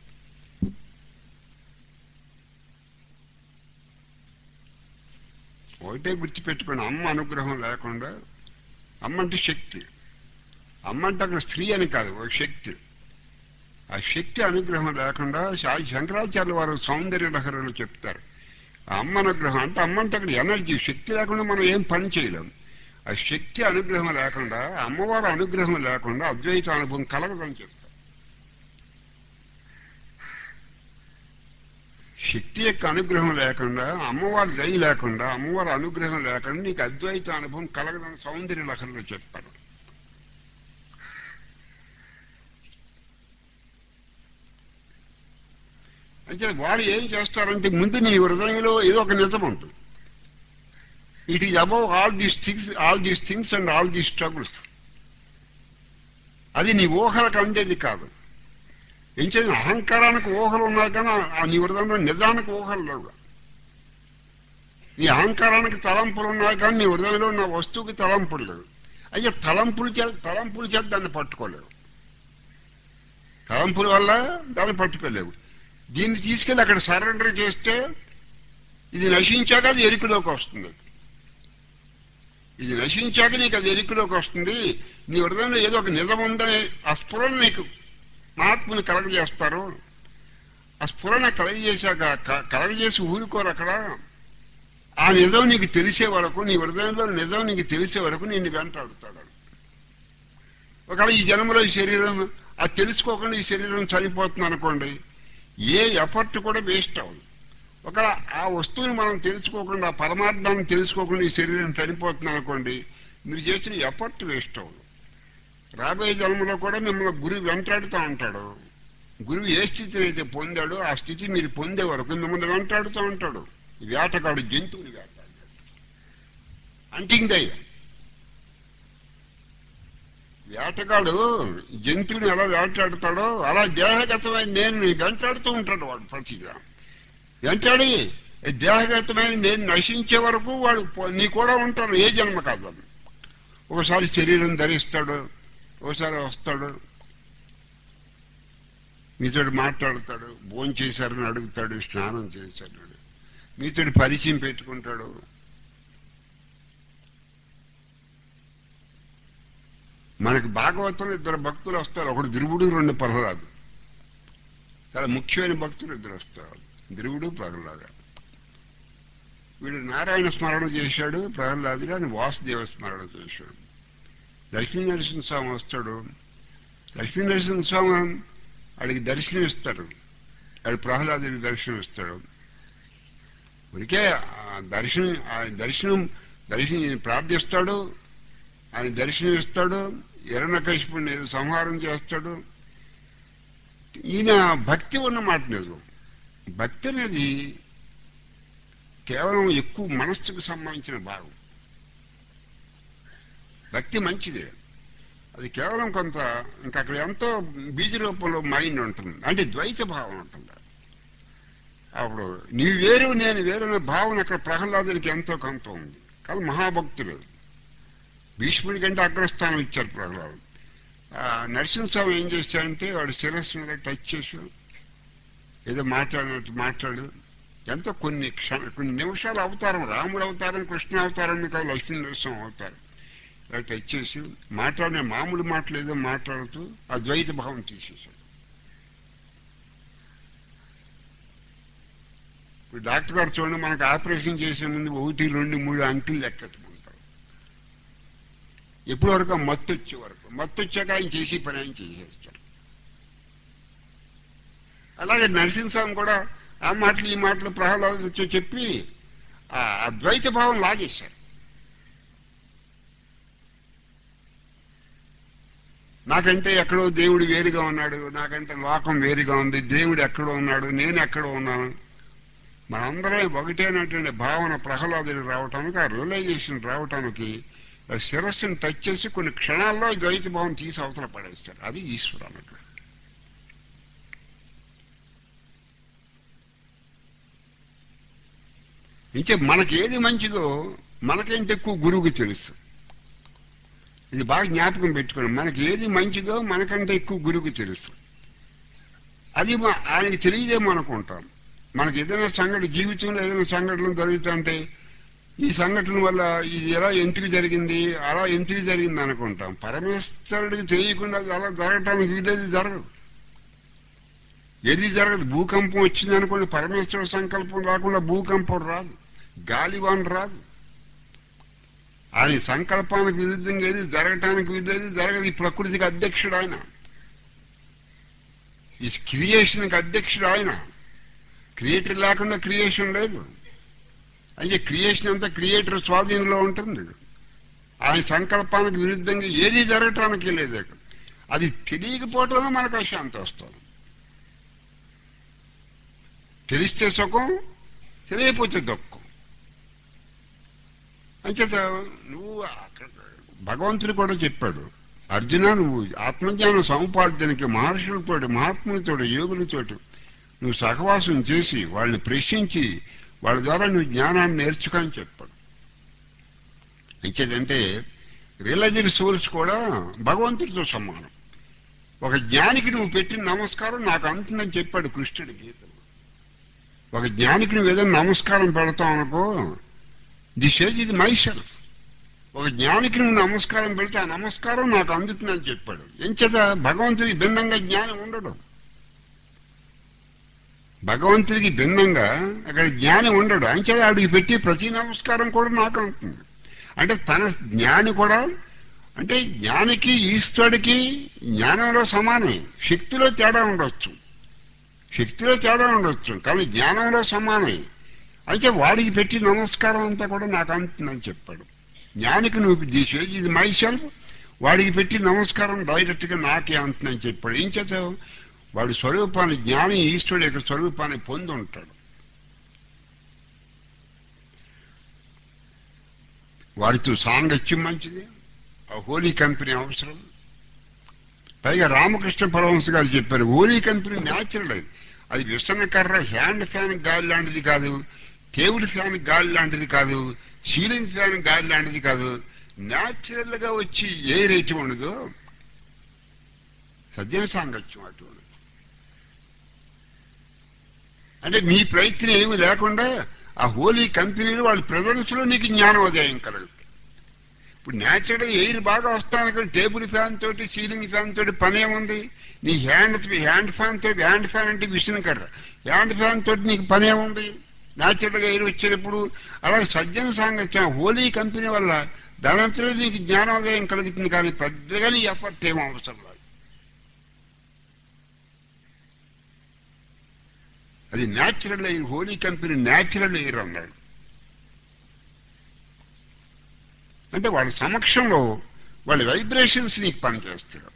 ఒకటే గుర్తుపెట్టుకోండి అమ్మ అనుగ్రహం లేకుండా అమ్మ అంటే శక్తి అమ్మ అంటే అక్కడ స్త్రీ అని కాదు ఒక శక్తి ఆ శక్తి అనుగ్రహం లేకుండా శా- శంకరాచార్య వారు సౌందర్య లహరిలో చెప్తారు ఆ అమ్మ అనుగ్రహం అంటే అమ్మ అంటే అక్కడ ఎనర్జీ శక్తి లేకుండా మనం ఏం పని చేయలేం ఆ శక్తి అనుగ్రహం లేకుండా అమ్మవారి అనుగ్రహం లేకుండా అద్వైత అనుభవం కలగదని చెప్తారు శక్తి యొక్క అనుగ్రహం లేకుండా అమ్మవారి దయ లేకుండా అమ్మవారి అనుగ్రహం లేకుండా నీకు అద్వైత అనుభవం కలగదని సౌందర్య లహరిలో చెప్తారు అయితే వారు ఏం చేస్తారంటే ముందు నీ హృదయంలో ఏదో ఒక నిజం ఉంటుంది it is above all these things all these things and all these struggles అది నీ ఊహలకు అందేది కాదు ఏం చేయాలి అహంకారానికి ఊహలు ఉన్నాయి కానీ ఆ నీ హృదయంలో నిజానికి ఊహలు లేవు నీ అహంకారానికి తలంపులు ఉన్నాయి కానీ నీ హృదయంలో ఉన్న వస్తువుకి తలంపులు లేవు అయితే తలంపులు చే తలంపులు చేత దాన్ని పట్టుకోలేవు తలంపుల వల్ల దాన్ని పట్టుకోలేవు దీన్ని తీసుకెళ్ళి అక్కడ సరెండర్ చేస్తే ఇది నశించాక అది ఎరుకులోకి వస్తుంది ఇది నశించాక నీకు అది ఎరుకులోకి వస్తుంది నీ హృదయంలో ఏదో ఒక నిజం ఉందనే ఆ స్ఫురణ నీకు మహాత్ముని కలగజేస్తారు ఆ స్ఫురణ కలగజేశాక క- కలగజేసి ఊరుకోరు అక్కడ ఆ నిజం నీకు తెలిసే వరకు నీ హృదయంలో నిజం నీకు తెలిసే వరకు నిన్ను వెంటాడుతాడు ఒకవేళ ఈ జన్మలో ఈ శరీరం అది తెలుసుకోకుండా ఈ శరీరం చనిపోతుంది అనుకోండి ఏ ఎఫర్ట్ కూడా వేస్ట్ అవ్వదు ఒక ఆ వస్తువుని మనం తెలుసుకోకుండా ఆ పరమార్థాన్ని తెలుసుకోకుండా ఈ శరీరం చనిపోతుంది అనుకోండి మీరు చేసిన ఎఫర్ట్ వేస్ట్ అవ్వదు రాబోయే జన్మలో కూడా మిమ్మల్ని గురువు వెంటాడుతూ ఉంటాడు గురువు ఏ స్థితిని అయితే పొందాడో ఆ స్థితి మీరు పొందే వరకు మిమ్మల్ని వెంటాడుతూ ఉంటాడు వేటగాడు జంతువుని వేటాడు అంటింగ్ వేటగాడు జంతువుని ఎలా వేటాడుతాడో అలా దేహగతమైన నేను నీ వెంటాడుతూ ఉంటాడు వాడు ప్రతిగా వెంటాడి ఈ దేహగతమైన నేను నశించే వరకు వాడు పో- నీ కూడా ఉంటాను ఏ జన్మ కాదు అది. ఒకసారి శరీరం ధరిస్తాడు ఒకసారి వస్తాడు మీతో మాట్లాడతాడు భోజనం చేశారని అడుగుతాడు స్నానం చేశాడు మీతో పరిచయం పెట్టుకుంటాడు మనకి భాగవతంలో ఇద్దరు భక్తులు వస్తారు ఒకడు ధ్రువుడు రెండు ప్రహ్లాదు చాలా ముఖ్యమైన భక్తులు ఇద్దరు వస్తారు ధ్రువుడు ప్రహ్లాద వీడు నారాయణ స్మరణ చేశాడు ప్రహ్లాదుడు అని వాసుదేవ స్మరణ చేశాడు లక్ష్మీ నరసింహస్వామి వస్తాడు లక్ష్మీ నరసింహస్వామి వాడికి దర్శనం ఇస్తాడు వాడు ప్రహ్లాదుడికి దర్శనం ఇస్తాడు ఉరికే ఆ దర్శనం ఆ దర్శనం దర్శనం ప్రార్థిస్తాడు ఆయన దర్శనం ఇస్తాడు ఎరణకశిపుణ్ణి సంహారం చేస్తాడు ఈయన భక్తి ఉన్నమాట నిజం భక్తి అనేది కేవలం ఎక్కువ మనస్సుకు సంబంధించిన భాగం భక్తి మంచిదే అది కేవలం కొంత ఇంకా అక్కడ ఎంతో బీజ రూపంలో మైండ్ ఉంటుంది అంటే ద్వైత భావం ఉంటుంది అప్పుడు నీవు వేరు నేను వేరు అనే భావన అక్కడ ప్రహ్లాదునికి ఎంతో కొంత ఉంది కానీ మహాభక్తులు భీష్ముడి కంటే అగ్రస్థానం ఇచ్చారు ప్రహ్లాదు ఆ నరసింహస్వామి ఏం చేశాడంటే వాడు శిరస్సు మీద టచ్ చేసి ఏదో మాట్లాడినట్టు మాట్లాడు ఎంతో కొన్ని క్షణ కొన్ని నిమిషాలు అవతారం రాముడు అవతారం కృష్ణ అవతారం కాదు లక్ష్మీ నరసింహ అవతారం ఇలా టచ్ చేసి మాట్లాడిన మామూలు మాటలు ఏదో మాట్లాడుతూ ఆ ద్వైత భావం తీసేశాడు ఇప్పుడు డాక్టర్ గారు చూడండి మనకు ఆపరేషన్ చేసే ముందు ఒకటి రెండు మూడు అంకెలు లెక్కెట్టుకుంటారు ఎప్పటి వరకు ఆ మత్తు వచ్చే వరకు మత్తు వచ్చాక ఆయన చేసి పని ఆయన చేసేస్తారు అలాగే నరసింహస్వామి కూడా ఆ మాటలు ఈ మాటలు ప్రహ్లాదు చెప్పి ఆ అద్వైత భావం లాగేశారు నాకంటే ఎక్కడో దేవుడు వేరుగా ఉన్నాడు నాకంటే లోకం వేరుగా ఉంది దేవుడు ఎక్కడో ఉన్నాడు నేను ఎక్కడో ఉన్నాను మనందరం ఒకటేనటువంటి భావన ప్రహ్లాదుడు రావటానికి ఆ రియలైజేషన్ రావటానికి ఆ శిరస్సును టచ్ చేసి కొన్ని క్షణాల్లో ఈ ద్వైత భావం తీసి అవతల పడేస్తారు అది ఈశ్వరు అన్నట్టు ఇంకే మనకి ఏది మంచిదో మనకంటే ఎక్కువ గురువుకి తెలుసు ఇది బాగా జ్ఞాపకం పెట్టుకోండి మనకి ఏది మంచిదో మనకంటే ఎక్కువ గురువుకి తెలుసు అది మా- ఆయనకి తెలియదేమో అనుకుంటాం మనకి ఏదైనా సంఘటన జీవితంలో ఏదైనా సంఘటనలు జరుగుతుంటే ఈ సంఘటన వల్ల ఇది ఎలా ఎందుకు జరిగింది అలా ఎందుకు జరిగింది అనుకుంటాం పరమేశ్వరుడికి తెలియకుండా అది అలా జరగటానికి వీడేది జరగదు ఏది జరగదు భూకంపం వచ్చింది అనుకోండి పరమేశ్వర సంకల్పం రాకుండా భూకంపం రాదు గాలివాన్ రాదు ఆయన సంకల్పానికి విరుద్ధంగా ఏది జరగటానికి వీడేది జరగదు ఈ ప్రకృతికి అధ్యక్షుడు ఆయన ఈ క్రియేషన్కి అధ్యక్షుడు ఆయన క్రియేటర్ లేకుండా క్రియేషన్ లేదు అంటే క్రియేషన్ అంతా క్రియేటర్ స్వాధీనంలో ఉంటుంది ఆయన సంకల్పానికి విరుద్ధంగా ఏది జరగటానికి లేదు అక్కడ అది తెలియకపోవటంలో మనకు అశాంతి వస్తుంది తెలిస్తే సుఖం తెలియకపోతే దుఃఖం అంచేత నువ్వు అక్కడ భగవంతుడు కూడా చెప్పాడు అర్జున నువ్వు ఆత్మజ్ఞానం సముపార్జనకి మహర్షులతోటి మహాత్ములతోటి యోగులతోటి నువ్వు సహవాసం చేసి వాళ్ళని ప్రశ్నించి వాళ్ళ ద్వారా నువ్వు జ్ఞానాన్ని నేర్చుకొని చెప్పాడు ఇచ్చేదంటే రియలైజ్డ్ సోల్స్ కూడా భగవంతుడితో సమానం ఒక జ్ఞానికి నువ్వు పెట్టిన నమస్కారం నాకు అందుతుందని చెప్పాడు కృష్ణుడి గీతలో ఒక జ్ఞానికి నువ్వు ఏదైనా నమస్కారం పెడతావు అనుకో ది సేజ్ ఇది మై సెల్ఫ్ ఒక జ్ఞానికి నువ్వు నమస్కారం పెడితే ఆ నమస్కారం నాకు అందుతుందని చెప్పాడు ఎంచేత భగవంతుడికి భిన్నంగా జ్ఞానం ఉండడు భగవంతుడికి భిన్నంగా అక్కడ జ్ఞానం ఉండడు అంచేత ఆడికి పెట్టి ప్రతి నమస్కారం కూడా నాకు అంటుంది అంటే తన జ్ఞాని కూడా అంటే జ్ఞానికి ఈశ్వరుడికి జ్ఞానంలో సమానమే శక్తిలో తేడా ఉండొచ్చు శక్తిలో తేడా ఉండొచ్చు కానీ జ్ఞానంలో సమానమే అయితే వాడికి పెట్టి నమస్కారం అంతా కూడా నాకు అంటుందని చెప్పాడు జ్ఞానికి నువ్వు దిశ ఇది మై సెల్ఫ్ వాడికి పెట్టి నమస్కారం డైరెక్ట్ గా నాకే అంటుందని చెప్పాడు ఏం చేస్తావు వాడి స్వరూపాన్ని జ్ఞాని ఈశ్వరుడు యొక్క స్వరూపాన్ని పొంది ఉంటాడు వారితో సాంగత్యం మంచిది ఆ హోలీ కంపెనీ అవసరం పైగా రామకృష్ణ పరమహంస గారు చెప్పారు హోలీ కంపెనీ న్యాచురల్ అది అది విసన కర్ర హ్యాండ్ ఫ్యాన్ గాలి లాంటిది కాదు టేబుల్ ఫ్యాన్ గాలి లాంటిది కాదు సీలింగ్ ఫ్యాన్ గాలి లాంటిది కాదు న్యాచురల్ గా వచ్చి ఏ రేటు ఉండదో సజ్జన సాంగత్యం అటువంటి అంటే మీ ప్రయత్నం ఏమి లేకుండా ఆ హోలీ కంపెనీలు వాళ్ళ ప్రజెన్స్ లో నీకు జ్ఞానోదయం కలదు ఇప్పుడు న్యాచురల్ ఎయిర్ బాగా వస్తాను టేబుల్ ఫ్యాన్ తోటి సీలింగ్ ఫ్యాన్ తోటి పని ఏముంది నీ హ్యాండ్ హ్యాండ్ ఫ్యాన్ తోటి హ్యాండ్ ఫ్యాన్ అంటే విషయం కర్ర హ్యాండ్ ఫ్యాన్ తోటి నీకు పని ఏముంది న్యాచురల్ గా ఎయిర్ వచ్చేటప్పుడు అలాగే సజ్జన సాంగత్యం హోలీ కంపెనీ వల్ల దానంతలో నీకు జ్ఞానోదయం కలుగుతుంది కానీ పెద్దగా నీ ఎఫర్ట్ ఏం అవసరం లేదు అది natural air holy company natural air అన్నాడు అంటే వాళ్ళ సమక్షంలో వాళ్ళ వైబ్రేషన్స్ నీకు పనిచేస్తాడు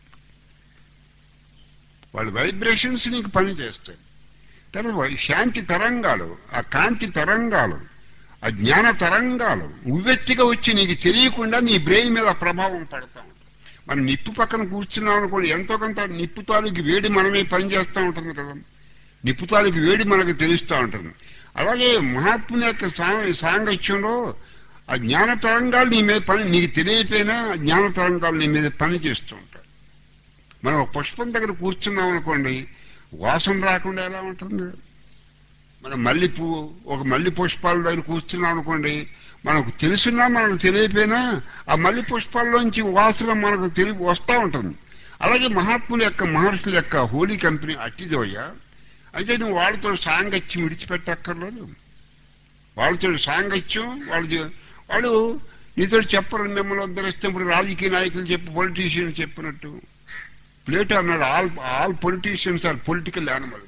వాళ్ళ వైబ్రేషన్స్ నీకు పనిచేస్తాయి తర్వాత శాంతి తరంగాలు ఆ కాంతి తరంగాలు ఆ జ్ఞాన తరంగాలు ఉవ్వెత్తిగా వచ్చి నీకు తెలియకుండా నీ బ్రెయిన్ మీద ప్రభావం పడతా ఉంటుంది మనం నిప్పు పక్కన కూర్చున్నాం అనుకోండి ఎంతో కొంత నిప్పు తాలూకి వేడి మనమే పనిచేస్తూ ఉంటుంది కదా నిప్పు తాలూకి వేడి మనకు తెలుస్తూ ఉంటుంది అలాగే మహాత్ముని యొక్క సాంగత్యంలో ఆ జ్ఞాన తరంగాలు నీ మీద పని నీకు తెలియపోయినా ఆ జ్ఞాన తరంగాలు నీ మీద పని చేస్తూ ఉంటాయి మనం ఒక పుష్పం దగ్గర కూర్చున్నాం అనుకోండి వాసన రాకుండా ఎలా ఉంటుంది మనం మల్లి పువ్వు ఒక మల్లి పుష్పాల దగ్గర కూర్చున్నాం అనుకోండి మనకు తెలుసున్నా మనకు తెలియపోయినా ఆ మల్లి పుష్పాల్లోంచి వాసన మనకు తెలియ వస్తూ ఉంటుంది అలాగే మహాత్ముల యొక్క మహర్షుల యొక్క హోలీ కంపెనీ అట్టిదోయ్యా అయితే నువ్వు వాళ్ళతో సాంగత్యం విడిచిపెట్టక్కర్లేదు వాళ్ళతో సాంగత్యం వాళ్ళ వాళ్ళు నీతో చెప్పరు మిమ్మల్ని ఉద్ధరిస్తే ఇప్పుడు రాజకీయ నాయకులు చెప్పి పొలిటీషియన్స్ చెప్పినట్టు ప్లేటో అన్నాడు all all politicians are political animals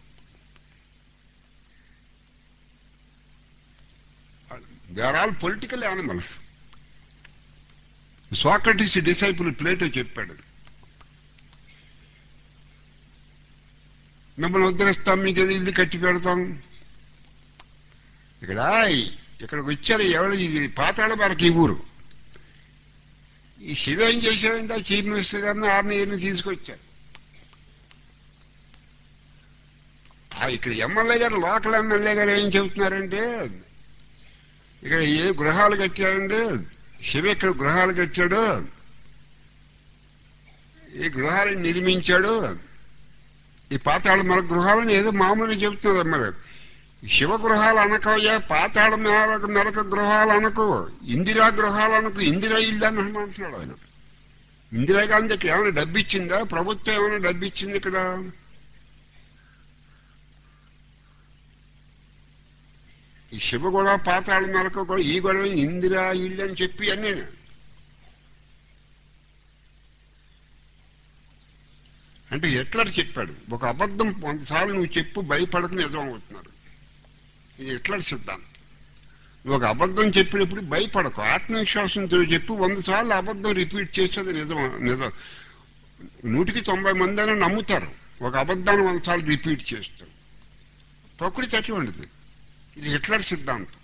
they are all political animals Socrates disciple Plato చెప్పాడు మిమ్మల్ని ఉద్ధరిస్తాం మీకు ఏదో ఇల్లు కట్టి పెడతాం ఇక్కడ ఇక్కడికి వచ్చారు ఎవరు ఇది పాతాళ వారికి ఈ ఊరు ఈ శివ ఏం చేశారంటే ఆ చీఫ్ మినిస్టర్ గారిని ఆర్ని తీసుకొచ్చారు ఇక్కడ ఎమ్మెల్యే గారు లోకల్ ఎమ్మెల్యే గారు ఏం చెబుతున్నారంటే ఇక్కడ ఏ గృహాలు కట్టారంటే శివ ఇక్కడ గృహాలు కట్టాడు ఈ గృహాలను నిర్మించాడు ఈ పాతాళ మన గృహాలను ఏదో మామూలుగా చెబుతున్నారు మరి శివ గృహాలు అనకయ్యా పాతాళ మేరకు నరక గృహాలు అనకు ఇందిరా గృహాలు అనకు ఇందిరా ఇల్లు అని అంటున్నాడు ఆయన ఇందిరా గాంధీ ఇక్కడ ఏమైనా డబ్బు ఇచ్చిందా ప్రభుత్వం ఏమైనా డబ్బు ఇచ్చింది ఇక్కడ ఈ శివ కూడా పాతాళ నరక కూడా ఈ గొడవ ఇందిరా ఇల్లు అని చెప్పి అన్నీ అంటే ఎట్లర్ చెప్పాడు ఒక అబద్ధం కొంతసార్లు నువ్వు చెప్పు భయపడక నిజం అవుతున్నారు ఇది ఎట్లర్ సిద్ధాంతం నువ్వు ఒక అబద్ధం చెప్పినప్పుడు భయపడకు ఆత్మవిశ్వాసంతో చెప్పు వంద సార్లు అబద్ధం రిపీట్ చేసేది నిజం నిజం నూటికి తొంభై మంది అయినా నమ్ముతారు ఒక అబద్ధాన్ని వంద సార్లు రిపీట్ చేస్తారు ప్రకృతి అటువంటిది ఇది హిట్లర్ సిద్ధాంతం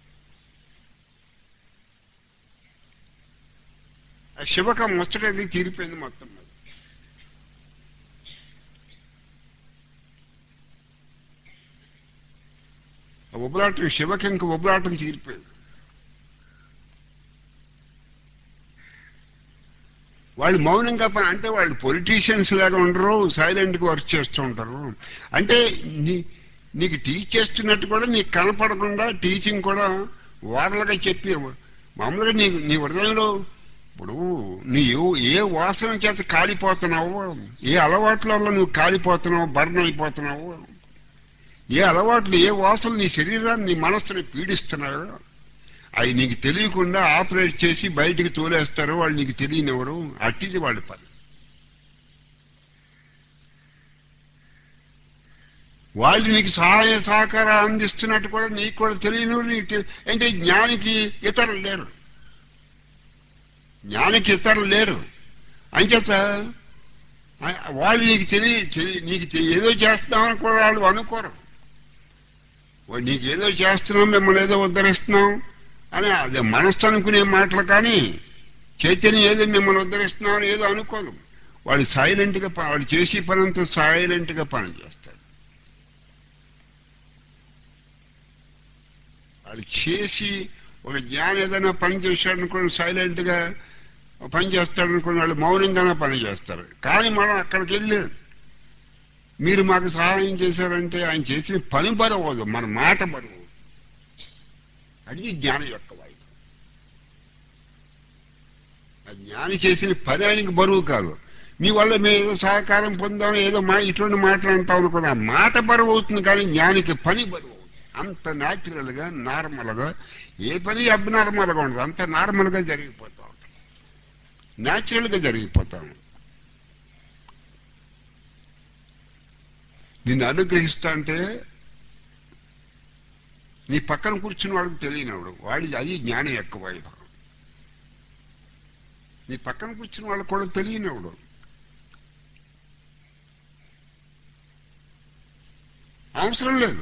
ఆ శివక ముచ్చటది తీరిపోయింది మొత్తం మీద ఉబలాటం శివకి ఇంక ఉబలాటం తీరిపోయింది వాళ్ళు మౌనంగా పని అంటే వాళ్ళు పొలిటీషియన్స్ లాగా ఉండరు సైలెంట్ గా వర్క్ చేస్తూ ఉంటారు అంటే నీకు టీచ్ చేస్తున్నట్టు కూడా నీకు కనపడకుండా టీచింగ్ కూడా వారలుగా చెప్పి మామూలుగా నీ నీ హృదయంలో ఇప్పుడు నీవు ఏ వాసన చేత కాలిపోతున్నావు ఏ అలవాట్ల వల్ల నువ్వు కాలిపోతున్నావు బర్న్ అయిపోతున్నావు ఏ అలవాట్లు ఏ వాసనలు నీ శరీరాన్ని నీ మనస్సుని పీడిస్తున్నాయో అవి నీకు తెలియకుండా ఆపరేట్ చేసి బయటికి తోలేస్తారు వాళ్ళు నీకు తెలియనివ్వరు అట్టిది వాళ్ళ పని వాళ్ళు నీకు సహాయ సహకారం అందిస్తున్నట్టు కూడా నీకు కూడా తెలియని నీకు అంటే జ్ఞానికి ఇతరులు లేరు జ్ఞానికి ఇతరులు లేరు అంచేత వాళ్ళు నీకు తెలియ నీకు ఏదో చేస్తున్నామని కూడా వాళ్ళు అనుకోరు నీకు ఏదో చేస్తున్నాం మిమ్మల్ని ఏదో ఉద్ధరిస్తున్నాం అని అదే మనస్సు అనుకునే మాటలు కానీ చైతన్యం ఏదో మిమ్మల్ని ఉద్ధరిస్తున్నామని ఏదో అనుకోదు వాళ్ళు సైలెంట్గా వాళ్ళు చేసే పనంతా సైలెంట్గా పని చేస్తారు అది చేసి ఒక జ్ఞానం ఏదైనా పని చేశాడు అనుకోండి సైలెంట్ గా పని చేస్తాడు అనుకోండి వాళ్ళు మౌనంగానే పని చేస్తారు కానీ మనం అక్కడికి వెళ్ళి మీరు మాకు సహాయం చేశారంటే ఆయన చేసిన పని బరవదు మన మాట బరువు అది జ్ఞానం యొక్క వైపు ఆ జ్ఞాని చేసిన పని ఆయనకి బరువు కాదు మీ వల్ల మేము ఏదో సహకారం పొందాం ఏదో మా ఇటువంటి మాటలు అంటాం అనుకున్నా మాట బరువు అవుతుంది కానీ జ్ఞానికి పని బరువు అవుతుంది అంత న్యాచురల్ గా నార్మల్ గా ఏ పని అబ్నార్మల్ గా ఉండదు అంత నార్మల్ గా జరిగిపోతా ఉంటుంది న్యాచురల్ గా జరిగిపోతా ఉంటుంది నిన్ను అనుగ్రహిస్తా అంటే నీ పక్కన కూర్చున్న వాడికి తెలియనివాడు వాడి అది జ్ఞానం ఎక్కువ వైభవం నీ పక్కన కూర్చున్న వాళ్ళకి కూడా తెలియనివాడు అవసరం లేదు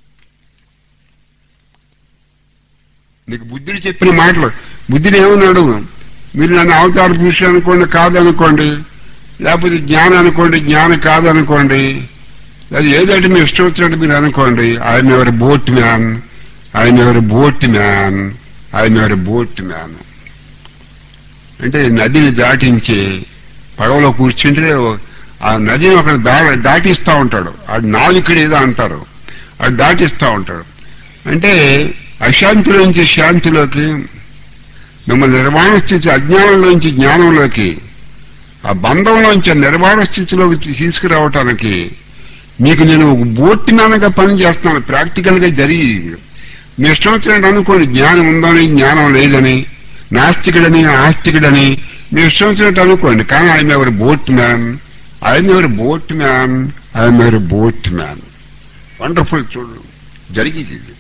నీకు బుద్ధుడు చెప్పిన మాటలు బుద్ధుడు ఏమన్నాడు మీరు నన్ను అవతార పురుషుడు అనుకోండి కాదనుకోండి లేకపోతే జ్ఞానం అనుకోండి జ్ఞానం కాదనుకోండి అది ఏదంటే మీ ఇష్టం వచ్చినట్టు మీరు అనుకోండి ఆయన ఎవరి బోట్ మ్యాన్ ఆయన ఎవరి బోట్ మ్యాన్ ఆయన ఎవరి బోట్ మ్యాన్ అంటే నదిని దాటించి పడవలో కూర్చుంటే ఆ నదిని ఒక దా దాటిస్తా ఉంటాడు ఆ నావికుడు ఏదో అంటారు అది దాటిస్తా ఉంటాడు అంటే అశాంతిలోంచి శాంతిలోకి మిమ్మల్ని నిర్మాణ స్థితి అజ్ఞానంలోంచి జ్ఞానంలోకి ఆ బంధంలోంచి నిర్మాణ స్థితిలోకి తీసుకురావటానికి మీకు నేను ఒక బోట్ మ్యాన్గా పని చేస్తున్నాను ప్రాక్టికల్ గా జరిగి మీ ఇష్టం వచ్చినట్టు అనుకోండి జ్ఞానం ఉందని జ్ఞానం లేదని నాస్తికుడని ఆస్తికుడని మీ ఇష్టం వచ్చినట్టు అనుకోండి కానీ ఆయన ఎవరి బోట్ మ్యాన్ ఆయన ఎవరి బోట్ మ్యాన్ ఆయన ఎవరి బోట్ మ్యాన్ వండర్ఫుల్ చూడు జరిగింది ఇది.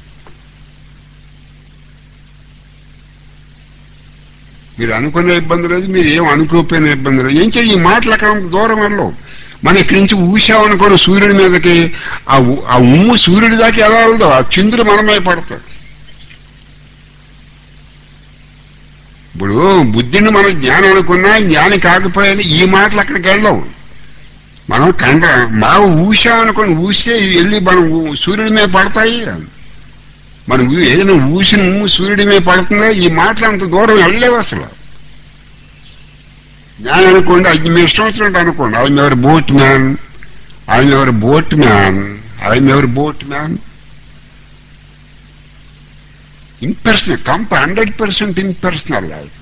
మీరు అనుకునే ఇబ్బంది లేదు మీరు ఏం అనుకోకపోయిన ఇబ్బంది లేదు ఏం చెయ్యి ఈ మాటలు అక్కడ దూరం వెళ్ళవు మన ఇక్కడి నుంచి ఊసామనుకోని సూర్యుడి మీదకి ఆ ఉ- ఆ ఉమ్ము సూర్యుడి దాకా ఎలా వెళ్దో ఆ చంద్రుడు మనమే పడతాడు ఇప్పుడు బుద్ధిని మనం జ్ఞానం అనుకున్నా జ్ఞాని కాకపోయినా ఈ మాటలు అక్కడికి వెళ్ళవు మనం కండ మా ఊసాం అనుకోని ఊసే వెళ్ళి మనం ఊ- సూర్యుడి మీద పడతాయి మనం ఊ- ఏదైనా ఊసిన ఉమ్ము సూర్యుడి మీద పడుతుందో ఈ మాటలు అంత దూరం వెళ్ళలేవు అసలు జ్ఞానం అనుకోండి అది మీ ఇష్టం వచ్చినట్టు అనుకోండి ఆయన ఎవరి బోట్ మ్యాన్ ఆయన ఎవరి బోట్ మ్యాన్ ఆయన ఎవరి బోట్ మ్యాన్ ఇంపర్సనల్ కంప హండ్రెడ్ పర్సెంట్ ఇంపర్సనల్ లైఫ్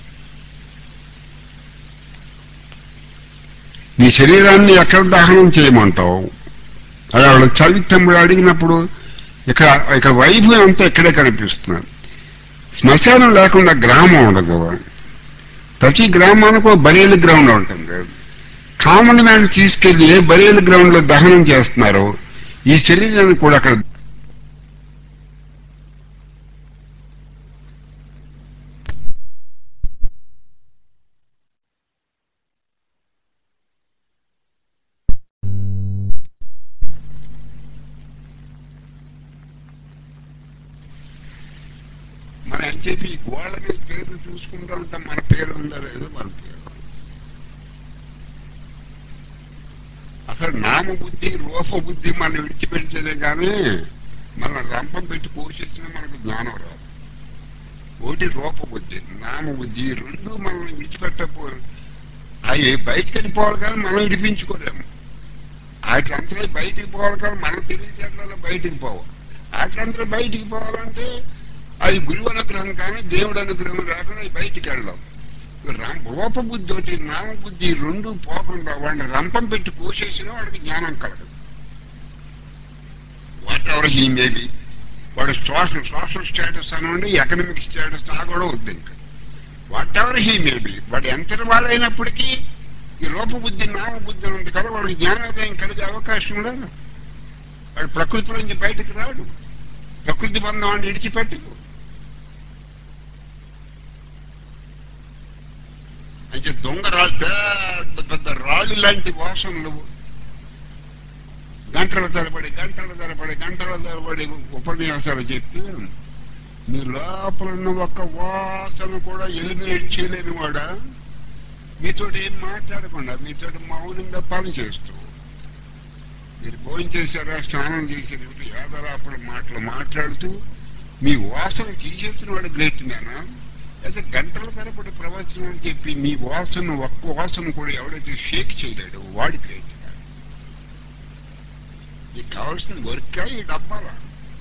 నీ శరీరాన్ని ఎక్కడ దహనం చేయమంటావు అది ఆవిడ చవితమ్ముడు అడిగినప్పుడు ఇక్కడ ఇక్కడ వైభవం అంతా ఇక్కడే కనిపిస్తున్నాడు శ్మశానం లేకుండా గ్రామం ఉండదు ప్రతి గ్రామానికి ఒక బరేలు గ్రౌండ్ ఉంటుంది కామన్ మ్యాన్ తీసుకెళ్లి ఏ బరేలు గ్రౌండ్ లో దహనం చేస్తున్నారు ఈ శరీరాన్ని కూడా అక్కడ మనం అని చెప్పి ఈ గోళ్ళ మీద పేర్లు చూసుకుంటూ ఉంటాం మన పేరు ఉందా లేదో మన పేరు అసలు నామ బుద్ధి రూప బుద్ధి మనం విడిచిపెడితేనే కానీ మన రంపం పెట్టి పోషించిన మనకు జ్ఞానం రాదు ఒకటి రూప బుద్ధి నామ బుద్ధి ఈ రెండు మనం విడిచిపెట్టపో అవి బయటికి వెళ్ళిపోవాలి కానీ మనం విడిపించుకోలేము వాటిలంతా బయటికి పోవాలి కానీ మనం తెలియచేతలలో బయటికి పోవాలి వాటిలంతా బయటికి పోవాలంటే అది గురువు అనుగ్రహం కానీ దేవుడు అనుగ్రహం రాకుండా అవి బయటికి వెళ్ళాం రూప బుద్ధి ఒకటి నామ బుద్ధి ఈ రెండు పోకుండా వాడిని రంపం పెట్టి కోసేసిన వాడికి జ్ఞానం కలగదు వాట్ ఎవర్ హీ మేబీ వాడు సోషల్ సోషల్ స్టేటస్ అనండి ఎకనామిక్ స్టేటస్ ఆ కూడా వద్దు ఇంకా వాట్ ఎవర్ హీ మేబీ వాడు ఎంత వాడైనప్పటికీ ఈ రూప బుద్ధి నామ బుద్ధి ఉంది కదా వాడికి జ్ఞానోదయం కలిగే అవకాశం లేదు వాడు ప్రకృతి నుంచి బయటకు రాడు ప్రకృతి బంధం అని విడిచిపెట్టదు అయితే దొంగ రాళ్ళు పెద్ద పెద్ద రాళ్ళు లాంటి వాసనలు గంటల తరబడి గంటల తరబడి గంటల తరబడి ఉపన్యాసాలు చెప్పి మీ లోపల ఉన్న ఒక్క వాసన కూడా ఎలిమినేట్ చేయలేని వాడా మీతో ఏం మాట్లాడకుండా మీతో మౌనంగా పని చేస్తూ మీరు భోజనం చేశారా స్నానం చేశారు ఏదరాపల మాటలు మాట్లాడుతూ మీ వాసన తీసేసిన వాడు గ్రేట్ నానా అయితే గంటల తరబడి ప్రవచనాలు చెప్పి మీ వాసన ఒక్క వాసన కూడా ఎవడైతే షేక్ చేయలేడు వాడి గ్రేట్ మీకు కావాల్సిన వర్క్ ఈ డబ్బాలా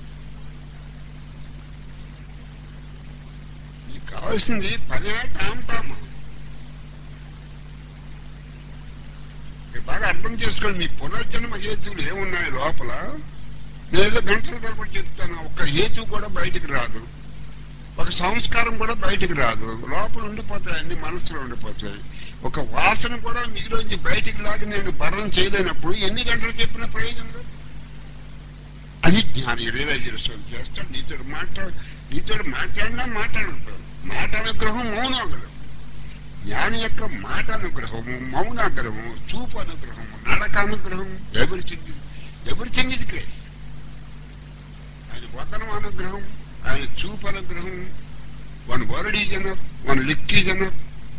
మీకు కావాల్సింది పనే టామ్ టామా మీరు బాగా అర్థం చేసుకోండి మీ పునర్జన్మ హేతువులు ఏమున్నాయి లోపల నేను ఏదో గంటల తరబడి చెప్తాను ఒక హేతు కూడా బయటికి రాదు ఒక సంస్కారం కూడా బయటికి రాదు లోపల ఉండిపోతాయి అన్ని మనసులో ఉండిపోతాయి ఒక వాసన కూడా మీలోంచి బయటికి లాగి నేను భరణం చేయలేనప్పుడు ఎన్ని గంటలు చెప్పిన ప్రయోజనం లేదు అది జ్ఞాని రియలైజేషన్ చేస్తాడు నీతో మాట్లాడు నీతో మాట్లాడినా మాట్లాడుతాడు మాట అనుగ్రహం మౌనాగ్రహం జ్ఞాని యొక్క మాట అనుగ్రహము మౌనాగ్రహము చూపు అనుగ్రహము నడక అనుగ్రహం ఎవ్రీథింగ్ ఎవ్రీథింగ్ ఇది గ్రేస్ ఆయన వదనం అనుగ్రహం ఆయన చూపు అనుగ్రహం one word is enough one look is enough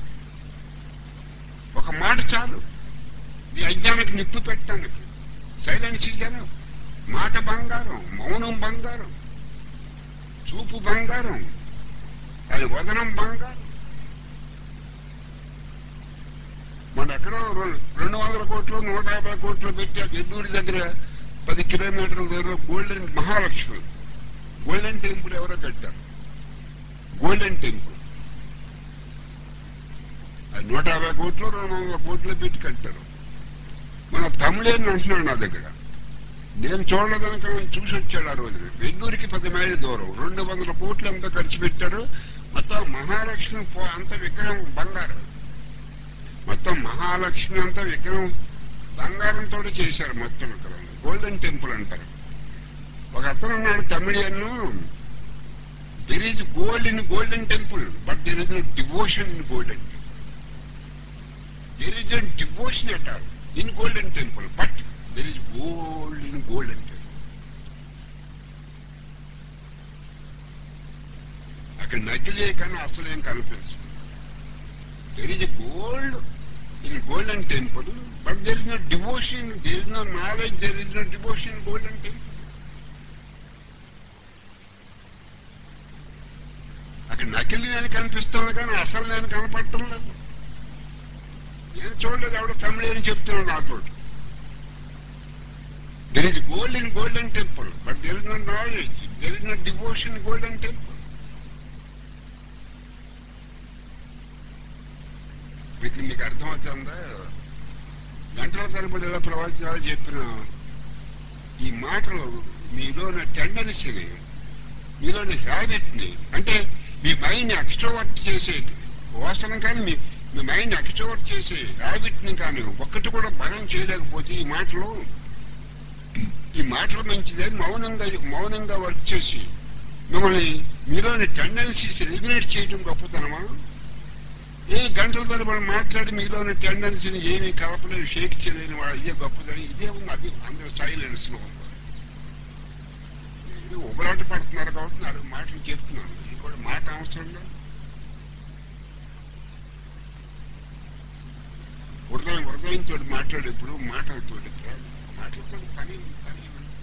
ఒక మాట చాలు నీ అజ్ఞానికి నిప్పు పెట్టడానికి సైలెన్స్ ఈజ్ ఎనఫ్ మాట బంగారం మౌనం బంగారం చూపు బంగారం అది వదనం బంగారం మన ఎక్కడో రెం- రెండు వందల కోట్లు నూట యాభై కోట్లు పెట్టి ఆ గెద్దూరి దగ్గర పది కిలోమీటర్ల దూరం గోల్డెన్ మహాలక్ష్మి గోల్డెన్ టెంపుల్ ఎవరో కట్టారు గోల్డెన్ టెంపుల్ అది నూట యాభై కోట్లు రెండు వందల కోట్లు పెట్టి కట్టారు మన తమిళేని అంటున్నాడు నా దగ్గర నేను చూడలేదనుక ఆయన చూసి వచ్చాడు ఆ రోజున వెల్లూరికి పది మైళ్ళ దూరం రెండు వందల కోట్లు ఎంత ఖర్చు పెట్టారు మొత్తం మహాలక్ష్మి పో- అంత విగ్రహం బంగారం మొత్తం మహాలక్ష్మి అంతా విగ్రహం బంగారంతో చేశారు మొత్తం విగ్రహం గోల్డెన్ టెంపుల్ అంటారు ఒక అతను ఉన్నాడు తమిళియన్ను there is gold in Golden Temple but there is devotion in Golden there is devotion at all in Golden Temple but there is gold in Golden Temple అక్కడ నకిలే కానీ అసలేం కనిపిస్తుంది there is gold in Golden Temple but there is no devotion there is no knowledge there is no devotion Golden Temple అక్కడ నకిలీ నేను కనిపిస్తుంది కానీ అసలు నేను కనపడటం లేదు నేను చూడలేదు ఎవడో తమిళ అని చెప్తున్నాడు నాతో there is gold in Golden Temple but there is no knowledge there is no devotion Golden Temple మీకు మీకు అర్థమవుతుందా గంటల తరబడి ఎలా ప్రవచనాలు చెప్పిన ఈ మాటలు మీలోని టెండెన్సీని మీలోని హ్యాబిట్ని అంటే మీ మైండ్ ఎక్స్ట్రోవర్ట్ చేసే వాసన కానీ మీ మీ మైండ్ ఎక్స్ట్రోవర్ట్ చేసే హ్యాబిట్ని కానీ ఒక్కటి కూడా భయం చేయలేకపోతే ఈ మాటలు ఈ మాటలు మంచిదే మౌనంగా మౌనంగా వర్క్ చేసి మిమ్మల్ని మీలోని టెండెన్సీస్ ఎలిమినేట్ చేయడం గొప్పతనమా ఏ గంటల తరబడి మాట్లాడి మీలోని టెండెన్సీని ఏమీ కలపలేదు షేక్ చేయలేని వాడు ఇదే గొప్పదని ఇదే ఉంది అది అందరూ సైలెన్స్ లో ఉంది ఇది ఉబలాట పడుతున్నారు కాబట్టి నాలుగు మాటలు చెప్తున్నాను ఇది కూడా మాట అవసరం లేదు హృదయం హృదయంతో మాట్లాడేప్పుడు మాటలతో మాటలతో పని పని ఉంది.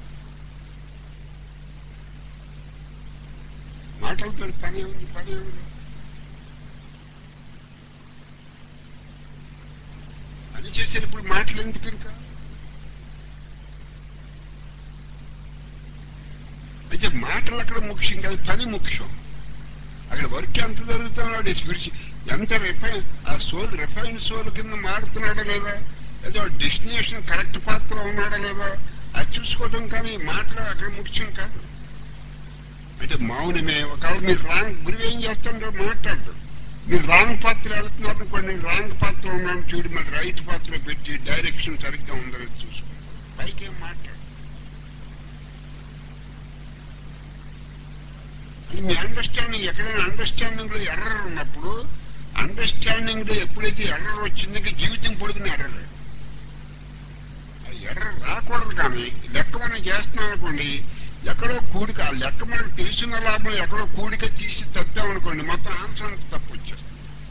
మాటలతో పని ఉంది పని ఉంది అని చేసేటప్పుడు మాటలు ఎందుకు ఇంకా అయితే మాటలు అక్కడ ముఖ్యం కాదు పని ముఖ్యం అక్కడ వర్క్ ఎంత జరుగుతున్నాడు స్పిరిచు ఎంత రిఫైన్ ఆ సోల్ రిఫైన్ సోల్ కింద మారుతున్నాడా లేదా ఏదో డెస్టినేషన్ కరెక్ట్ పాత్రలో ఉన్నాడా లేదా అది చూసుకోవడం కానీ మాటలు అక్కడ ముఖ్యం కాదు అంటే మౌనమే ఒకవేళ మీరు రాంగ్ గురువు ఏం చేస్తుండో మాట్లాడదు మీరు రాంగ్ పాత్ర వెళ్తున్నారు అనుకోండి రాంగ్ పాత్ర ఉన్నాను చూడు మరి రైట్ పాత్ర పెట్టి డైరెక్షన్ సరిగ్గా ఉందని చూసుకోండి పైకి ఏం మాట్లాడు అని మీ అండర్స్టాండింగ్ ఎక్కడైనా అండర్స్టాండింగ్ లో ఎర్రర్ ఉన్నప్పుడు అండర్స్టాండింగ్ లో ఎప్పుడైతే ఎర్రర్ వచ్చిందో ఇంక జీవితం పొడుగున ఎర్రర్ ఆ ఎర్రర్ రాకూడదు కానీ లెక్క మనం చేస్తున్నాం అనుకోండి ఎక్కడో కూడిక ఆ లెక్క మనకు తెలిసిన లాభం ఎక్కడో కూడిక తీసి తప్పామనుకోండి మొత్తం ఆన్సర్ అంతా తప్పు వచ్చేస్తుంది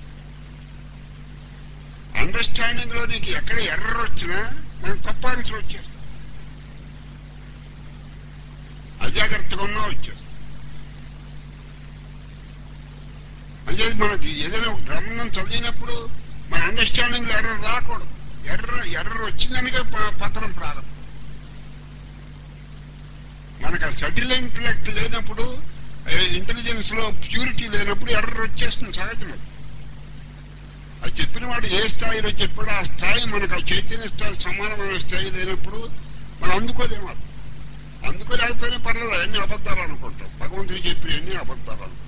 అండర్స్టాండింగ్ లో నీకు ఎక్కడ ఎర్రర్ వచ్చినా మనకు తప్పు ఆన్సర్ వచ్చేస్తుంది అజాగ్రత్తగా ఉన్నా వచ్చేస్తుంది అంటే మనకి ఏదైనా ఒక గ్రంథం చదివినప్పుడు మన అండర్స్టాండింగ్ ఎర్రర్ రాకూడదు ఎర్ర ఎర్రర్ వచ్చిందనిగా ప- పత్రం ప్రారంభం మనకు ఆ సటిల్ ఇంటలెక్ట్ లేనప్పుడు ఇంటెలిజెన్స్ లో ప్యూరిటీ లేనప్పుడు ఎర్రర్ వచ్చేస్తుంది సహజం అది. అది చెప్పిన వాడు ఏ స్థాయిలో చెప్పాడో ఆ స్థాయి మనకు ఆ చైతన్య స్థాయి సమానమైన స్థాయి లేనప్పుడు మనం అందుకోలేము అది. అందుకోలేకపోయినా పర్లేదు అన్ని అబద్ధాలు అనుకుంటాం భగవంతుడు చెప్పిన అన్ని అబద్ధాలు అనుకుంటాం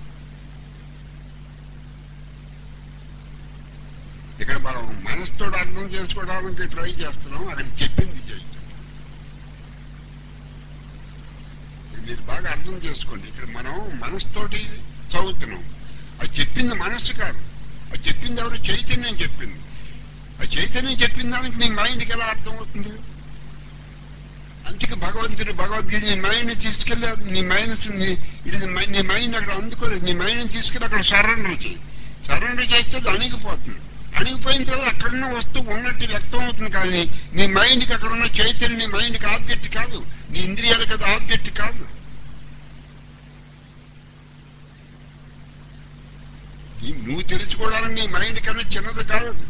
ఇక్కడ మనం మనసుతో అర్థం చేసుకోవడానికి ట్రై చేస్తున్నాం అక్కడ చెప్పింది చేయటం ఇది మీరు బాగా అర్థం చేసుకోండి ఇక్కడ మనం మనసుతోటి చదువుతున్నాం అది చెప్పింది మనస్సు కాదు అది చెప్పింది ఎవరు చైతన్యం చెప్పింది ఆ చైతన్యం చెప్పిన దానికి నీ మైండ్కి ఎలా అర్థం అవుతుంది అందుకే భగవంతుడు భగవద్గీత నీ మైండ్ తీసుకెళ్ళి నీ మైండ్ ఇది నీ మైండ్ అక్కడ అందుకోలేదు నీ మైండ్ తీసుకెళ్ళి అక్కడ సరెండర్ చేయి సరెండర్ చేస్తే అది అణిగిపోతుంది అణిగిపోయిన తర్వాత అక్కడున్న వస్తువు ఉన్నట్టు వ్యక్తం అవుతుంది కానీ నీ మైండ్కి అక్కడ ఉన్న చైతన్యం నీ మైండ్కి ఆబ్జెక్ట్ కాదు నీ ఇంద్రియాలకు అది ఆబ్జెక్ట్ కాదు ఈ- నువ్వు తెలుసుకోవడానికి నీ మైండ్ కన్నా చిన్నది కాదు అది.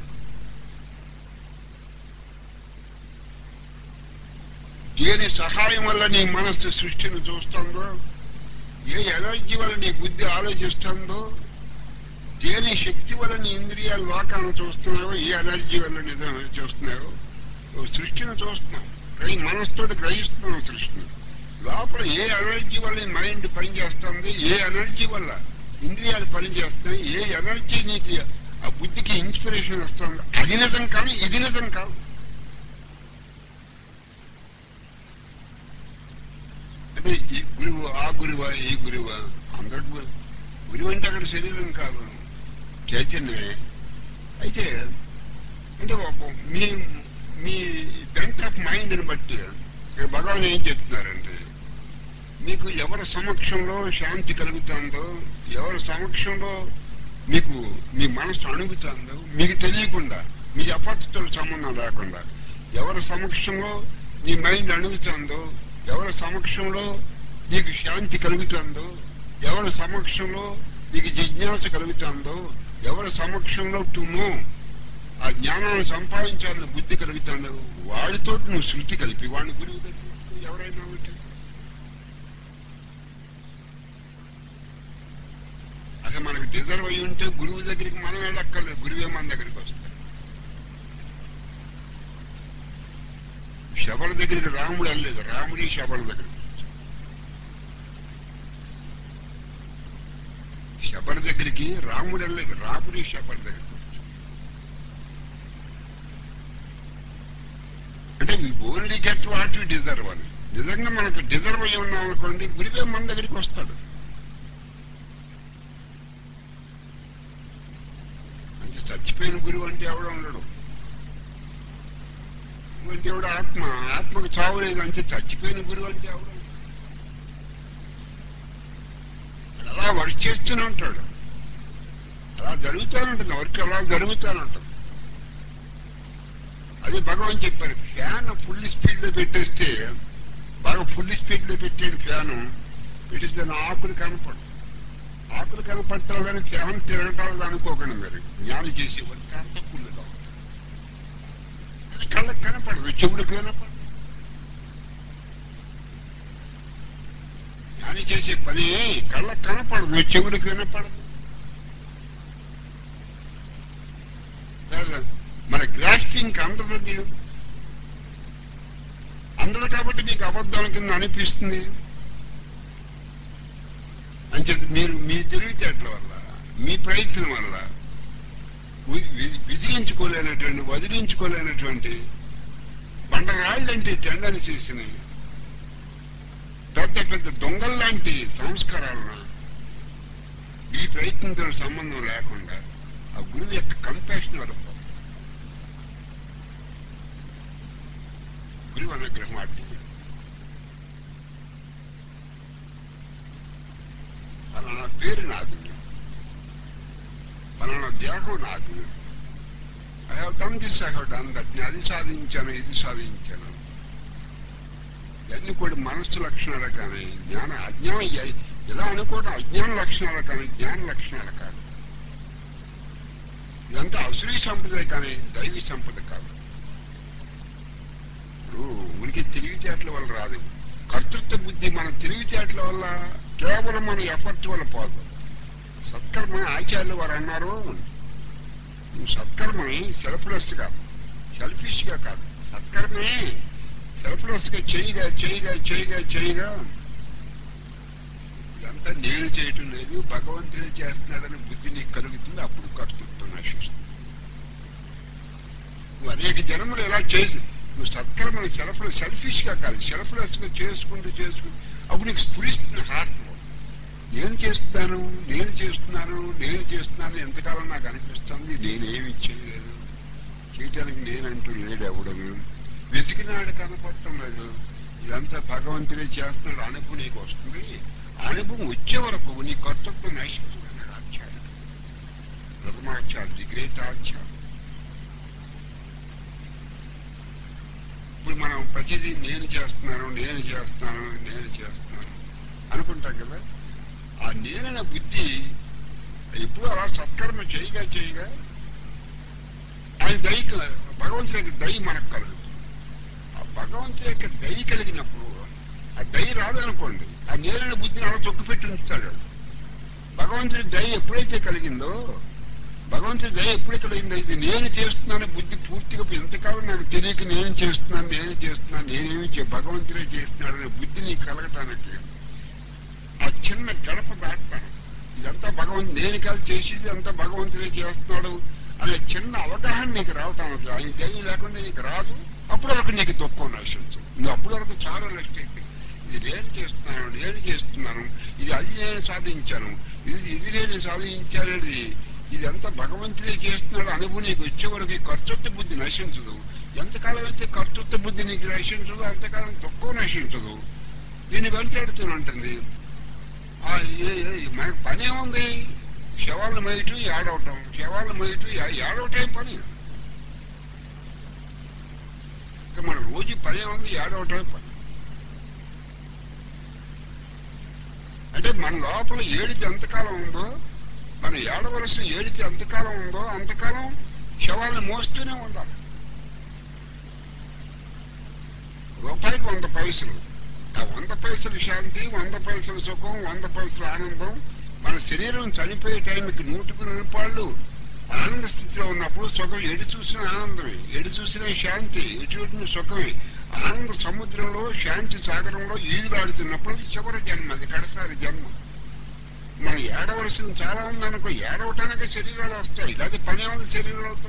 దేని సహాయం వల్ల నీ మనస్సు సృష్టిని చూస్తుందో ఏ ఎనర్జీ వల్ల నీ బుద్ధి ఆలోచిస్తుందో దేని శక్తి వల్ల నీ ఇంద్రియాల లోకాలను చూస్తున్నావో ఏ ఎనర్జీ వల్ల నిజం చూస్తున్నావో ఓ సృష్టిని చూస్తున్నావు గ్రహి మనసుతోటి గ్రహిస్తున్నావు సృష్టిని లోపల ఏ ఎనర్జీ వల్ల నీ మైండ్ పనిచేస్తుంది ఏ ఎనర్జీ వల్ల ఇంద్రియాలు పనిచేస్తున్నాయి ఏ ఎనర్జీ నీకు ఆ బుద్ధికి ఇన్స్పిరేషన్ వస్తుంది అది నిజం కానీ ఇది నిజం కాదు అంటే ఈ గురువు ఆ గురువా ఈ గురువా అందరికి గురు- గురువు అంటే అక్కడ శరీరం కాదు చైతన్యమే అయితే అంటే ఒక మీ మీ బెంట్ ఆఫ్ మైండ్ని బట్టి ఇక్కడ భగవాన్ ఏం చెప్తున్నారంటే మీకు ఎవరి సమక్షంలో శాంతి కలుగుతుందో ఎవరి సమక్షంలో మీకు మీ మనసు అణుగుతుందో మీకు తెలియకుండా మీ అపత్తుతో సంబంధం లేకుండా ఎవరి సమక్షంలో నీ మైండ్ అణుగుతుందో ఎవరి సమక్షంలో నీకు శాంతి కలుగుతుందో ఎవరి సమక్షంలో నీకు జిజ్ఞాస కలుగుతుందో ఎవరి సమక్షంలో టు నో ఆ జ్ఞానాన్ని సంపాదించాలని బుద్ధి కలుగుతుందో వాడితో నువ్వు శృతి కలిపి వాడిని గురువు కలిపి ఎవరైనా ఒకటి అసలు మనకు డిజర్వ్ అయి ఉంటే గురువు దగ్గరికి మనం వెళ్ళక్కర్లేదు గురువే మన దగ్గరికి వస్తాడు శబల దగ్గరికి రాముడు వెళ్ళలేదు రాముడి శబల దగ్గరికి వచ్చాడు. శబల దగ్గరికి రాముడు వెళ్ళలేదు రాముడి శబల దగ్గరికి వచ్చాడు. అంటే we only get what you deserve అని నిజంగా మనకు డిజర్వ్ అయి ఉన్నాం అనుకోండి గురువే మన దగ్గరికి వస్తాడు అంటే చచ్చిపోయిన గురువు అంటే ఎవడు ఉండడు గురువు అంటే ఎవడు ఆత్మ ఆత్మకు చావు లేదు అంటే చచ్చిపోయిన గురువు అంటే ఎవడు ఉండడు. వాడు అలా వర్క్ చేస్తూనే ఉంటాడు అలా జరుగుతానంటుంది వర్క్ అలా జరుగుతానంటుంది అదే భగవాన్ చెప్పారు ఫ్యాన్ ఫుల్ స్పీడ్ లో పెట్టేస్తే బాగా ఫుల్ స్పీడ్ లో పెట్టాడు ఫ్యాన్ పెట్టేస్తే దాని ఆకులు కనపడు ఆకులు కనపడటం కానీ ఫ్యాన్ తిరగటాలు అనుకోకండి మీరు జ్ఞానం చేసే వర్క్ అంతా ఫుల్గా ఉంటుంది అది కళ్ళకి కనపడదు చెవులకు కనపడదు జ్ఞాని చేసే పని కళ్ళకి కనపడదు చెవులకు కనపడదు లేదా మన గ్రాస్పింగ్ అందదు అందదు కాబట్టి మీకు అబద్ధం కింద అనిపిస్తుంది అని చెప్పి మీరు మీ తెలివితేటల వల్ల మీ ప్రయత్నం వల్ల వి- వి- విధించుకోలేనటువంటి వదిలించుకోలేనటువంటి బండరాళ్ళంటి టెండని చేసినాయి పెద్ద పెద్ద దొంగల్లాంటి సంస్కారాలను ఈ ప్రయత్నంతో సంబంధం లేకుండా ఆ గురువు యొక్క కంపాషన్ వల్ల గురువు అనుగ్రహం అట్టి ఫలానా పేరు నాకు ఫలానా దేహం నాకు I have done this I have done that అది సాధించాను ఇది సాధించాను ఇవన్నీ కూడా మనస్సు లక్షణాలు కానీ జ్ఞాన అజ్ఞానం ఎ- ఇలా అనుకోవడం అజ్ఞాన లక్షణాలు కానీ జ్ఞాన లక్షణాలు కాదు ఇదంతా అసురీ సంపద కానీ దైవీ సంపద కాదు ఇప్పుడు ఉనికి తెలివితేటల వల్ల రాదు కర్తృత్వ బుద్ధి మన తెలివితేటల వల్ల కేవలం మన ఎఫర్ట్ వల్ల పోదు సత్కర్మ ఆచార్యులు వారు అన్నారు నువ్వు సత్కర్మని సెల్ఫ్లెస్ గా సెల్ఫిష్ గా కాదు సత్కర్మే సెల్ఫ్లెస్ గా చేయగా చేయగా చేయగా చేయగా ఇదంతా నేను చేయటం లేదు భగవంతుడే చేస్తున్నాడని బుద్ధి నీకు కలుగుతుంది అప్పుడు కర్తృత్వం నశిస్తుంది నువ్వు అనేక జన్మలు ఇలా చేసి నువ్వు సత్కర్మని సెల్ఫ్ సెల్ఫిష్ గా కాదు సెల్ఫ్లెస్ గా చేసుకుంటూ చేసుకుంటూ అప్పుడు నీకు స్ఫురిస్తుంది హార్ట్ నేను చేస్తున్నాను నేను చేస్తున్నాను నేను చేస్తున్నాను ఎంతకాలం నాకు అనిపిస్తుంది నేనేమి చేయలేదు చేయటానికి నేనంటూ లేడు ఎవడను వెతికినాడు కనపడటం లేదు ఇదంతా భగవంతుడే చేస్తున్నాడు అనుభవం నీకు వస్తుంది అనుభవం వచ్చే వరకు నీ కర్తృత్వం నశించుకున్నాడు ఆచార్య ప్రథమాచార్య ది గ్రేట్ ఆచార్య ఇప్పుడు మనం ప్రతిదీ నేను చేస్తున్నాను నేను చేస్తున్నాను నేను చేస్తున్నాను అనుకుంటాం కదా ఆ నేనైన బుద్ధి ఎప్పుడు అలా సత్కర్మ చేయగా చేయగా ఆయన దయ భగవంతుడి యొక్క దయ మనకు కలుగుతుంది ఆ భగవంతుడి యొక్క దయ కలిగినప్పుడు ఆ దయ రాదనుకోండి ఆ నేరైన బుద్ధిని అలా తొక్కుపెట్టి ఉంచుతాడు భగవంతుడి దయ ఎప్పుడైతే కలిగిందో భగవంతుడి దయ ఎప్పుడు కలిగిందో ఇది నేను చేస్తున్నాను బుద్ధి పూర్తిగా ఎంతకాలం నాకు తెలియక నేను చేస్తున్నాను నేను చేస్తున్నాను నేనేమి చే భగవంతుడే చేస్తున్నాడు అనే బుద్ధి నీకు కలగటానికి ఆ చిన్న గడప దాటుతాను ఇదంతా భగవంతు నేను కాదు చేసేది అంతా భగవంతుడే చేస్తున్నాడు అనే చిన్న అవగాహన నీకు రావటానికి ఆయన దయ లేకుండా నీకు రాదు అప్పుడు వరకు నీకు దుఃఖం నశించు నువ్వు అప్పుడు వరకు చాలా రెస్ట్ అయిపోయింది ఇది నేను చేస్తున్నాను నేను చేస్తున్నాను ఇది అది నేను సాధించాను ఇది ఇది నేను సాధించానది ఇదంతా భగవంతుడే చేస్తున్నాడు అనుభవం నీకు వచ్చే వరకు ఈ కర్తృత్వ బుద్ధి నశించదు ఎంతకాలం అయితే కర్తృత్వ బుద్ధి నీకు నశించదు అంతకాలం దుఃఖం నశించదు దీన్ని వెంటాడుతూనే ఉంటుంది ఆ, ఏ- ఏ- మనకు పని ఏముంది శవాలను మేయటం ఏడవటం శవాలను మేయటం ఏ- ఏడవటం పని ఇక మన రోజు పని ఏముంది ఏడవటమే పని అంటే మన లోపల ఏడికి ఎంతకాలం ఉందో మన ఏడవలసిన ఏడికి ఎంతకాలం ఉందో అంతకాలం శవాలను మోస్తూనే ఉండాలి రూపాయికి వంద పైసలు ఆ వంద పైసలు శాంతి వంద పైసలు సుఖం వంద పైసలు ఆనందం మన శరీరం చనిపోయే టైంకి నూటుకు రూపాయలు ఆనంద స్థితిలో ఉన్నప్పుడు సుఖం ఎడి చూసిన ఆనందమే ఎడి చూసిన శాంతి ఎటువంటి సుఖమే ఆనంద సముద్రంలో శాంతి సాగరంలో ఈదులాడుతున్నప్పుడు అది చివరి జన్మ అది కడసారి జన్మ మనం ఏడవలసింది చాలా ఉందనుకో ఏడవటానికి శరీరాలు వస్తాయి లేదా పని ఉంది శరీరాలతో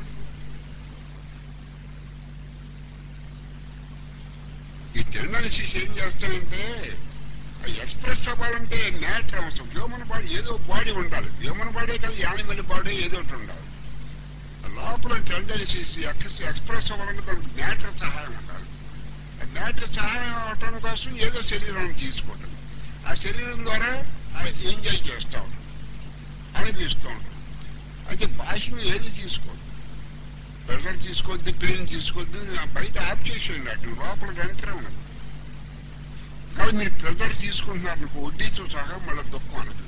ఈ టెండెన్సీస్ ఏం చేస్తాయంటే ఎక్స్ప్రెస్ అవ్వాలంటే మ్యాటర్ అవసరం హ్యూమన్ బాడీ ఏదో బాడీ ఉండాలి హ్యూమన్ బాడీ కాదు యానిమల్ బాడీ ఏదో ఒకటి ఉండాలి లోపల టెండెన్సీస్ ఎక్స్ప్రెస్ అవ్వాలంటే దానికి మ్యాటర్ సహాయం ఉండాలి ఆ మ్యాటర్ సహాయం అవటం కోసం ఏదో శరీరాన్ని తీసుకోవటం ఆ శరీరం ద్వారా ఎంజాయ్ చేస్తూ ఉంటాం అనిపిస్తూ ఉంటాం అయితే భాషను ఏది తీసుకోవద్దు ప్రెషర్ తీసుకోవద్దు పెయిన్ తీసుకోవద్దు బయట ఆఫ్ చేసేయండి అటు లోపల వెంటనే ఉన్నది కానీ మీరు ప్రెజర్ తీసుకుంటున్నారు మీకు వడ్డీతో సహా మళ్ళీ దుఃఖం అనదు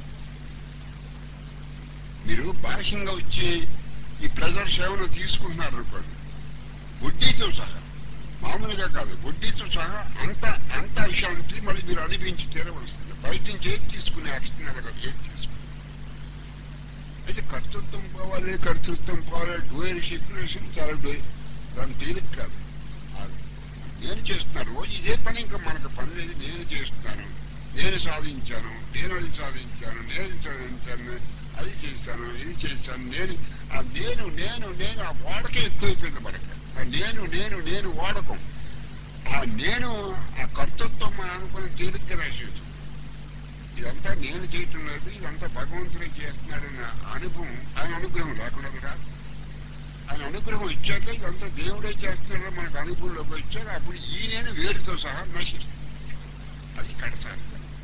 మీరు భాషంగా వచ్చి ఈ ప్రెజర్ సేవలు తీసుకుంటున్నారు అనుకోండి వడ్డీతో సహా మామూలుగా కాదు వడ్డీతో సహా అంత అంత అశాంతి మళ్ళీ మీరు అనిపించి తీరవలసింది బయట నుంచి ఏది తీసుకునే యాక్షన్ కదా ఏది తీసుకుని అయితే కర్తృత్వం పోవాలి కర్తృత్వం పోవాలి డోయర్ సిచ్యువేషన్ చాలా డోయ్ దాని తేలిక కాదు ఆ నేను చేస్తున్నాను రోజు ఇదే పని ఇంకా మనకు పని లేదు నేను చేస్తున్నాను నేను సాధించాను నేను అది సాధించాను నేను సాధించాను అది చేశాను ఇది చేశాను నేను ఆ నేను నేను నేను ఆ వాడకే ఎక్కువైపోయింది మనకి ఆ నేను నేను నేను వాడకం ఆ నేను ఆ కర్తృత్వం మనం అనుకుని తేలిగ్గా రాసేది ఇదంతా నేను చేయటం లేదు ఇదంతా భగవంతుడే చేస్తున్నాడన్న అనుభవం ఆయన అనుగ్రహం లేకుండా రాదు ఆయన అనుగ్రహం ఇచ్చాక ఇదంతా దేవుడే చేస్తున్నాడో మనకు అనుభవంలోకి వచ్చాక అప్పుడు ఈ నేను వేడితో సహా నశిస్తుంది అది కడసారి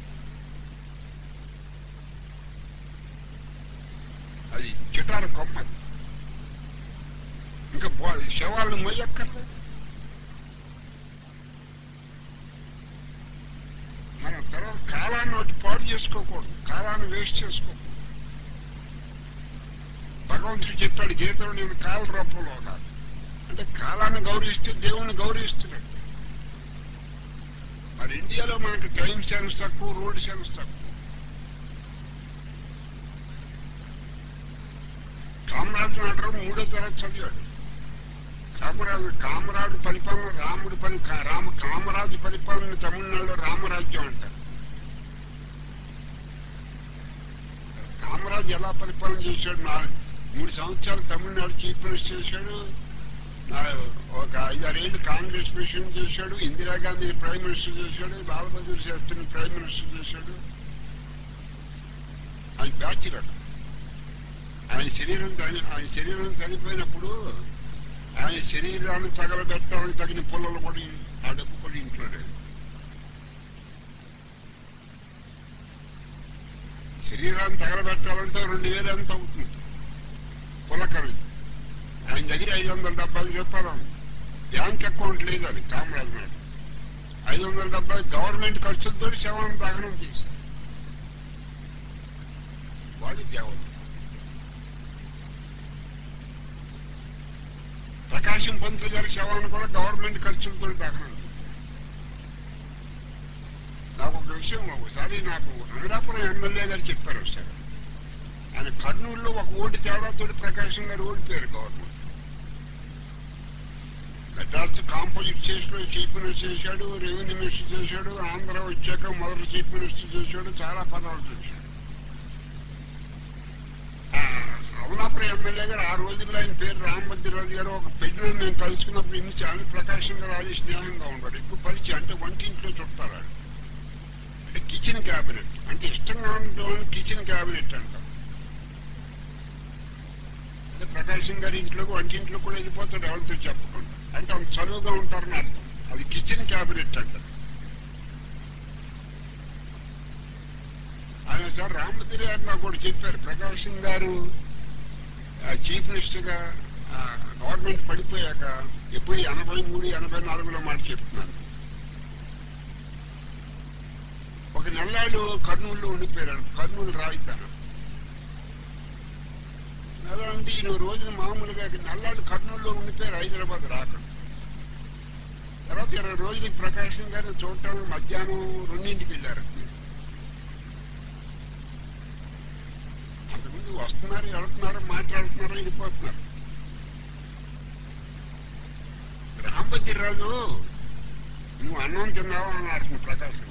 అది చిటారు కొమ్మ ఇంకా బో- శవాలను మొయ్యక్కర్లేదు మనం తర్వాత కాలాన్ని ఒకటి పాడు చేసుకోకూడదు కాలాన్ని వేస్ట్ చేసుకోకూడదు భగవంతుడు చెప్పాడు గీతలో నేను కాల రూపంలో కాదు అంటే కాలాన్ని గౌరవిస్తే దేవుణ్ణి గౌరవిస్తున్నాడు మరి ఇండియాలో మనకి టైం సెన్స్ తక్కువ రోడ్ సెన్స్ తక్కువ కామరాజు అంటారు మూడో తరగతి చదివాడు కామరాజు కామరాజు పరిపాలన రాముడి పని కా- రామ కామరాజు పరిపాలన తమిళనాడులో రామరాజ్యం అంటారు కామరాజు ఎలా పరిపాలన చేశాడు నా మూడు సంవత్సరాలు తమిళనాడు చీఫ్ మినిస్టర్ చేశాడు నా ఒక ఐదారేళ్లు కాంగ్రెస్ ప్రెసిడెంట్ చేశాడు ఇందిరాగాంధీ ప్రైమ్ మినిస్టర్ చేశాడు లాల్ బహదూర్ శాస్త్రిని ప్రైమ్ మినిస్టర్ చేశాడు ఆయన బ్యాచులర్ ఆయన శరీరం చని- ఆయన శరీరం చనిపోయినప్పుడు ఆయన శరీరాన్ని తగలబెట్టాలని తగిన పుల్లలు పడి ఆ డబ్బు పడి ఇంట్లో లేదు శరీరాన్ని తగలబెట్టాలంటే రెండు వేలు ఎంత అవుతుంది పులకలు ఆయన దగ్గర ఐదు వందల డెబ్బై రూపాయలు ఉంది బ్యాంక్ అకౌంట్ లేదు అది కామరాజు నాడు ఐదు వందల డెబ్బై గవర్నమెంట్ ఖర్చులతో శవాన్ని దహనం చేశారు వాడి దేవత ప్రకాశం పంతులు గారి శవాన్ని కూడా గవర్నమెంట్ ఖర్చులతో దహనం చేశారు. నాకు ఒక విషయం ఒకసారి నాకు అమలాపురం ఎమ్మెల్యే గారు చెప్పారు ఒకసారి ఆయన కర్నూలులో ఒక ఓటు తేడాతో ప్రకాశం గారు ఓడిపోయారు గవర్నమెంట్ మెడ్రాస్ కాంపోజిట్ చేసిన చీఫ్ మినిస్టర్ చేశాడు రెవెన్యూ మినిస్టర్ చేశాడు ఆంధ్ర వచ్చాక మొదటి చీఫ్ మినిస్టర్ చేశాడు చాలా పదవులు చేశాడు ఆ, అమలాపురం ఎమ్మెల్యే గారు ఆ రోజుల్లో ఆయన పేరు రామభద్రరాజు గారు ఒక పెళ్లిలో నేను కలుసుకున్నప్పుడు ఇన్ని చాలా ప్రకాశం గారు అది స్నేహంగా ఉన్నాడు ఎక్కువ పరిచయం అంటే వంటింట్లో చుట్టారు ఆయన. అంటే కిచెన్ క్యాబినెట్ అంటే ఇష్టంగా ఉండడం కిచెన్ క్యాబినెట్ అంటాం అంటే ప్రకాశం గారి ఇంట్లోకి వంటింట్లో కూడా వెళ్ళిపోతాడు ఎవరితో చెప్పకుండా అంటే అంత చదువుగా ఉంటారని అర్థం అది కిచెన్ క్యాబినెట్ అంటారు ఆయన సార్ రామతిరి గారు నాకు కూడా చెప్పారు ప్రకాశం గారు ఆ, చీఫ్ మినిస్టర్ గా ఆ, గవర్నమెంట్ పడిపోయాక ఎప్పుడు ఎనభై మూడు ఎనభై నాలుగులో మాట చెప్తున్నాను ఒక నెల్లాళ్ళు కర్నూలులో ఉండిపోయారు కర్నూలు రాయిద్దాను నెల అంటే ఈయన రోజున మామూలుగా నల్లాళ్ళు కర్నూలులో ఉండిపోయారు హైదరాబాద్ రాకుండా తర్వాత ఇరవై రోజులకి ప్రకాశం గారిని చూడటానికి మధ్యాహ్నం రెండింటికి వెళ్ళారు అంతకుముందు వస్తున్నారు వెళ్తున్నారు మాట్లాడుతున్నారు వెళ్ళిపోతున్నారు రామభద్రరాజు నువ్వు అన్నం తిన్నావా అని అడుగుతుంది ప్రకాశం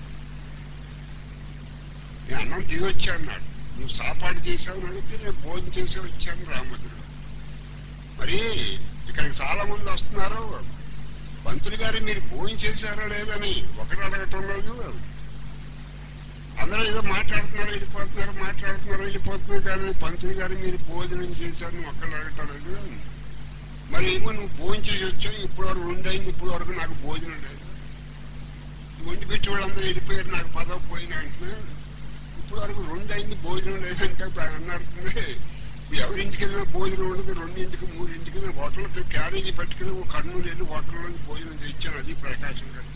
నేను అన్నం తిని వచ్చా అన్నాడు నువ్వు సాపాటు చేసావు అని అడిగితే నేను భోజనం చేసి వచ్చాను రామభద్రుడు మరి ఇక్కడికి చాలా మంది వస్తున్నారు పంతులు గారు మీరు భోజనం చేశారా లేదని ఒకరు అడగటం లేదు అందరూ ఏదో మాట్లాడుతున్నారు వెళ్ళిపోతున్నారు మాట్లాడుతున్నారు వెళ్ళిపోతున్నారు కానీ పంతులు గారు మీరు భోజనం చేశారు నువ్వు ఒక్కరు అడగటం లేదు మరి ఏమో నువ్వు భోజనం చేసి వచ్చావు ఇప్పుడు వరకు రెండు అయింది ఇప్పుడు వరకు నాకు భోజనం లేదు వండి పెట్టి వాళ్ళందరూ వెళ్ళిపోయారు నాకు పదవి పోయినా అంటే ఇప్పుడు వరకు రెండు అయింది భోజనం లేదంటే అన్నడుతుంది ఎవరింటికి వెళ్ళినా భోజనం ఉండదు రెండింటికి మూడింటికి నేను హోటల్కి క్యారేజీ పెట్టుకుని ఓ కర్నూలు వెళ్ళి హోటల్లో భోజనం తెచ్చాను అది ప్రకాశం గారు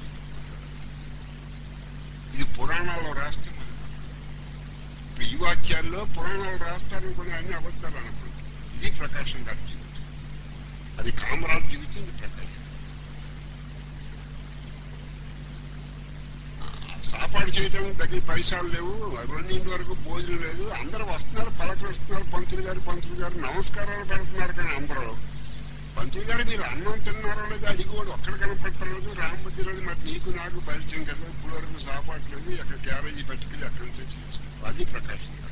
ఇది పురాణాల్లో రాస్తే మరి ఇప్పుడు ఈ వాక్యాల్లో పురాణాలు రాస్తారనుకుని అన్ని అబద్ధాలు అనుకుంటాం ఇది ప్రకాశం గారి జీవితం అది కామరాజు జీవితం ఇది ప్రకాశం సాపాడు చేయటం దగ్గర పైసలు లేవు రెండింటి వరకు భోజనం లేదు అందరూ వస్తున్నారు పలకరిస్తున్నారు పంతులు గారు పంతులు గారు నమస్కారాలు పెడుతున్నారు కానీ అందరూ పంతులు గారు మీరు అన్నం తిన్నారో లేదో అడిగి కూడా ఒక్కడ కనపడలేదు రామబుద్ధి రోజు మరి నీకు నాకు పరిచయం కదా ఇప్పుడు వరకు సాపాటు లేదు అక్కడ క్యారేజీ పెట్టుకుని అక్కడి నుంచి వచ్చి తీసుకో అది ప్రకాశం గారు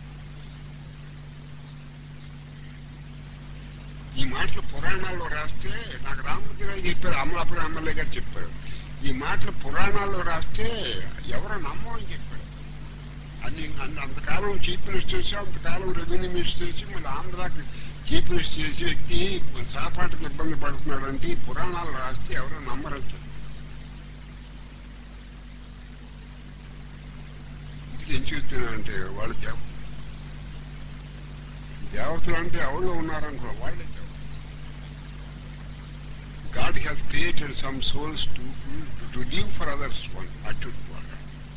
ఈ మాటలు పురాణాల్లో రాస్తే నాకు రామబుద్ధి రాజు చెప్పారు అమలాపురం ఎమ్మెల్యే గారు చెప్పారు ఈ మాటలు పురాణాల్లో రాస్తే ఎవరో నమ్మని చెప్పాడు అన్ని అన్ని అంతకాలం చీఫ్ మినిస్టర్ చేసి అంతకాలం రెవెన్యూ మినిస్టర్ చేసి మళ్ళీ ఆంధ్రాకి చీఫ్ మినిస్టర్ చేసి వ్యక్తి సాపాటుకు ఇబ్బంది పడుతున్నాడంటే ఈ పురాణాలు రాస్తే ఎవరో నమ్మరచ్చు ఇంటికి ఏం చెప్తున్నానంటే వాళ్ళు దేవ దేవతలు అంటే ఎవరు ఉన్నారనుకో వాళ్ళే దేవతలు God has created some souls to, to live for others one attitude.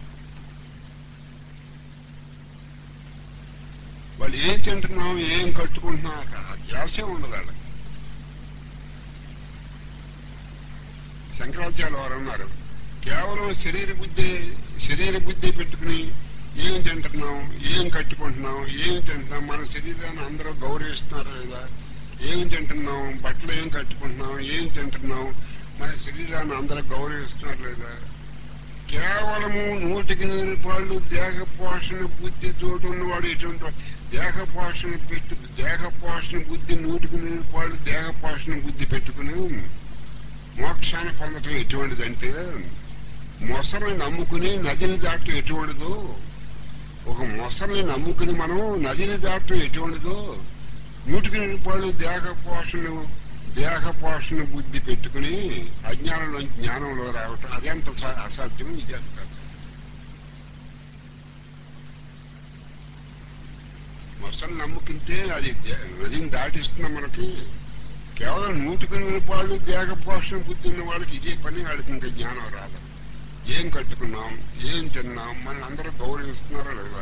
వాళ్ళు ఏం తింటున్నాం ఏం కట్టుకుంటున్నాం ఆ ధ్యాసే ఉండదు వాళ్ళకి శంకరాచార్య వారు అన్నారు కేవలం శరీర బుద్ధి శరీర బుద్ధి పెట్టుకుని ఏం తింటున్నాం ఏం కట్టుకుంటున్నాం ఏం తింటున్నాం మన శరీరాన్ని అందరూ గౌరవిస్తున్నారు లేదా ఏం తింటున్నాం బట్టలు ఏం కట్టుకుంటున్నాం ఏం తింటున్నాం మన శరీరాన్ని అందరూ గౌరవిస్తున్నారు లేదా కేవలము నూటికి నూరు రూపాయలు దేహ పోషణ బుద్ధి తోటి ఉన్నవాడు ఎటువంటి వాడు? దేహ పోషణ పెట్టు దేహ పోషణ బుద్ధి నూటికి నూరు రూపాయలు దేహ పోషణ బుద్ధి పెట్టుకుని మోక్షాన్ని పొందటం ఎటువంటిదంటే మొసలిని నమ్ముకుని నదిని దాటం ఎటువంటిదో ఒక మొసలిని నమ్ముకుని మనం నదిని దాటం ఎటువంటిదో నూటికి నూరు రూపాయలు దేహ పోషణ దేహ పోషణ బుద్ధి పెట్టుకుని అజ్ఞానంలో జ్ఞానంలో రావటం అదెంత స- అసాధ్యం ఇది అంత మొసలు నమ్ముకుంటే అది దే- నదిని దాటిస్తున్నా మనకి కేవలం నూటికి నూరు రూపాయలు దేహ పోషణ బుద్ధి ఉన్న వాళ్ళకి ఇదే పని వాళ్ళకి ఇంకా జ్ఞానం రాదు ఏం కట్టుకున్నాం ఏం తిన్నాం మన అందరూ గౌరవిస్తున్నారా లేదా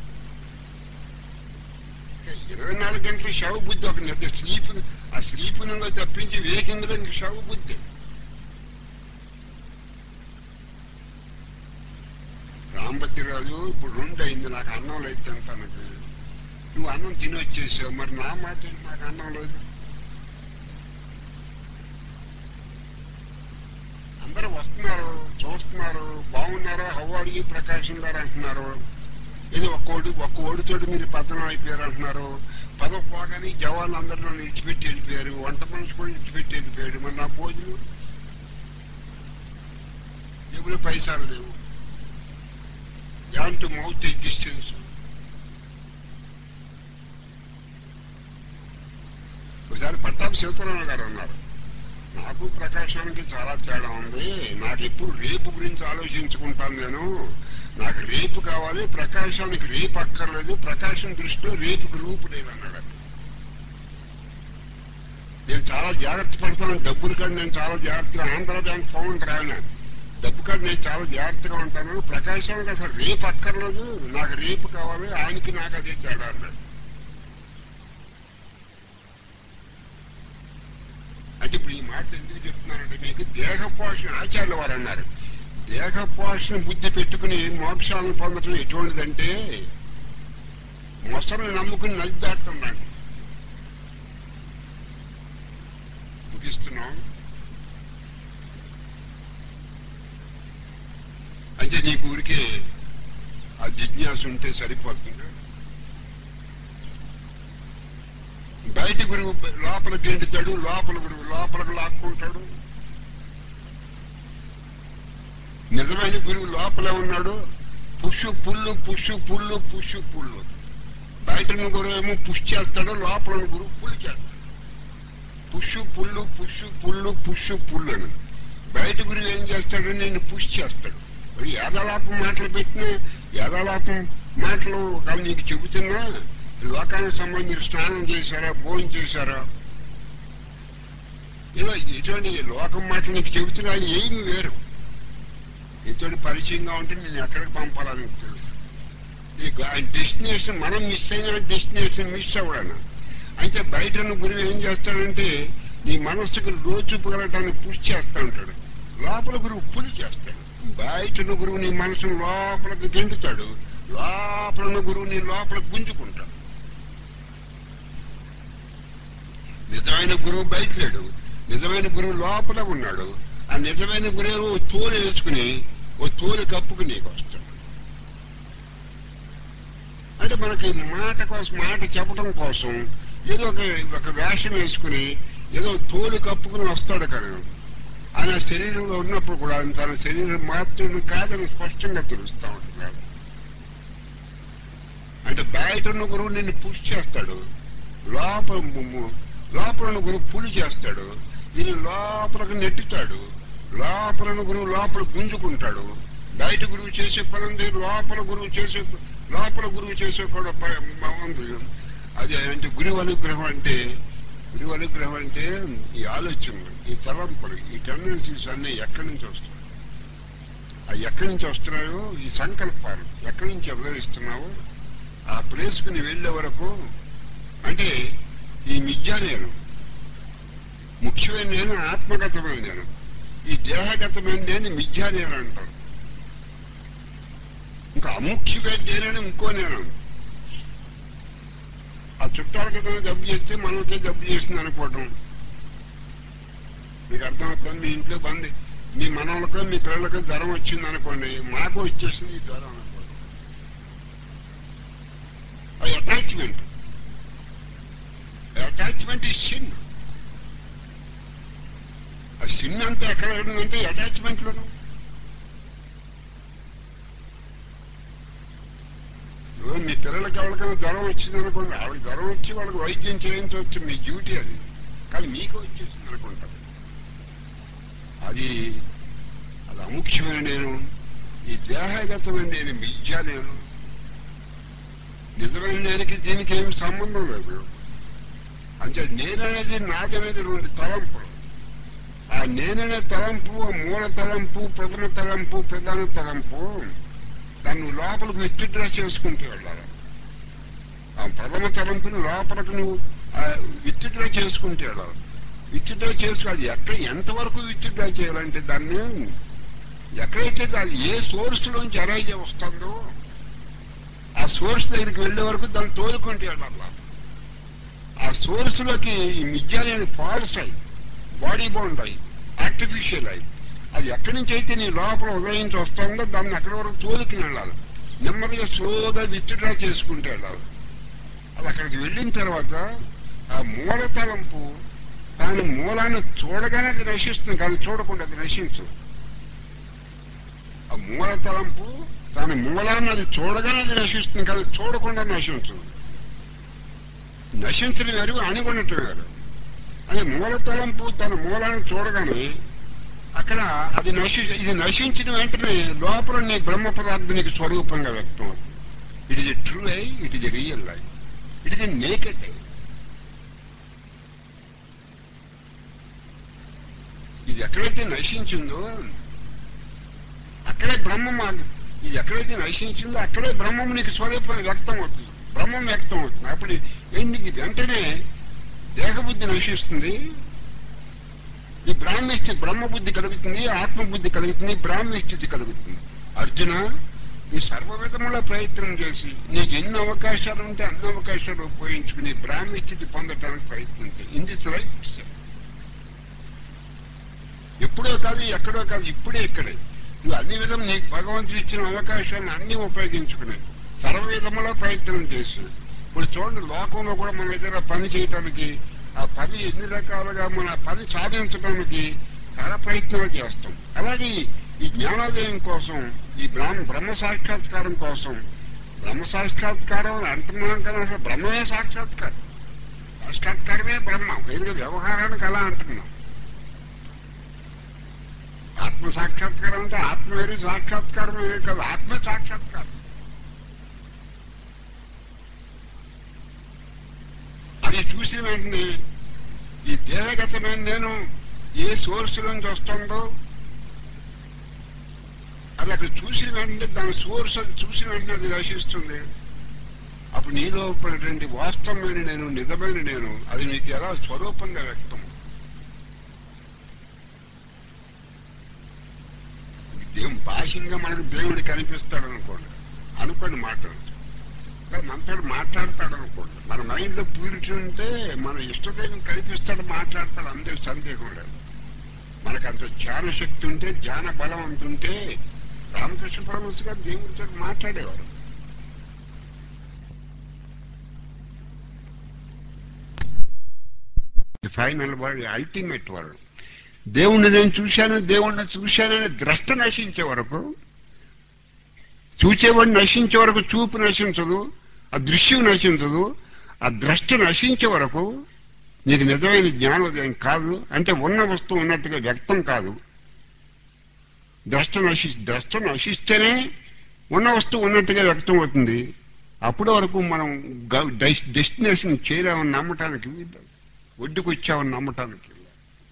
ఇంకా ఇరవై నాలుగు గంటలు శవ బుద్ధి ఒక నిద్ర స్లీప్ ఆ స్లీప్ నుండి తప్పించి వేకింగ్లో ఇంక శవ బుద్ధి రాంబద్దిరాజు ఇప్పుడు రెండు అయింది నాకు అన్నం లేదు తింటానికి నువ్వు అన్నం తిని వచ్చేసావు మరి నా మాట ఏంటి? నాకు అన్నం లేదు అందరూ వస్తున్నారు చూస్తున్నారు బాగున్నారు హవ్వాడి ప్రకాశం గారు అంటున్నారు ఇది ఒక్కోడు ఒక్క ఓడితోటి మీరు పతనం అయిపోయారు అంటున్నారు పదవి పోగానే జవాన్లు అందరిలో విడిచిపెట్టి వెళ్ళిపోయారు వంట మనిషి కూడా విడిచిపెట్టి వెళ్ళిపోయాడు మరి నా పోజులు ఎవరు పైసలు లేవు యాన్ టు మౌత్ డిస్టెన్స్ ఒకసారి పట్టాభి శివతరావు గారు అన్నారు నాకు ప్రకాశానికి చాలా తేడా ఉంది నాకు ఎప్పుడు రేపు గురించి ఆలోచించుకుంటాను నేను నాకు రేపు కావాలి ప్రకాశానికి రేపు అక్కర్లేదు ప్రకాశం దృష్టిలో రేపుకి రూపు లేదన్నాడు నేను చాలా జాగ్రత్త పడతాను డబ్బులు కాదు నేను చాలా జాగ్రత్తగా ఆంధ్ర బ్యాంక్ ఫౌండర్ ఆయన డబ్బు కాదు నేను చాలా జాగ్రత్తగా ఉంటాను ప్రకాశానికి అసలు రేపు అక్కర్లేదు నాకు రేపు కావాలి ఆయనకి నాకు అదే తేడా అన్నాడు అంటే ఇప్పుడు ఈ మాట ఎందుకు చెప్తున్నానంటే మీకు దేహ పోషణ ఆచార్యుల వారు అన్నారు దేహ పోషణ బుద్ధి పెట్టుకుని మోక్షాలను పొందటం ఎటువంటిదంటే మొసలను నమ్ముకుని నది దాటుతున్నాడు ముగిస్తున్నాం అంటే నీకు ఊరికే ఆ జిజ్ఞాస ఉంటే సరిపోతుంది బయట గురువు లోపల గెంటుతాడు లోపల గురువు లోపలకు లాక్కుంటాడు నిజమైన గురువు లోపలే ఉన్నాడు పుషు పుల్లు పుషు పుల్లు పుషు పుల్లు బయట ఉన్న గురువు ఏమో పుష్ చేస్తాడు లోపల ఉన్న గురువు పుల్లు చేస్తాడు పుషు పుల్లు పుషు పుల్లు పుషు పుల్లు అని బయట గురువు ఏం చేస్తాడు నేను పుష్ చేస్తాడు మరి యాదలాపం మాటలు పెట్టినా యాదలాపం మాటలు కానీ నీకు చెబుతున్నా లోకానికి సంబంధించి మీరు స్నానం చేశారా భోజనం చేశారా ఏదో ఎటువంటి లోకం మాట నీకు చెబుతున్నా అది ఏమి వేరు ఎటువంటి పరిచయంగా ఉంటే నేను ఎక్కడికి పంపాలని నీకు తెలుసు నీకు ఆయన డెస్టినేషన్ మనం మిస్ అయిన డెస్టినేషన్ మిస్ అవ్వడాను అయితే బయట ఉన్న గురువు ఏం చేస్తాడంటే నీ మనస్సుకు లోచుపగలటాన్ని పుష్ చేస్తా ఉంటాడు లోపల గురువు పులి చేస్తాడు బయట ఉన్న గురువు నీ మనసును లోపలికి గెంటుతాడు లోపల ఉన్న గురువు నీ లోపలికి గుంజుకుంటాడు నిజమైన గురువు బయట లేడు నిజమైన గురువు లోపల ఉన్నాడు ఆ నిజమైన గురువు ఓ తోలు వేసుకుని ఓ తోలు కప్పుకు నీకు వస్తాడు అంటే మనకి మాట కోసం మాట చెప్పడం కోసం ఏదో ఒక ఒక వేషం వేసుకుని ఏదో తోలు కప్పుకుని వస్తాడు కానీ ఆయన శరీరంలో ఉన్నప్పుడు కూడా ఆయన తన శరీరం మాత్రం కాదని స్పష్టంగా తెలుస్తా ఉంటున్నాడు అంటే బయట ఉన్న గురువు నిన్ను పుష్ చేస్తాడు లోపల ము- లోపల ఉన్న గురువు పులి చేస్తాడు దీన్ని లోపలికి నెట్టుతాడు లోపల ఉన్న గురువు లోపల గుంజుకుంటాడు బయట గురువు చేసే పని ఉంది లోపల గురువు చేసే లోపల గురువు చేసే కూడా ప- మ- ఉంది అది అంటే గురువు అనుగ్రహం అంటే గురువు అనుగ్రహం అంటే ఈ ఆలోచనలు ఈ తలంపులు ఈ టెండెన్సీస్ అన్ని ఎక్కడి నుంచి వస్తాయి అవి ఎక్కడి నుంచి వస్తున్నాయో ఈ సంకల్పాలు ఎక్కడి నుంచి అవలరిస్తున్నావో ఆ ప్లేస్కు నువ్వు వెళ్ళే వరకు అంటే ఈ మిథ్యా నేను ముఖ్యమైన నేను ఆత్మగతమైన నేను ఈ దేహగతమైన నేను మిథ్యా నేను అంటాను ఇంకా అముఖ్యమైన నేనని ఇంకో నేను ఆ చుట్టాలకి ఏదైనా జబ్బు చేస్తే మనకే జబ్బు చేసింది అనుకోవటం మీకు అర్థమవుతుంది మీ ఇంట్లో బంది మీ మనవలకో మీ పిల్లలకో జ్వరం వచ్చింది అనుకోండి మాకు వచ్చేసింది ఈ జ్వరం అనుకోండి అది అటాచ్మెంట్ అటాచ్మెంట్ ఈ సిన్ ఆ సిన్ అంతా ఎక్కడ ఉందంటే అటాచ్మెంట్ లోను ఇప్పుడు మీ పిల్లలకి ఎవరికైనా జ్వరం వచ్చింది అనుకోండి వాళ్ళకి జ్వరం వచ్చి వాళ్ళకి వైద్యం చేయించవచ్చు మీ డ్యూటీ అది కానీ మీకు వచ్చేసింది అనుకుంటారు అది అది అముఖ్యమైన నేను ఈ దేహగతమైన నేను మిథ్యా నేను నిజమైన నేనికి దీనికి ఏమి సంబంధం లేదు అంటే నేననేది నాదనేది రెండు తలంపులు ఆ నేననే తలంపు ఆ మూల తలంపు ప్రధాన తలంపు ప్రధాన తలంపు దాన్ని నువ్వు లోపలికి విత్డ్రా చేసుకుంటూ వెళ్ళాలి ఆ ప్రథమ తలంపుని లోపలికి నువ్వు విత్డ్రా చేసుకుంటూ వెళ్ళాలి విత్డ్రా చేసుకోవాలి ఎక్కడ ఎంతవరకు విత్డ్రా చేయాలంటే దాన్ని ఎక్కడైతే అది ఏ సోర్స్ లోంచి అరైజ్ వస్తుందో ఆ సోర్స్ దగ్గరికి వెళ్లే వరకు దాన్ని తోలుకుంటూ వెళ్ళాలి ఆ సోర్స్ లోకి ఈ మిథ్యాలని ఫాల్స్ అయి బాడీ బౌండ్ అయి ఆర్టిఫిషియల్ అయి అది ఎక్కడి నుంచి అయితే నీ లోపల ఉదయించి వస్తుందో దాన్ని అక్కడి వరకు తోలుకుని వెళ్ళాలి నెమ్మదిగా స్లోగా విత్డ్రా చేసుకుంటూ వెళ్ళాలి అది అక్కడికి వెళ్ళిన తర్వాత ఆ మూల తలంపు దాని మూలాన్ని చూడగానే అది నశిస్తుంది కానీ చూడకుండా అది నశించు ఆ మూల తలంపు దాని మూలాన్ని అది చూడగానే అది నశిస్తుంది కానీ చూడకుండా నశించు నశించడం వేరు అణిగొనటం వేరు అది మూల తలంపు తన మూలాన్ని చూడగానే అక్కడ అది నశి ఇది నశించిన వెంటనే లోపల నీ బ్రహ్మ పదార్థం నీకు స్వరూపంగా వ్యక్తం అవుతుంది it is a true I it is a real I it is a naked I ఇది ఎక్కడైతే నశించిందో అక్కడే బ్రహ్మం ఆగి- ఇది ఎక్కడైతే నశించిందో అక్కడే బ్రహ్మం నీకు స్వరూపం వ్యక్తం అవుతుంది బ్రహ్మం వ్యక్తం అవుతుంది అప్పుడు ఏంటి వెంటనే దేహబుద్ధి నశిస్తుంది ఈ బ్రాహ్మీ స్థితి బ్రహ్మబుద్ధి కలుగుతుంది ఆత్మబుద్ధి కలుగుతుంది బ్రాహ్మీ స్థితి కలుగుతుంది అర్జున ఈ సర్వ విధముల ప్రయత్నం చేసి నీకు ఎన్ని అవకాశాలు ఉంటే అన్ని అవకాశాలు ఉపయోగించుకుని బ్రాహ్మీ స్థితి పొందడానికి ప్రయత్నించి ఇంది రైట్ ఎప్పుడో కాదు ఎక్కడో కాదు ఇప్పుడే ఇక్కడే నువ్వు అన్ని విధం నీకు భగవంతుడు ఇచ్చిన అవకాశాలను అన్ని ఉపయోగించుకునే సర్వ విధముల ప్రయత్నం చేసి ఇప్పుడు చూడండి లోకంలో కూడా మన దగ్గర పని చేయటానికి ఆ పని ఎన్ని రకాలుగా మన పని సాధించడానికి చాలా ప్రయత్నాలు చేస్తాం అలాగే ఈ జ్ఞానోదయం కోసం ఈ బ్రహ్మ బ్రహ్మ సాక్షాత్కారం కోసం బ్రహ్మ సాక్షాత్కారం అని అంటున్నాం కదా అసలు బ్రహ్మమే సాక్షాత్కారం సాక్షాత్కారమే బ్రహ్మ ఎందుకంటే వ్యవహారానికి అలా అంటున్నాం ఆత్మ సాక్షాత్కారం అంటే ఆత్మ వేరు సాక్షాత్కారం వేరు కాదు ఆత్మ సాక్షాత్కారం అది చూసిన వెంటనే ఈ దేహగతమైన నేను ఏ సోర్స్ నుంచి వస్తుందో అది అక్కడ చూసిన వెంటనే దాని సోర్స్ అది చూసిన వెంటనే అది నశిస్తుంది అప్పుడు నీలో ఉన్నటువంటి వాస్తవమైన నేను నిజమైన నేను అది నీకు ఎలా స్వరూపంగా వ్యక్తం దేవుడు భాషంగా మనకు దేవుడు కనిపిస్తాడు అనుకోండి అనుకోండి మాట్లాడచ్చు కానీ మనతో మాట్లాడతాడు అనుకోండి మన మైండ్ లో ప్యూరిటీ ఉంటే మన ఇష్టదైవం కనిపిస్తాడు మాట్లాడతాడు అందరి సందేహం లేదు మనకు అంత ధ్యాన శక్తి ఉంటే ధ్యాన బలం అంత ఉంటే రామకృష్ణ పరమహంస గారు దేవుడితో మాట్లాడేవారు ఫైనల్ వర్డ్ అల్టిమేట్ వర్డ్ దేవుణ్ణి నేను చూశాను దేవుణ్ణి చూశానని ద్రష్ట నశించే వరకు చూచేవాడు నశించే వరకు చూపు నశించదు ఆ దృశ్యం నశించదు ఆ ద్రష్ట నశించే వరకు నీకు నిజమైన జ్ఞానోదయం కాదు అంటే ఉన్న వస్తువు ఉన్నట్టుగా వ్యక్తం కాదు ద్రష్ట నశి ద్రష్ట నశిస్తేనే ఉన్న వస్తువు ఉన్నట్టుగా వ్యక్తం అవుతుంది అప్పటి వరకు మనం డెస్టినేషన్ చేరామని నమ్మటానికి వీలు. ఒడ్డుకొచ్చామని నమ్మటానికి వీలు.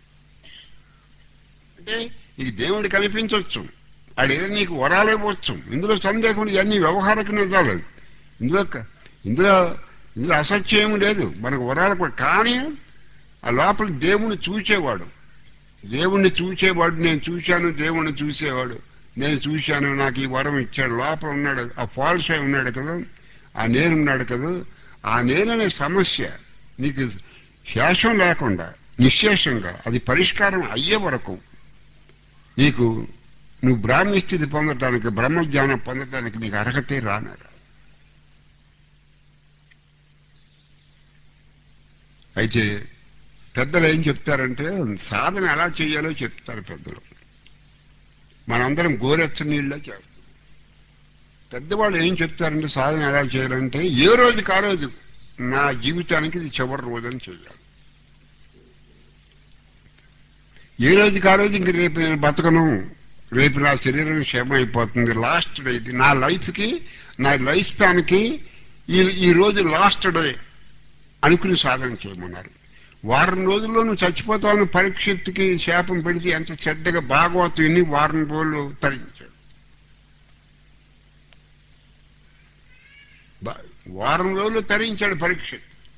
అంటే ఇది దేవుడు కనిపించవచ్చు ఆడేదో నీకు వరాలు ఇవ్వచ్చు ఇందులో సందేహం ఇవన్నీ వ్యవహారక నిజాలు ఇందులో క- ఇందులో ఇందులో అసత్యం లేదు మనకు వరాలు కూడా కానీ ఆ లోపల దేవుణ్ణి చూచేవాడు దేవుణ్ణి చూచేవాడు నేను చూశాను దేవుణ్ణి చూసేవాడు నేను చూశాను నాకు ఈ వరం ఇచ్చాడు లోపల ఉన్నాడు ఆ ఫాల్స్ అయి ఉన్నాడు కదా ఆ నేను ఉన్నాడు కదా ఆ నేననే సమస్య నీకు శేషం లేకుండా నిశ్శేషంగా అది పరిష్కారం అయ్యే వరకు నీకు నువ్వు బ్రాహ్మీ స్థితి పొందటానికి బ్రహ్మజ్ఞానం పొందటానికి నీకు అర్హతే రానాడు అయితే పెద్దలు ఏం చెప్తారంటే సాధన ఎలా చేయాలో చెప్తారు పెద్దలు మనందరం గోరెచ్చ నీళ్ళ చేస్తాం పెద్దవాళ్ళు ఏం చెప్తారంటే సాధన ఎలా చేయాలంటే ఏ రోజు కా రోజు నా జీవితానికి ఇది చివరి రోజని చేయాలి ఏ రోజు కా రోజు ఇంక రేపు నేను బతకను రేపు నా శరీరం క్షేమం అయిపోతుంది లాస్ట్ డే ఇది నా లైఫ్కి నా లైఫ్ స్పాన్కి ఈ ఈ రోజు లాస్ట్ డే అనుకుని సాధన చేయమన్నారు వారం రోజుల్లో నువ్వు చచ్చిపోతావని పరీక్షకి శాపం పెడితే ఎంత శ్రద్ధగా భాగవతం విని వారం రోజులు తరించాడు బా- వారం రోజులు తరించాడు పరీక్ష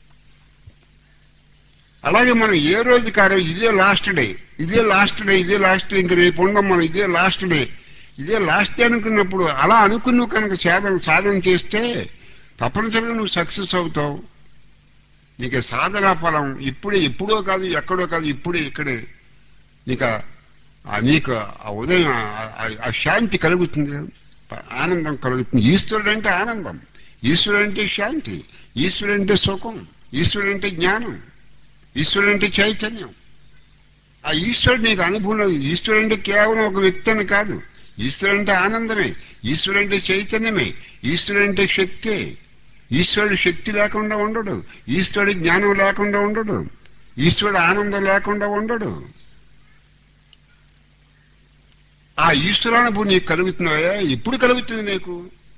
అలాగే మనం ఏ రోజు కాదు ఇదే లాస్ట్ డే ఇదే లాస్ట్ డే ఇదే లాస్ట్ డే ఇంక రేపు ఉండం మనం ఇదే లాస్ట్ డే ఇదే లాస్ట్ డే అనుకున్నప్పుడు అలా అనుకుని నువ్వు కనుక సాధన సాధన చేస్తే తప్పనిసరిగా నువ్వు సక్సెస్ అవుతావు నీకు సాధనా ఫలం ఇప్పుడే ఎప్పుడో కాదు ఎక్కడో కాదు ఇప్పుడే ఇక్కడే నీకు ఆ- ఆ నీకు ఆ ఉదయం ఆ- ఆ- ఆ శాంతి కలుగుతుంది ఆనందం కలుగుతుంది ఈశ్వరుడు అంటే ఆనందం ఈశ్వరుడు అంటే శాంతి ఈశ్వరుడు అంటే సుఖం ఈశ్వరుడు అంటే జ్ఞానం ఈశ్వరుడు అంటే చైతన్యం ఆ ఈశ్వరుడు నీకు అనుభవం ఈశ్వరుడు అంటే కేవలం ఒక వ్యక్తి అని కాదు ఈశ్వరుడు అంటే ఆనందమే ఈశ్వరుడు అంటే చైతన్యమే ఈశ్వరుడు అంటే శక్తే ఈశ్వరుడు శక్తి లేకుండా ఉండడు ఈశ్వరుడు జ్ఞానం లేకుండా ఉండడు ఈశ్వరుడు ఆనందం లేకుండా ఉండడు ఆ ఈశ్వరానుభవం నీకు కలుగుతున్నాయా ఎప్పుడు కలుగుతుంది నీకు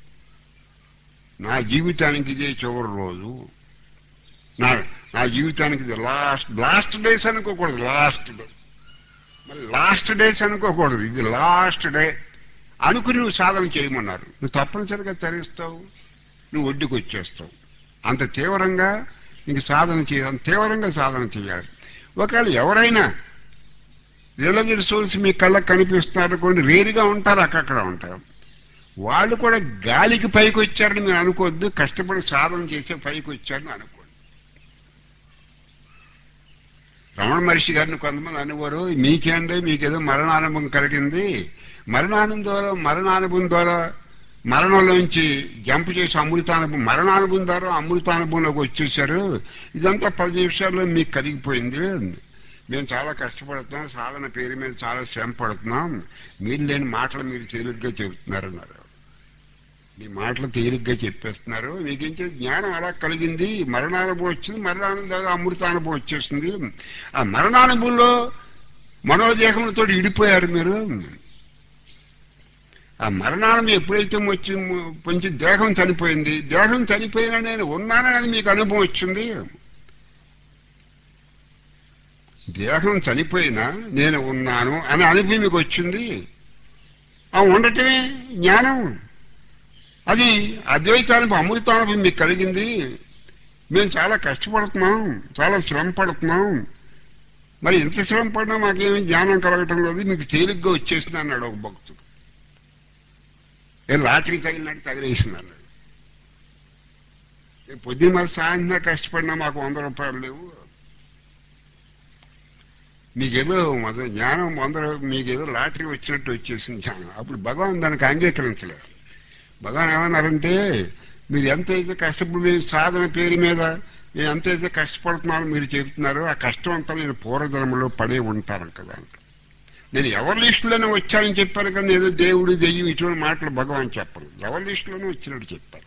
నా జీవితానికి ఇదే చివరి రోజు నా నా జీవితానికి ఇది లాస్ట్ లాస్ట్ డేస్ అనుకోకూడదు లాస్ట్ డే మరి లాస్ట్ డేస్ అనుకోకూడదు ఇది లాస్ట్ డే అనుకుని నువ్వు సాధన చేయమన్నారు నువ్వు తప్పనిసరిగా తరిస్తావు నువ్వు ఒడ్డుకు వచ్చేస్తావు అంత తీవ్రంగా నీకు సాధన చేయాలి అంత తీవ్రంగా సాధన చేయాలి ఒకవేళ ఎవరైనా నీలగిరి సోర్స్ మీ కళ్ళకు కనిపిస్తున్నారు కొన్ని రేరుగా ఉంటారు అక్కడక్కడ ఉంటారు వాళ్ళు కూడా గాలికి పైకి వచ్చారని మీరు అనుకోవద్దు కష్టపడి సాధన చేసే పైకి వచ్చారని అనుకోండి రమణ మహర్షి గారిని కొంతమంది అనేవారు మీకేండి మీకేదో మరణానుభవం కలిగింది మరణానుభవం ద్వారా మరణానుభవం ద్వారా మరణంలోంచి జంప్ చేసి అమృతానుభవం మరణానుభవం ద్వారా అమృతానుభవంలోకి వచ్చేసారు ఇదంతా పది నిమిషాల్లో మీకు కలిగిపోయింది మేము చాలా కష్టపడుతున్నాం సాధన పేరు మీద చాలా శ్రమ పడుతున్నాం మీరు లేని మాటలు మీరు తేలిగ్గా చెబుతున్నారన్నారు మీ మాటలు తేలిగ్గా చెప్పేస్తున్నారు మీకు ఏం చేయాలి? జ్ఞానం అలా కలిగింది మరణానుభవం వచ్చింది మరణానుభవం ద్వారా అమృతానుభవం వచ్చేసింది ఆ మరణానుభవంలో మనోదేహంతో ఇడిపోయారు మీరు ఆ మరణానం ఎప్పుడైతే వచ్చి కొంచెం దేహం చనిపోయింది దేహం చనిపోయినా నేను ఉన్నానని మీకు అనుభవం వచ్చింది దేహం చనిపోయినా నేను ఉన్నాను అనే అనుభవం మీకు వచ్చింది ఆ ఉండటమే జ్ఞానం అది అద్వైతానుభవం అమృతానుభవం మీకు కలిగింది మేము చాలా కష్టపడుతున్నాం చాలా శ్రమ పడుతున్నాం మరి ఎంత శ్రమ పడినా మాకేమీ జ్ఞానం కలగటం లేదు మీకు తేలిగ్గా వచ్చేసింది అన్నాడు ఒక భక్తుడు ఏ లాటరీ తగిలినట్టు తగిలేసింది పొద్దున్న మరి సాయంత్రం కష్టపడినా మాకు వంద రూపాయలు లేవు మీకేదో మొదలు జ్ఞానం వంద మీకేదో లాటరీ వచ్చినట్టు వచ్చేసింది జ్ఞానం అప్పుడు భగవాన్ దానికి అంగీకరించలేదు భగవాన్ ఏమన్నారంటే మీరు ఎంతైతే కష్టపడి సాధన పేరు మీద నేను ఎంతైతే కష్టపడుతున్నానో మీరు చెబుతున్నారో ఆ కష్టం అంతా నేను పూర్వజన్మలో పడే ఉంటాను కదా అంట నేను ఎవరి లిస్టులోనే వచ్చానని చెప్పాను కానీ ఏదో దేవుడు దెయ్యం ఇటువంటి మాటలు భగవాన్ చెప్పరు ఎవరి లిస్టులోనే వచ్చినట్టు చెప్పారు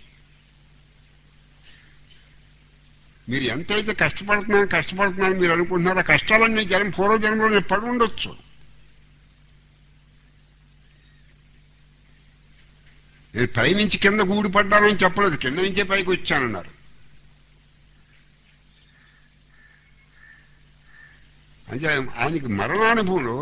మీరు ఎంతైతే కష్టపడుతున్నాను కష్టపడుతున్నాను మీరు అనుకుంటున్నారో ఆ కష్టాలన్నీ జనం పూర్వజన్మలో నేను పడి ఉండొచ్చు నేను పైనుంచి కింద ఊడిపడ్డానని చెప్పలేదు కింద నుంచే పైకి వచ్చానన్నారు అంటే ఆయనకి మరణానుభవంలో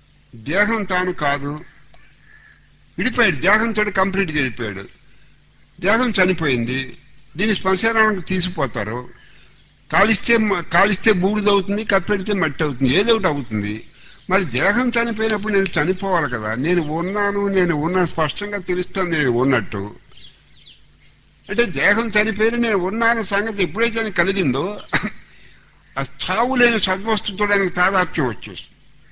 దేహం తాను కాదు విడిపోయాడు దేహంతో కంప్లీట్గా వెళ్ళిపోయాడు దేహం చనిపోయింది దీని శ్మశానానికి తీసుకుపోతారు కాలిస్తే మ- కాలిస్తే బూడిదవుతుంది కప్పెడితే మట్టి అవుతుంది ఏదో ఒకటి అవుతుంది మరి దేహం చనిపోయినప్పుడు నేను చనిపోవాలి కదా నేను ఉన్నాను నేను ఉన్నా స్పష్టంగా తెలుస్తాను నేను ఉన్నట్టు అంటే దేహం చనిపోయిన నేను ఉన్నాను సంగతి ఎప్పుడైతే నాకు కలిగిందో ఆ చావు లేని సద్వస్తు చూడడానికి తాదాత్మ్యం వచ్చేస్తుంది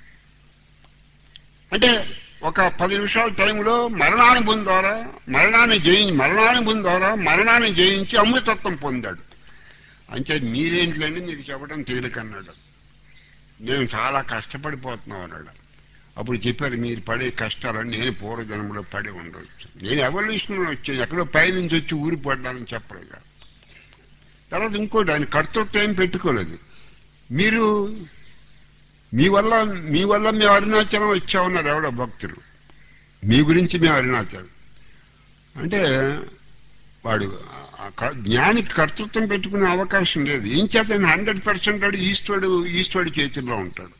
అంటే ఒక పది నిమిషాల టైంలో మరణానుభవం ద్వారా మరణాన్ని జయించి మరణానుభవం ద్వారా మరణాన్ని జయించి అమృతత్వం పొందాడు అంటే మీరేంట్లండి మీకు చెప్పడం తేలికన్నాడు మేము చాలా కష్టపడిపోతున్నాం అన్నాడు అప్పుడు చెప్పారు మీరు పడే కష్టాలని నేను పూర్వజన్మలో పడి ఉండవచ్చు నేను ఎవల్యూషన్లో వచ్చాను ఎక్కడో పైనుంచి వచ్చి ఊరి పడ్డానని చెప్పలేదు తర్వాత ఇంకోటి ఆయన కర్తృత్వం ఏం పెట్టుకోలేదు మీరు మీ వల్ల మీ వల్ల మేము అరుణాచలం వచ్చామన్నారు ఎవడో భక్తులు మీ గురించి మేము అరుణాచలం అంటే వాడు ఆ క- జ్ఞానికి కర్తృత్వం పెట్టుకునే అవకాశం లేదు ఏం చేత హండ్రెడ్ పర్సెంట్ వాడు ఈశ్వరుడు ఈశ్వరుడి చేతుల్లో ఉంటాడు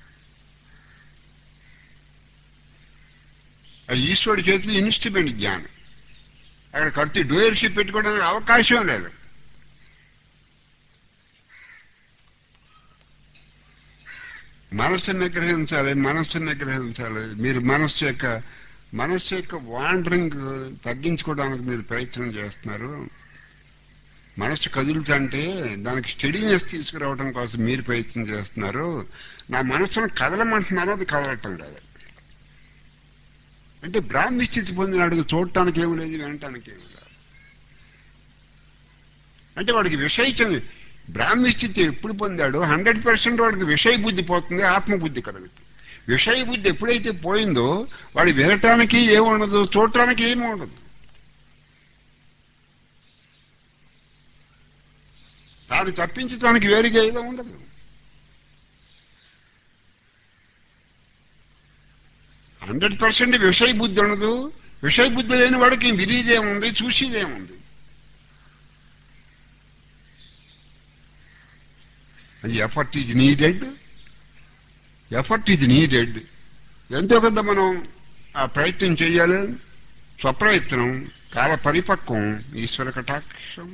ఆ ఈశ్వరుడి చేతిలో ఇన్స్ట్రుమెంట్ జ్ఞానం అక్కడ కర్తి డోయర్షిప్ పెట్టుకోవడానికి అవకాశం లేదు మనస్సును నిగ్రహించాలి మనస్సును నిగ్రహించాలి మీరు మనస్సు యొక్క మనస్సు యొక్క వాండరింగ్ తగ్గించుకోవడానికి మీరు ప్రయత్నం చేస్తున్నారు మనస్సు కదులుతుంటే దానికి స్టడీనెస్ తీసుకురావడం కోసం మీరు ప్రయత్నం చేస్తున్నారు నా మనస్సును కదలమంటున్నారో అది కదలటం లేదు అంటే బ్రాహ్మి స్థితి పొందినాడు చూడటానికి ఏమి లేదు వినటానికి ఏమి లేదు అంటే వాడికి విషయ బ్రాహ్మి స్థితి ఎప్పుడు పొందాడో హండ్రెడ్ పర్సెంట్ వాడికి విషయ బుద్ధి పోతుంది ఆత్మబుద్ధి కలుగుతుంది విషయ బుద్ధి ఎప్పుడైతే పోయిందో వాడు వినటానికి ఏముండదు చూడటానికి ఏమి ఉండదు తాను తప్పించడానికి వేరుగా ఏదో ఉండదు హండ్రెడ్ పర్సెంట్ విషయ బుద్ధి ఉండదు విషయ బుద్ధి లేని వాడికి వినేదేముంది చూసేదేముంది అది effort is needed effort is needed ఎంతో కొంత మనం ఆ ప్రయత్నం చేయాలి స్వప్రయత్నం కాల పరిపక్వం ఈశ్వర కటాక్షం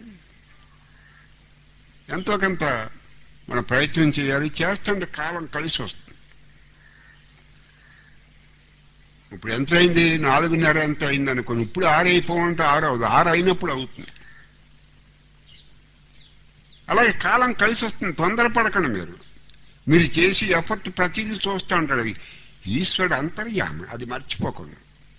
ఎంతో కొంత మనం ప్రయత్నం చేయాలి చేస్తుంటే కాలం కలిసి వస్తుంది ఇప్పుడు ఎంత అయింది నాలుగున్నర ఎంత అయింది అనుకోని ఇప్పుడు ఆరు అయిపోమంటే ఆరు అవుతుంది ఆరు అయినప్పుడు అవుతుంది అలాగే కాలం కలిసి వస్తుంది తొందరపడకండి మీరు మీరు చేసి ఎఫర్ట్ ప్రతిదీ చూస్తూ ఉంటాడు అది ఈశ్వరుడు అంతర్యామి అది మర్చిపోకండి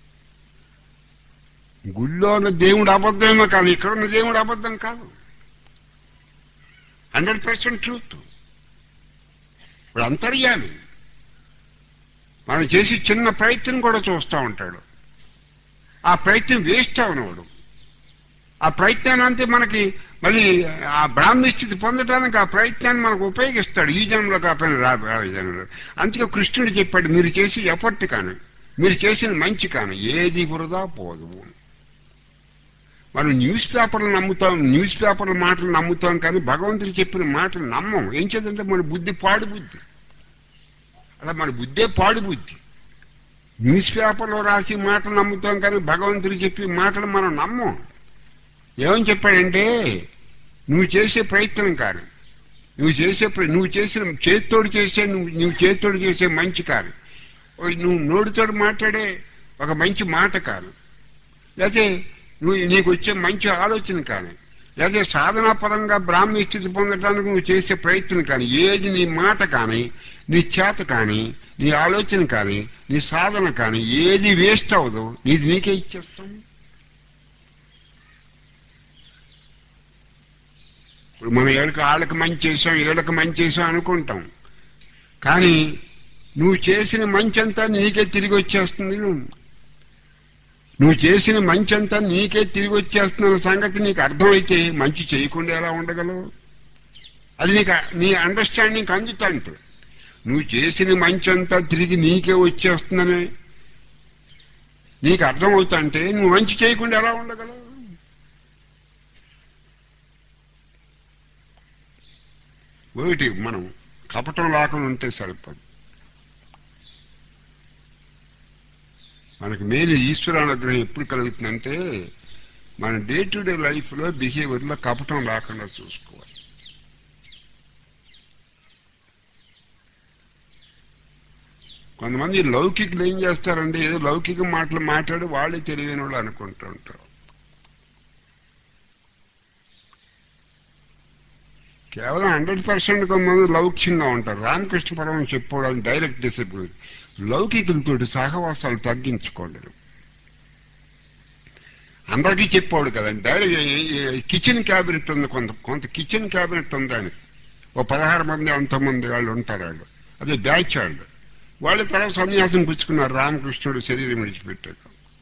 గుళ్ళో ఉన్న దేవుడు అబద్ధమేమో కాదు ఇక్కడ ఉన్న దేవుడు అబద్ధం కాదు హండ్రెడ్ పర్సెంట్ ట్రూత్ ఇప్పుడు అంతర్యామి మనం చేసి చిన్న ప్రయత్నం కూడా చూస్తూ ఉంటాడు ఆ ప్రయత్నం వేస్ట్ అవనవాడు ఆ ప్రయత్నాన్ని అంతే మనకి మళ్ళీ ఆ బ్రాహ్మీ స్థితి పొందడానికి ఆ ప్రయత్నాన్ని మనకు ఉపయోగిస్తాడు ఈ జన్మలో కాకపోయినా రాబోయే జన్మలో అందుకే కృష్ణుడు చెప్పాడు మీరు చేసి ఎఫర్ట్ కానీ మీరు చేసిన మంచి కానీ ఏది వృధా పోదు మనం న్యూస్ పేపర్లు నమ్ముతాం న్యూస్ పేపర్ల మాటలు నమ్ముతాం కానీ భగవంతుడు చెప్పిన మాటలు నమ్మం ఏం చేద్దంటే మన బుద్ధి పాడు బుద్ధి అలా మన బుద్ధే పాడు బుద్ధి న్యూస్ పేపర్లో రాసి మాటలు నమ్ముతాం కానీ భగవంతుడు చెప్పి మాటలు మనం నమ్మం ఏమని చెప్పాడంటే నువ్వు చేసే ప్రయత్నం కాదు నువ్వు చేసే ప్ర- నువ్వు చేసిన చేత్తోడు చేసే నువ్వు నువ్వు చేత్తోడు చేసే మంచి కాదు ఓ నువ్వు నోటితోడు మాట్లాడే ఒక మంచి మాట కాదు లేకపోతే నువ్వు నీకు వచ్చే మంచి ఆలోచన కానీ లేకపోతే సాధనాపరంగా బ్రాహ్మీ స్థితి పొందడానికి నువ్వు చేసే ప్రయత్నం కానీ ఏది నీ మాట కానీ నీ చేత కానీ నీ ఆలోచన కానీ నీ సాధన కానీ ఏది వేస్ట్ అవ్వదు నీది నీకే ఇచ్చేస్తాం ఇప్పుడు మనం ఏళ్ళకి వాళ్ళకి మంచి చేసాం వీళ్ళకి మంచి చేసాం అనుకుంటాం కానీ నువ్వు చేసిన మంచి అంతా నీకే తిరిగి వచ్చేస్తుంది నువ్వు చేసిన మంచి అంతా నీకే తిరిగి వచ్చేస్తున్న సంగతి నీకు అర్థమైతే మంచి చేయకుండా ఎలా ఉండగలవు అది నీకు నీ అండర్స్టాండింగ్ అందుతాంటే నువ్వు చేసిన మంచి అంతా తిరిగి నీకే వచ్చేస్తుందని నీకు అర్థమవుతాంటే నువ్వు మంచి చేయకుండా ఎలా ఉండగలవు ఒకటి మనం కపటం లేకుండా ఉంటే సరిపోదు మనకి మేలు ఈశ్వర అనుగ్రహం ఎప్పుడు కలుగుతుందంటే మన డే టు డే లైఫ్లో బిహేవియర్లో కపటం లేకుండా చూసుకోవాలి కొంతమంది లౌకికులు ఏం చేస్తారంటే ఏదో లౌకిక మాటలు మాట్లాడి వాళ్ళే తెలివైన వాళ్ళు అనుకుంటూ ఉంటారు కేవలం హండ్రెడ్ పర్సెంట్ కొంతమంది లౌక్యంగా ఉంటారు రామకృష్ణ పరమం చెప్పుకోవడానికి డైరెక్ట్ డిసిప్లిన్ లౌకికులతోటి సహవాసాలు తగ్గించుకోండి అందరికీ చెప్పాడు కదండి డైరెక్ట్ కిచెన్ క్యాబినెట్ ఉంది కొంత కొంత కిచెన్ క్యాబినెట్ ఉందని ఓ పదహారు మంది అంతమంది వాళ్ళు ఉంటారు వాళ్ళు అదే బ్యాచ్ వాళ్ళు వాళ్ళ తర్వాత సన్యాసం పుచ్చుకున్నారు రామకృష్ణుడు శరీరం విడిచిపెట్టాడు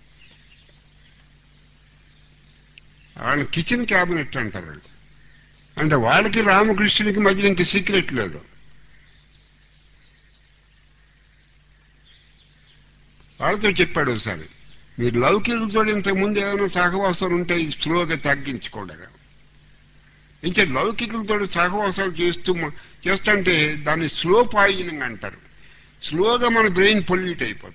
వాళ్ళని కిచెన్ క్యాబినెట్ అంటారు వాళ్ళు అంటే వాళ్ళకి రామకృష్ణుడికి మధ్య ఇంక సీక్రెట్ లేదు వాళ్ళతో చెప్పాడు ఒకసారి మీరు లౌకికులతో ఇంతకుముందు ఏమైనా సహవాసాలు ఉంటే స్లోగా తగ్గించుకోండి ఇంకా లౌకికులతో సహవాసాలు చేస్తూ చేస్తుంటే దాన్ని స్లో పాయిజనింగ్ అంటారు స్లోగా మన బ్రెయిన్ పొల్యూట్ అయిపోతుంది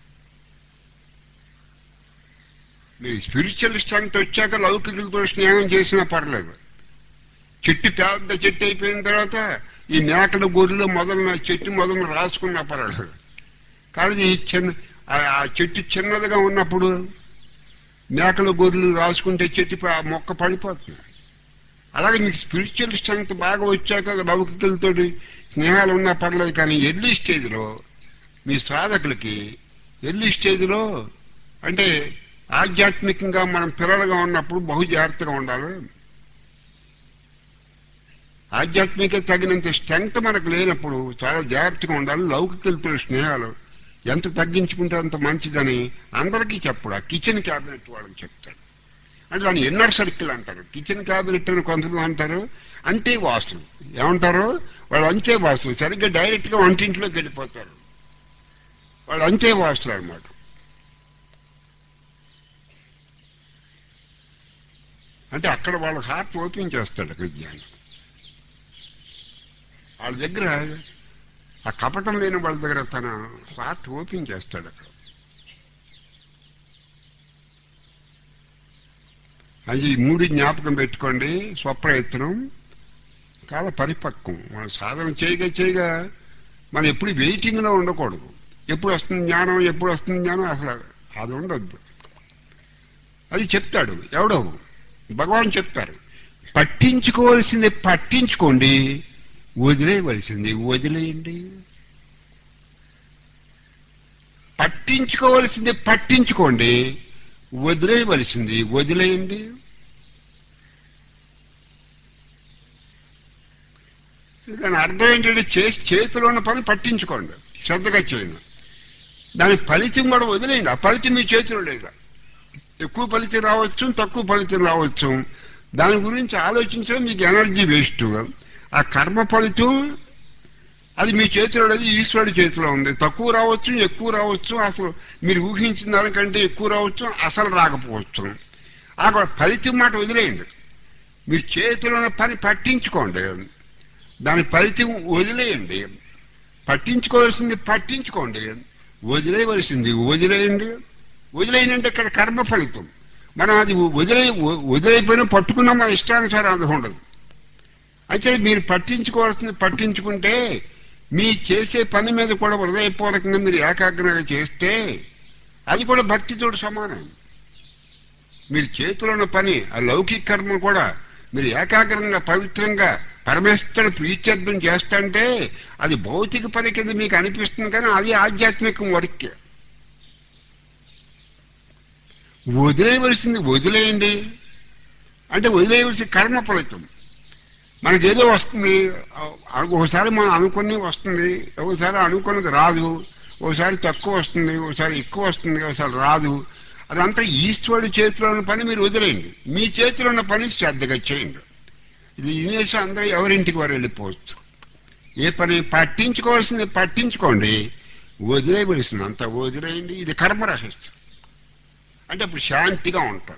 మీరు స్పిరిచువల్ స్ట్రెంగ్త్ వచ్చాక లౌకికులతో స్నేహం చేసినా పర్లేదు చెట్టు పెద్ద చెట్టు అయిపోయిన తర్వాత ఈ మేకల గొర్రెలు మొదలైన చెట్టు మొదలు రాసుకున్నా పర్వాలేదు కానీ ఈ చిన్న ఆ చెట్టు చిన్నదిగా ఉన్నప్పుడు మేకల గొర్రెలు రాసుకుంటే చెట్టు ఆ మొక్క పడిపోతుంది అలాగే మీకు స్పిరిచువల్ స్ట్రెంగ్త్ బాగా వచ్చాక లౌకికులతో స్నేహాలు ఉన్నా పర్లేదు కానీ ఎర్లీ స్టేజ్లో మీ సాధకులకి ఎర్లీ స్టేజ్లో అంటే ఆధ్యాత్మికంగా మనం పిల్లలుగా ఉన్నప్పుడు బహు జాగ్రత్తగా ఉండాలి ఆధ్యాత్మిక తగినంత స్ట్రెంగ్త్ మనకు లేనప్పుడు చాలా జాగ్రత్తగా ఉండాలి లౌకికలతో స్నేహాలు ఎంత తగ్గించుకుంటే అంత మంచిదని అందరికీ చెప్పడు ఆ కిచెన్ క్యాబినెట్ వాళ్ళకి చెప్తాడు అంటే దాన్ని ఎన్నర్ సర్కిల్ అంటారు కిచెన్ క్యాబినెట్ అని కొంతమంది అంటారు అంతే వాసులు ఏమంటారు వాళ్ళు అంతే వాసులు సరిగ్గా డైరెక్ట్ గా వంటింట్లోకి వెళ్ళిపోతారు వాళ్ళు అంతే వాసులు అనమాట అంటే అక్కడ వాళ్ళ హార్ట్ ఓపెన్ చేస్తాడు అక్కడ జ్ఞానం వాళ్ళ దగ్గర ఆ కపటం లేని వాళ్ళ దగ్గర తన హార్ట్ ఓపెన్ చేస్తాడు అక్కడ అది ఈ మూడు జ్ఞాపకం పెట్టుకోండి స్వప్రయత్నం చాలా పరిపక్వం మనం సాధన చేయగా చేయగా మనం ఎప్పుడు వెయిటింగ్ లో ఉండకూడదు ఎప్పుడు వస్తుంది జ్ఞానం ఎప్పుడు వస్తుంది జ్ఞానం అసలు అది ఉండొద్దు అది చెప్తాడు ఎవడో భగవాన్ చెప్తారు పట్టించుకోవాల్సింది పట్టించుకోండి వదిలేయవలసింది వదిలేయండి పట్టించుకోవలసింది పట్టించుకోండి వదిలేయవలసింది వదిలేయండి దాని అర్థం ఏంటంటే చేసి చేతిలో ఉన్న పని పట్టించుకోండి శ్రద్ధగా చేయండి దాని ఫలితం కూడా వదిలేయండి ఆ ఫలితం మీ చేతిలో లేదా ఎక్కువ ఫలితం రావచ్చు తక్కువ ఫలితం రావచ్చు దాని గురించి ఆలోచించడం మీకు ఎనర్జీ వేస్ట్ ఆ కర్మ ఫలితం అది మీ చేతిలో లేదు ఈశ్వరుడి చేతిలో ఉంది తక్కువ రావచ్చు ఎక్కువ రావచ్చు అసలు మీరు ఊహించిన దానికంటే ఎక్కువ రావచ్చు అసలు రాకపోవచ్చు ఆ ఫలితం మాట వదిలేయండి మీరు చేతిలో ఉన్న పని పట్టించుకోండి దాని ఫలితం వదిలేయండి పట్టించుకోవాల్సింది పట్టించుకోండి వదిలేయవలసింది వదిలేయండి వదిలేయండి ఇక్కడ కర్మ ఫలితం మనం అది వదిలే వదిలేకపోయినా పట్టుకున్నా మన ఇష్టానుసారం అది ఉండదు అయితే మీరు పట్టించుకోవాల్సింది పట్టించుకుంటే మీ చేసే పని మీద కూడా హృదయపూర్వకంగా మీరు ఏకాగ్రంగా చేస్తే అది కూడా భక్తితో సమానం మీరు చేతిలో ఉన్న పని ఆ లౌకిక కర్మ కూడా మీరు ఏకాగ్రంగా పవిత్రంగా పరమేశ్వరుడు ప్రీత్యర్థం చేస్తుంటే అది భౌతిక పని కింద మీకు అనిపిస్తుంది కానీ అది ఆధ్యాత్మికం వర్క్ వదిలేయవలసింది వదిలేయండి అంటే వదిలేయవలసిన కర్మ ఫలితం మనకేదో వస్తుంది ఒకసారి మనం అనుకుని వస్తుంది ఒకసారి అనుకున్నది రాదు ఒకసారి తక్కువ వస్తుంది ఒకసారి ఎక్కువ వస్తుంది ఒకసారి రాదు అదంతా ఈశ్వరుడి చేతిలో ఉన్న పని మీరు వదిలేయండి మీ చేతిలో ఉన్న పని శ్రద్ధగా చేయండి ఇది వినేసి అందరూ ఎవరింటికి వారు వెళ్ళిపోవచ్చు ఏ పని పట్టించుకోవాల్సింది పట్టించుకోండి వదిలేయవలసింది అంత వదిలేయండి ఇది కర్మ రహస్యం అంటే ఇప్పుడు శాంతిగా ఉంటాం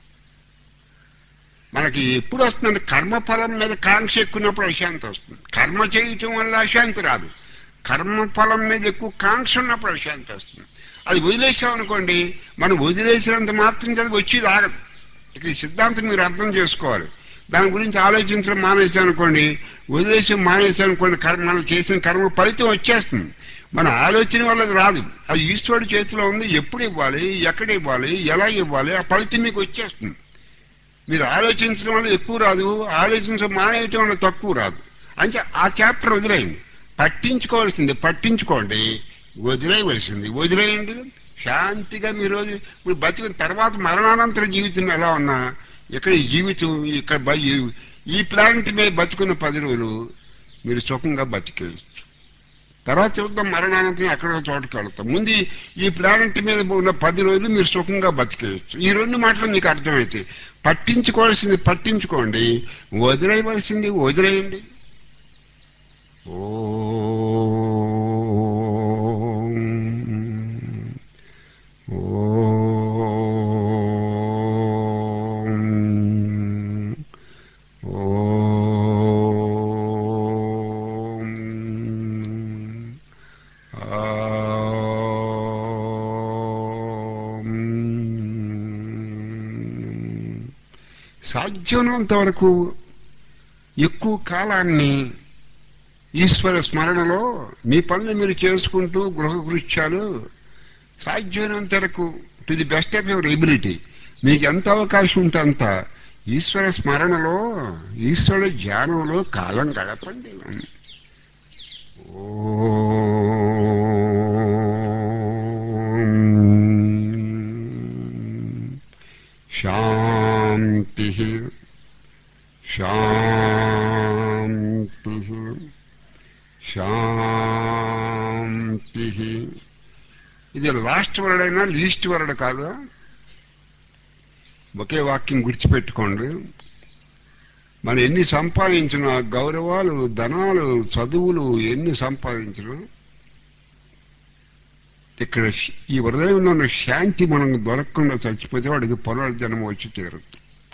మనకి ఎప్పుడు వస్తుందంటే కర్మఫలం మీద కాంక్ష ఎక్కున్నప్పుడు అశాంతి వస్తుంది కర్మ చేయటం వల్ల అశాంతి రాదు కర్మఫలం మీద ఎక్కువ కాంక్ష ఉన్నప్పుడు అశాంతి వస్తుంది అది వదిలేసామనుకోండి మనం వదిలేసినంత మాత్రం చదివి వచ్చేది ఆగదు ఇక ఈ సిద్ధాంతం మీరు అర్థం చేసుకోవాలి దాని గురించి ఆలోచించడం మానేసాం అనుకోండి వదిలేసి మానేసాం అనుకోండి కర్మ మనం చేసిన కర్మ ఫలితం వచ్చేస్తుంది మన ఆలోచన వల్ల అది రాదు అది ఈశ్వరుడి చేతిలో ఉంది ఎప్పుడు ఇవ్వాలి ఎక్కడ ఇవ్వాలి ఎలా ఇవ్వాలి ఆ ఫలితం మీకు వచ్చేస్తుంది మీరు ఆలోచించడం వల్ల ఎక్కువ రాదు ఆలోచించడం మానేయటం వల్ల తక్కువ రాదు అంటే ఆ చాప్టర్ వదిలేయండి పట్టించుకోవాల్సింది పట్టించుకోండి వదిలేయవలసింది వదిలేయండి శాంతిగా మీరు వదిలి- ఇప్పుడు బతికిన తర్వాత మరణానంతర జీవితం ఎలా ఉన్నా ఇక్కడ ఈ జీవితం ఇక్కడ బ- ఈ- ఈ ప్లానెట్ మీద బతుకున్న పది రోజులు మీరు సుఖంగా బతికేయచ్చు తర్వాత చూద్దాం మరణానంతరం ఎక్కడో చోటుకి వెళ్తాం ముందు ఈ- ఈ ప్లానెట్ మీద ఉన్న పది రోజులు మీరు సుఖంగా బతికేయచ్చు ఈ రెండు మాటలు మీకు అర్థమైతే పట్టించుకోవాల్సింది పట్టించుకోండి వదిలేయవలసింది వదిలేయండి ఓం ఓం ఓం ఆం. సాధ్యమైనంత వరకు ఎక్కువ కాలాన్ని ఈశ్వర స్మరణలో మీ పనులు మీరు చేసుకుంటూ గృహ కృత్యాలు సాధ్యమైనంత వరకు to the best of your ability మీకు ఎంత అవకాశం ఉంటే అంత ఈశ్వర స్మరణలో ఈశ్వర ధ్యానంలో కాలం గడపండి ఓం శాంతి శాంతి శాంతి ఇది లాస్ట్ వర్డ్ అయినా లీస్ట్ వర్డ్ కాదు ఒకే వాక్యం గుర్తుపెట్టుకోండి మనం ఎన్ని సంపాదించినా గౌరవాలు ధనాలు చదువులు ఎన్ని సంపాదించినా ఇక్కడ శ- ఈ హృదయంలో ఉన్న శాంతి మనం దొరకకుండా చచ్చిపోతే వాడికి పునర్జన్మ వచ్చి తీరుతుంది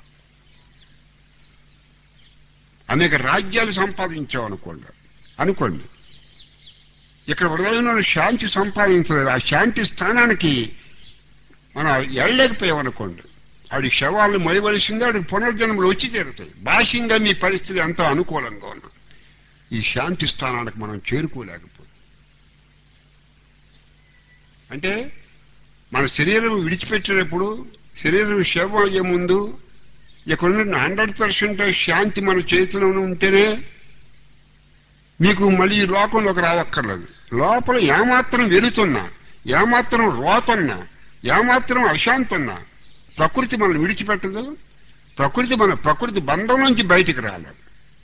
అనేక రాజ్యాలు సంపాదించాం అనుకోండి అనుకోండి ఇక్కడ హృదయంలో ఉన్న శాంతి సంపాదించలేదు ఆ శాంతి స్థానానికి మనం వెళ్ళలేకపోయాం అనుకోండి ఆడి శవాలను మొయవలసిందే ఆడికి పునర్జన్మలు వచ్చి తీరుతాయి భాష్యంగా మీ పరిస్థితి ఎంతో అనుకూలంగా ఉన్నా ఈ శాంతి స్థానానికి మనం చేరుకోలేకపోతే అంటే మన శరీరం విడిచిపెట్టినప్పుడు శరీరం శవం అయ్యే ముందు ఇక్కడ హండ్రెడ్ పర్సెంట్ శాంతి మన చేతిలో ఉంటేనే మీకు మళ్ళీ ఈ లోకంలోకి రావక్కర్లేదు లోపల ఏమాత్రం వెలుతున్నా ఏమాత్రం రోతున్నా ఏమాత్రం అశాంతి ఉన్నా ప్రకృతి మనం విడిచిపెట్టదు ప్రకృతి మన ప్రకృతి బంధం నుంచి బయటికి రాలేదు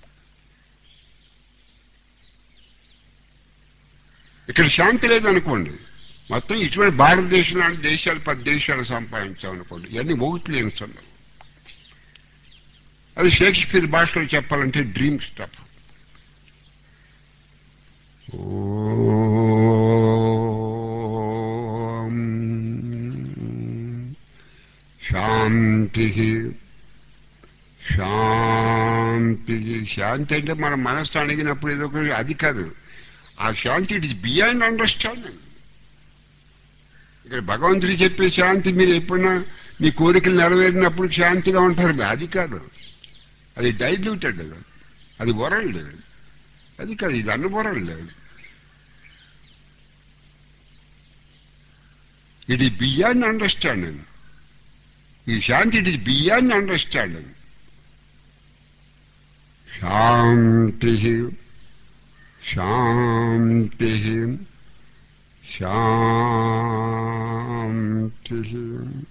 ఇక్కడ శాంతి లేదనుకోండి మొత్తం ఇటువంటి భారతదేశం లాంటి దేశాలు పది దేశాలు సంపాదించామనుకోండి ఇవన్నీ ఒకటి లేని సందర్భం అది షేక్స్పియర్ భాషలో చెప్పాలంటే డ్రీమ్ స్టఫ్ ఓం శాంతి శాంతి శాంతి అంటే మన మనస్సు అణిగినప్పుడు ఏదో ఒక అది కాదు ఆ శాంతి ఇట్ ఇస్ బియాండ్ అండర్స్టాండింగ్ ఇక్కడ భగవంతుడు చెప్పే శాంతి మీరు ఎప్పుడన్నా మీ కోరికలు నెరవేరినప్పుడు శాంతిగా ఉంటారు అది కాదు అది డైల్యూటెడ్ అది వరల్డ్ అది కాదు ఇది అన్న world it is beyond understanding ఈ శాంతి ఇట్ ఈస్ బియాండ్ అండర్స్టాండింగ్ శాంతి శాంతి శాంతి